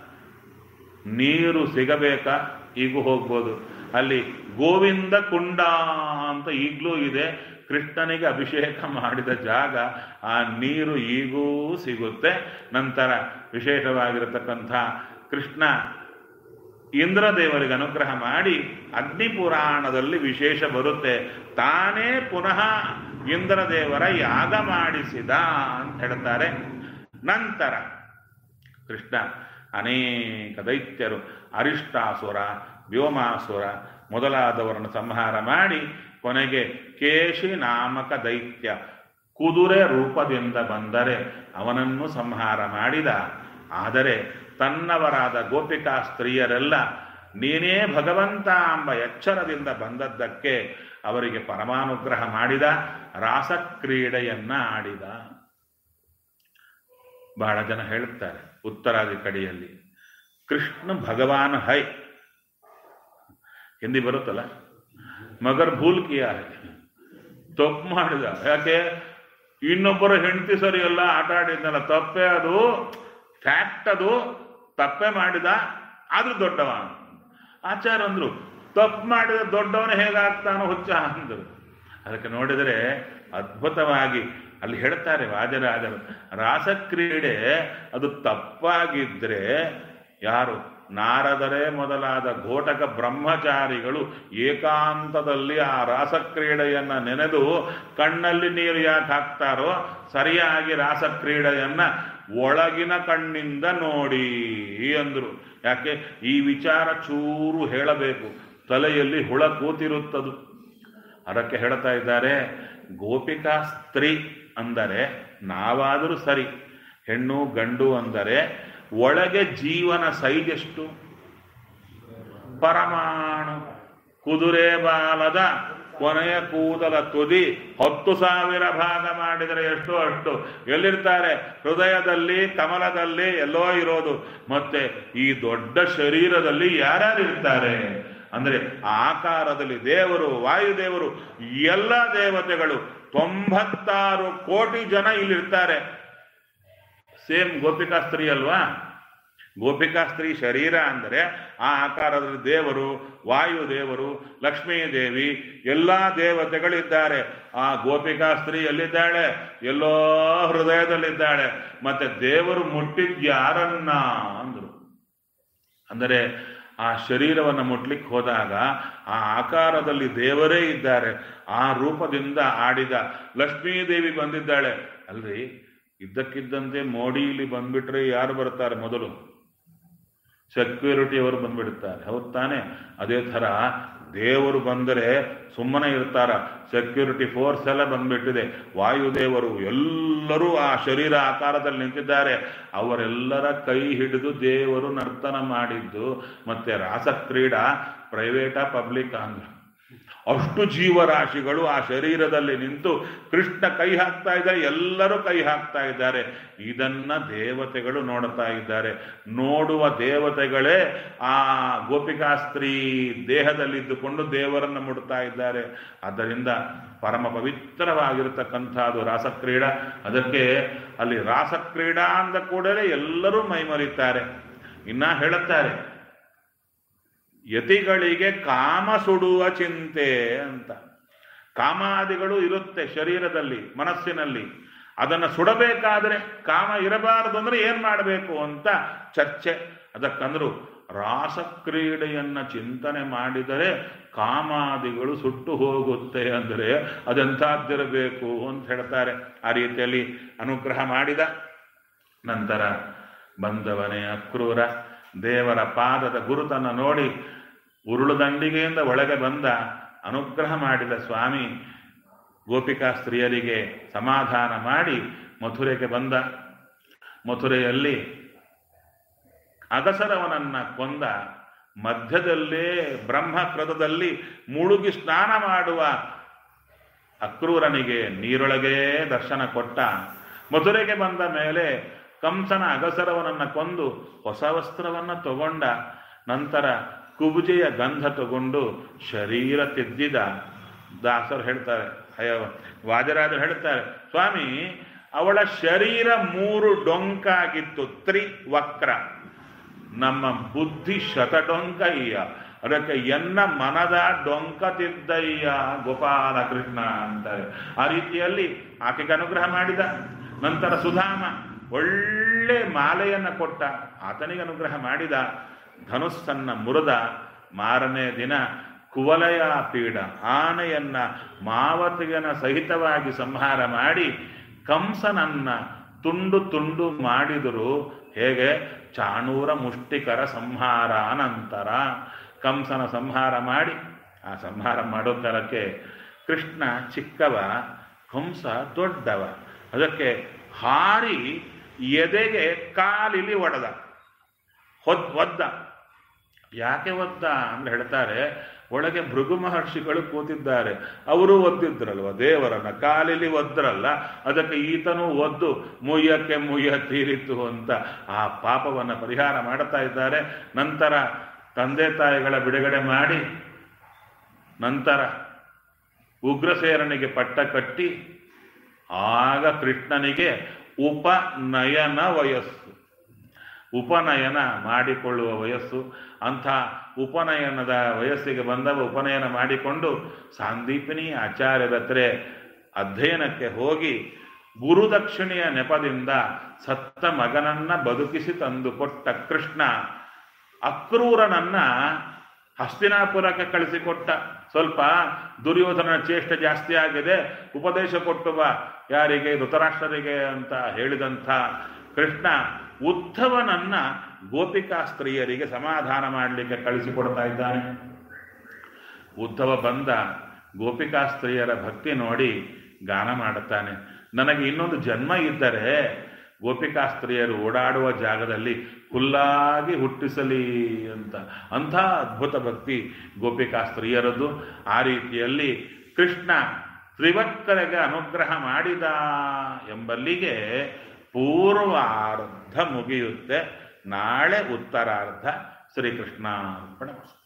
ನೀರು ಸಿಗಬೇಕಾ ಈಗೂ ಹೋಗ್ಬೋದು ಅಲ್ಲಿ ಗೋವಿಂದ ಕುಂಡ ಅಂತ ಈಗಲೂ ಇದೆ ಕೃಷ್ಣನಿಗೆ ಅಭಿಷೇಕ ಮಾಡಿದ ಜಾಗ ಆ ನೀರು ಈಗೂ ಸಿಗುತ್ತೆ ನಂತರ ವಿಶೇಷವಾಗಿರತಕ್ಕಂಥ ಕೃಷ್ಣ ಇಂದ್ರದೇವರಿಗೆ ಅನುಗ್ರಹ ಮಾಡಿ ಅಗ್ನಿ ಪುರಾಣದಲ್ಲಿ ವಿಶೇಷ ಬರುತ್ತೆ ತಾನೇ ಪುನಃ ಇಂದ್ರದೇವರ ಯಾಗ ಮಾಡಿಸಿದ ಅಂತ ಹೇಳ್ತಾರೆ ನಂತರ ಕೃಷ್ಣ ಅನೇಕ ದೈತ್ಯರು ಅರಿಷ್ಟಾಸುರ ವ್ಯೋಮಾಸುರ ಮೊದಲಾದವರನ್ನು ಸಂಹಾರ ಮಾಡಿ ಕೊನೆಗೆ ಕೇಶಿ ನಾಮಕ ದೈತ್ಯ ಕುದುರೆ ರೂಪದಿಂದ ಬಂದರೆ ಅವನನ್ನು ಸಂಹಾರ ಮಾಡಿದ ಆದರೆ ತನ್ನವರಾದ ಗೋಪಿಕಾ ಸ್ತ್ರೀಯರೆಲ್ಲ ನೀನೇ ಭಗವಂತ ಎಂಬ ಎಚ್ಚರದಿಂದ ಬಂದದ್ದಕ್ಕೆ ಅವರಿಗೆ ಪರಮಾನುಗ್ರಹ ಮಾಡಿದ ರಾಸಕ್ರೀಡೆಯನ್ನ ಆಡಿದ ಬಹಳ ಜನ ಹೇಳುತ್ತಾರೆ ಉತ್ತರಾದಿ ಕಡೆಯಲ್ಲಿ ಕೃಷ್ಣ ಭಗವಾನ್ ಹೈ ಹಿಂದಿ ಬರುತ್ತಲ್ಲ ಮಗರ್ ಭೂಲ್ ಕಿಯಾ ಹೈ ತಪ್ಪು ಮಾಡಿದ ಯಾಕೆ ಇನ್ನೊಬ್ಬರ ಹೆಂಡತಿ ಸರಿ ಎಲ್ಲ ಆಟ ಆಡಿದ್ನಲ್ಲ ತಪ್ಪೇ ಅದು ಫ್ಯಾಕ್ಟ್ ಅದು ತಪ್ಪೇ ಮಾಡಿದ ಆದ್ರೂ ದೊಡ್ಡವ ಆಚಾರ ಅಂದ್ರು ತಪ್ಪು ಮಾಡಿದ ದೊಡ್ಡವನು ಹೇಗಾಗ್ತಾನೋ ಹುಚ್ಚ ಅಂದರು ಅದಕ್ಕೆ ನೋಡಿದರೆ ಅದ್ಭುತವಾಗಿ ಅಲ್ಲಿ ಹೇಳ್ತಾರೆ ವಾಜರಾಜರು ರಾಸಕ್ರೀಡೆ ಅದು ತಪ್ಪಾಗಿದ್ರೆ ಯಾರು ನಾರದರೇ ಮೊದಲಾದ ಘೋಟಕ ಬ್ರಹ್ಮಚಾರಿಗಳು ಏಕಾಂತದಲ್ಲಿ ಆ ರಾಸಕ್ರೀಡೆಯನ್ನ ನೆನೆದು ಕಣ್ಣಲ್ಲಿ ನೀರು ಯಾಕೆ ಹಾಕ್ತಾರೋ ಸರಿಯಾಗಿ ರಾಸಕ್ರೀಡೆಯನ್ನ ಒಳಗಿನ ಕಣ್ಣಿಂದ ನೋಡಿ ಅಂದ್ರು ಯಾಕೆ ಈ ವಿಚಾರ ಚೂರು ಹೇಳಬೇಕು ತಲೆಯಲ್ಲಿ ಹುಳ ಕೂತಿರುತ್ತದು ಅದಕ್ಕೆ ಹೇಳ್ತಾ ಇದ್ದಾರೆ ಗೋಪಿಕಾ ಸ್ತ್ರೀ ಅಂದರೆ ನಾವಾದರೂ ಸರಿ ಹೆಣ್ಣು ಗಂಡು ಅಂದರೆ ಒಳಗೆ ಜೀವನ ಸೈಜ್ ಎಷ್ಟು ಪರಮಾಣು ಕುದುರೆ ಬಾಲದ ಕೊನೆಯ ಕೂದಲ ತುದಿ ಹತ್ತು ಸಾವಿರ ಭಾಗ ಮಾಡಿದರೆ ಎಷ್ಟು ಅಷ್ಟು ಎಲ್ಲಿರ್ತಾರೆ ಹೃದಯದಲ್ಲಿ ಕಮಲದಲ್ಲಿ ಎಲ್ಲೋ ಇರೋದು ಮತ್ತೆ ಈ ದೊಡ್ಡ ಶರೀರದಲ್ಲಿ ಯಾರ್ಯಾರು ಇರ್ತಾರೆ ಅಂದ್ರೆ ಆ ಆಕಾರದಲ್ಲಿ ದೇವರು ವಾಯುದೇವರು ಎಲ್ಲ ದೇವತೆಗಳು ತೊಂಬತ್ತಾರು ಕೋಟಿ ಜನ ಇಲ್ಲಿರ್ತಾರೆ ಸೇಮ್ ಗೋಪಿಕಾ ಸ್ತ್ರೀ ಅಲ್ವಾ ಗೋಪಿಕಾ ಸ್ತ್ರೀ ಶರೀರ ಅಂದರೆ ಆ ಆಕಾರದಲ್ಲಿ ದೇವರು ವಾಯುದೇವರು ಲಕ್ಷ್ಮೀ ದೇವಿ ಎಲ್ಲ ದೇವತೆಗಳಿದ್ದಾರೆ ಆ ಗೋಪಿಕಾ ಸ್ತ್ರೀ ಎಲ್ಲಿದ್ದಾಳೆ ಎಲ್ಲೋ ಹೃದಯದಲ್ಲಿದ್ದಾಳೆ ಮತ್ತೆ ದೇವರು ಮುಟ್ಟಿದ್ ಯಾರನ್ನ ಅಂದ್ರು ಅಂದರೆ ಆ ಶರೀರವನ್ನು ಮುಟ್ಲಿಕ್ಕೆ ಹೋದಾಗ ಆ ಆಕಾರದಲ್ಲಿ ದೇವರೇ ಇದ್ದಾರೆ ಆ ರೂಪದಿಂದ ಆಡಿದ ಲಕ್ಷ್ಮೀದೇವಿ ಬಂದಿದ್ದಾಳೆ ಅಲ್ರಿ ಇದ್ದಕ್ಕಿದ್ದಂತೆ ಮೋಡಿ ಇಲ್ಲಿ ಬಂದ್ಬಿಟ್ರೆ ಯಾರು ಬರ್ತಾರೆ ಮೊದಲು ಸೆಕ್ಯೂರಿಟಿ ಅವರು ಬಂದ್ಬಿಡ್ತಾರೆ ಹೌದು ತಾನೆ ಅದೇ ಥರ ದೇವರು ಬಂದರೆ ಸುಮ್ಮನೆ ಇರ್ತಾರ ಸೆಕ್ಯೂರಿಟಿ ಫೋರ್ಸ್ ಎಲ್ಲ ಬಂದ್ಬಿಟ್ಟಿದೆ ವಾಯುದೇವರು ಎಲ್ಲರೂ ಆ ಶರೀರ ಆಕಾರದಲ್ಲಿ ನಿಂತಿದ್ದಾರೆ ಅವರೆಲ್ಲರ ಕೈ ಹಿಡಿದು ದೇವರು ನರ್ತನ ಮಾಡಿದ್ದು ಮತ್ತೆ ರಾಸಕ್ರೀಡಾ ಪ್ರೈವೇಟಾ ಪಬ್ಲಿಕ್ ಅಂದ್ರೆ ಅಷ್ಟು ಜೀವರಾಶಿಗಳು ಆ ಶರೀರದಲ್ಲಿ ನಿಂತು ಕೃಷ್ಣ ಕೈ ಹಾಕ್ತಾ ಇದ್ದಾರೆ ಎಲ್ಲರೂ ಕೈ ಹಾಕ್ತಾ ಇದ್ದಾರೆ ಇದನ್ನ ದೇವತೆಗಳು ನೋಡ್ತಾ ಇದ್ದಾರೆ ನೋಡುವ ದೇವತೆಗಳೇ ಆ ಗೋಪಿಕಾ ಸ್ತ್ರೀ ದೇಹದಲ್ಲಿದ್ದುಕೊಂಡು ದೇವರನ್ನು ಮುಡ್ತಾ ಇದ್ದಾರೆ ಆದ್ದರಿಂದ ಪರಮ ಪವಿತ್ರವಾಗಿರತಕ್ಕಂಥದ್ದು ರಾಸಕ್ರೀಡಾ ಅದಕ್ಕೆ ಅಲ್ಲಿ ರಾಸಕ್ರೀಡಾ ಅಂದ ಕೂಡಲೇ ಎಲ್ಲರೂ ಮೈಮರಿತಾರೆ ಇನ್ನ ಹೇಳುತ್ತಾರೆ ಯತಿಗಳಿಗೆ ಕಾಮ ಸುಡುವ ಚಿಂತೆ ಅಂತ ಕಾಮಾದಿಗಳು ಇರುತ್ತೆ ಶರೀರದಲ್ಲಿ ಮನಸ್ಸಿನಲ್ಲಿ ಅದನ್ನು ಸುಡಬೇಕಾದ್ರೆ ಕಾಮ ಇರಬಾರದು ಅಂದ್ರೆ ಏನ್ ಮಾಡಬೇಕು ಅಂತ ಚರ್ಚೆ ಅದಕ್ಕಂದ್ರು ರಾಸಕ್ರೀಡೆಯನ್ನ ಚಿಂತನೆ ಮಾಡಿದರೆ ಕಾಮಾದಿಗಳು ಸುಟ್ಟು ಹೋಗುತ್ತೆ ಅಂದರೆ ಅದೆಂಥದ್ದಿರಬೇಕು ಅಂತ ಹೇಳ್ತಾರೆ ಆ ರೀತಿಯಲ್ಲಿ ಅನುಗ್ರಹ ಮಾಡಿದ ನಂತರ ಬಂದವನೇ ಅಕ್ರೂರ ದೇವರ ಪಾದದ ಗುರುತನ್ನು ನೋಡಿ ಉರುಳು ದಂಡಿಗೆಯಿಂದ ಒಳಗೆ ಬಂದ ಅನುಗ್ರಹ ಮಾಡಿದ ಸ್ವಾಮಿ ಗೋಪಿಕಾ ಸ್ತ್ರೀಯರಿಗೆ ಸಮಾಧಾನ ಮಾಡಿ ಮಥುರೆಗೆ ಬಂದ ಮಥುರೆಯಲ್ಲಿ ಅಗಸರವನನ್ನ ಕೊಂದ ಮಧ್ಯದಲ್ಲೇ ಬ್ರಹ್ಮಕ್ರತದಲ್ಲಿ ಮುಳುಗಿ ಸ್ನಾನ ಮಾಡುವ ಅಕ್ರೂರನಿಗೆ ನೀರೊಳಗೇ ದರ್ಶನ ಕೊಟ್ಟ ಮಥುರೆಗೆ ಬಂದ ಮೇಲೆ ಕಂಸನ ಅಗಸರವನನ್ನ ಕೊಂದು ಹೊಸ ವಸ್ತ್ರವನ್ನ ತಗೊಂಡ ನಂತರ ಕುಬುಜೆಯ ಗಂಧ ತಗೊಂಡು ಶರೀರ ತಿದ್ದಿದ ದಾಸರು ಹೇಳ್ತಾರೆ ಅಯ್ಯ ವಾಜರಾಜರು ಹೇಳ್ತಾರೆ ಸ್ವಾಮಿ ಅವಳ ಶರೀರ ಮೂರು ಡೊಂಕಾಗಿತ್ತು ತ್ರಿವಕ್ರ ನಮ್ಮ ಬುದ್ಧಿ ಶತಡೊಂಕಯ್ಯ ಅದಕ್ಕೆ ಎನ್ನ ಮನದ ಡೊಂಕತಿದ್ದಯ್ಯ ಗೋಪಾಲ ಕೃಷ್ಣ ಅಂತಾರೆ ಆ ರೀತಿಯಲ್ಲಿ ಆಕೆಗೆ ಅನುಗ್ರಹ ಮಾಡಿದ ನಂತರ ಸುಧಾಮ ಒಳ್ಳೆ ಮಾಲೆಯನ್ನ ಕೊಟ್ಟ ಆತನಿಗೆ ಅನುಗ್ರಹ ಮಾಡಿದ ಧನುಸ್ಸನ್ನ ಮುರಿದ ಮಾರನೇ ದಿನ ಕುವಲಯ ಪೀಡ ಆನೆಯನ್ನ ಮಾವತಿಗನ ಸಹಿತವಾಗಿ ಸಂಹಾರ ಮಾಡಿ ಕಂಸನನ್ನ ತುಂಡು ತುಂಡು ಮಾಡಿದರು ಹೇಗೆ ಚಾಣೂರ ಮುಷ್ಟಿಕರ ಸಂಹಾರ ನಂತರ ಕಂಸನ ಸಂಹಾರ ಮಾಡಿ ಆ ಸಂಹಾರ ಮಾಡೋ ಕಾಲಕ್ಕೆ ಕೃಷ್ಣ ಚಿಕ್ಕವ ಕಂಸ ದೊಡ್ಡವ ಅದಕ್ಕೆ ಹಾರಿ ಎದೆಗೆ ಕಾಲಿಲಿ ಒಡೆದ ಹೊದ್ ಒದ್ದ ಯಾಕೆ ಒದ್ದ ಅಂದ್ರೆ ಹೇಳ್ತಾರೆ ಒಳಗೆ ಭೃಗು ಮಹರ್ಷಿಗಳು ಕೂತಿದ್ದಾರೆ ಅವರು ಒದ್ದಿದ್ರಲ್ವ ದೇವರನ್ನ ಕಾಲಿಲಿ ಒದ್ರಲ್ಲ ಅದಕ್ಕೆ ಈತನು ಒದ್ದು ಮುಯ್ಯಕ್ಕೆ ಮುಯ್ಯ ತೀರಿತು ಅಂತ ಆ ಪಾಪವನ್ನು ಪರಿಹಾರ ಮಾಡ್ತಾ ಇದ್ದಾರೆ ನಂತರ ತಂದೆ ತಾಯಿಗಳ ಬಿಡುಗಡೆ ಮಾಡಿ ನಂತರ ಉಗ್ರಸೇರನಿಗೆ ಪಟ್ಟ ಕಟ್ಟಿ ಆಗ ಕೃಷ್ಣನಿಗೆ ಉಪನಯನ ವಯಸ್ಸು ಉಪನಯನ ಮಾಡಿಕೊಳ್ಳುವ ವಯಸ್ಸು ಅಂಥ ಉಪನಯನದ ವಯಸ್ಸಿಗೆ ಬಂದವ ಉಪನಯನ ಮಾಡಿಕೊಂಡು ಸಾಂದೀಪಿನಿ ಆಚಾರ್ಯರ ಹತ್ರ ಅಧ್ಯಯನಕ್ಕೆ ಹೋಗಿ ಗುರುದಕ್ಷಿಣೆಯ ನೆಪದಿಂದ ಸತ್ತ ಮಗನನ್ನ ಬದುಕಿಸಿ ತಂದುಕೊಟ್ಟ ಕೃಷ್ಣ ಅಕ್ರೂರನನ್ನ ಹಸ್ತಿನಾಪುರಕ್ಕೆ ಕಳಿಸಿಕೊಟ್ಟ ಸ್ವಲ್ಪ ದುರ್ಯೋಧನ ಚೇಷ್ಟ ಜಾಸ್ತಿ ಆಗಿದೆ ಉಪದೇಶ ಕೊಟ್ಟು ಬಾ ಯಾರಿಗೆ ಧೃತರಾಷ್ಟ್ರರಿಗೆ ಅಂತ ಹೇಳಿದಂಥ ಕೃಷ್ಣ ಉದ್ಧವನನ್ನ ಗೋಪಿಕಾ ಸ್ತ್ರೀಯರಿಗೆ ಸಮಾಧಾನ ಮಾಡಲಿಕ್ಕೆ ಕಳಿಸಿಕೊಡ್ತಾ ಇದ್ದಾನೆ ಉದ್ಧವ ಬಂದ ಗೋಪಿಕಾ ಸ್ತ್ರೀಯರ ಭಕ್ತಿ ನೋಡಿ ಗಾನ ಮಾಡುತ್ತಾನೆ ನನಗೆ ಇನ್ನೊಂದು ಜನ್ಮ ಇದ್ದರೆ ಗೋಪಿಕಾ ಸ್ತ್ರೀಯರು ಓಡಾಡುವ ಜಾಗದಲ್ಲಿ ಹುಲ್ಲಾಗಿ ಹುಟ್ಟಿಸಲಿ ಅಂತ ಅಂಥ ಅದ್ಭುತ ಭಕ್ತಿ ಗೋಪಿಕಾ ಸ್ತ್ರೀಯರದ್ದು ಆ ರೀತಿಯಲ್ಲಿ ಕೃಷ್ಣ ತ್ರಿವಕ್ಕರಿಗೆ ಅನುಗ್ರಹ ಮಾಡಿದ ಎಂಬಲ್ಲಿಗೆ ಪೂರ್ವಾರ್ಧ ಮುಗಿಯುತ್ತೆ ನಾಳೆ ಉತ್ತರಾರ್ಧ ಶ್ರೀಕೃಷ್ಣ ಅರ್ಪಣೆ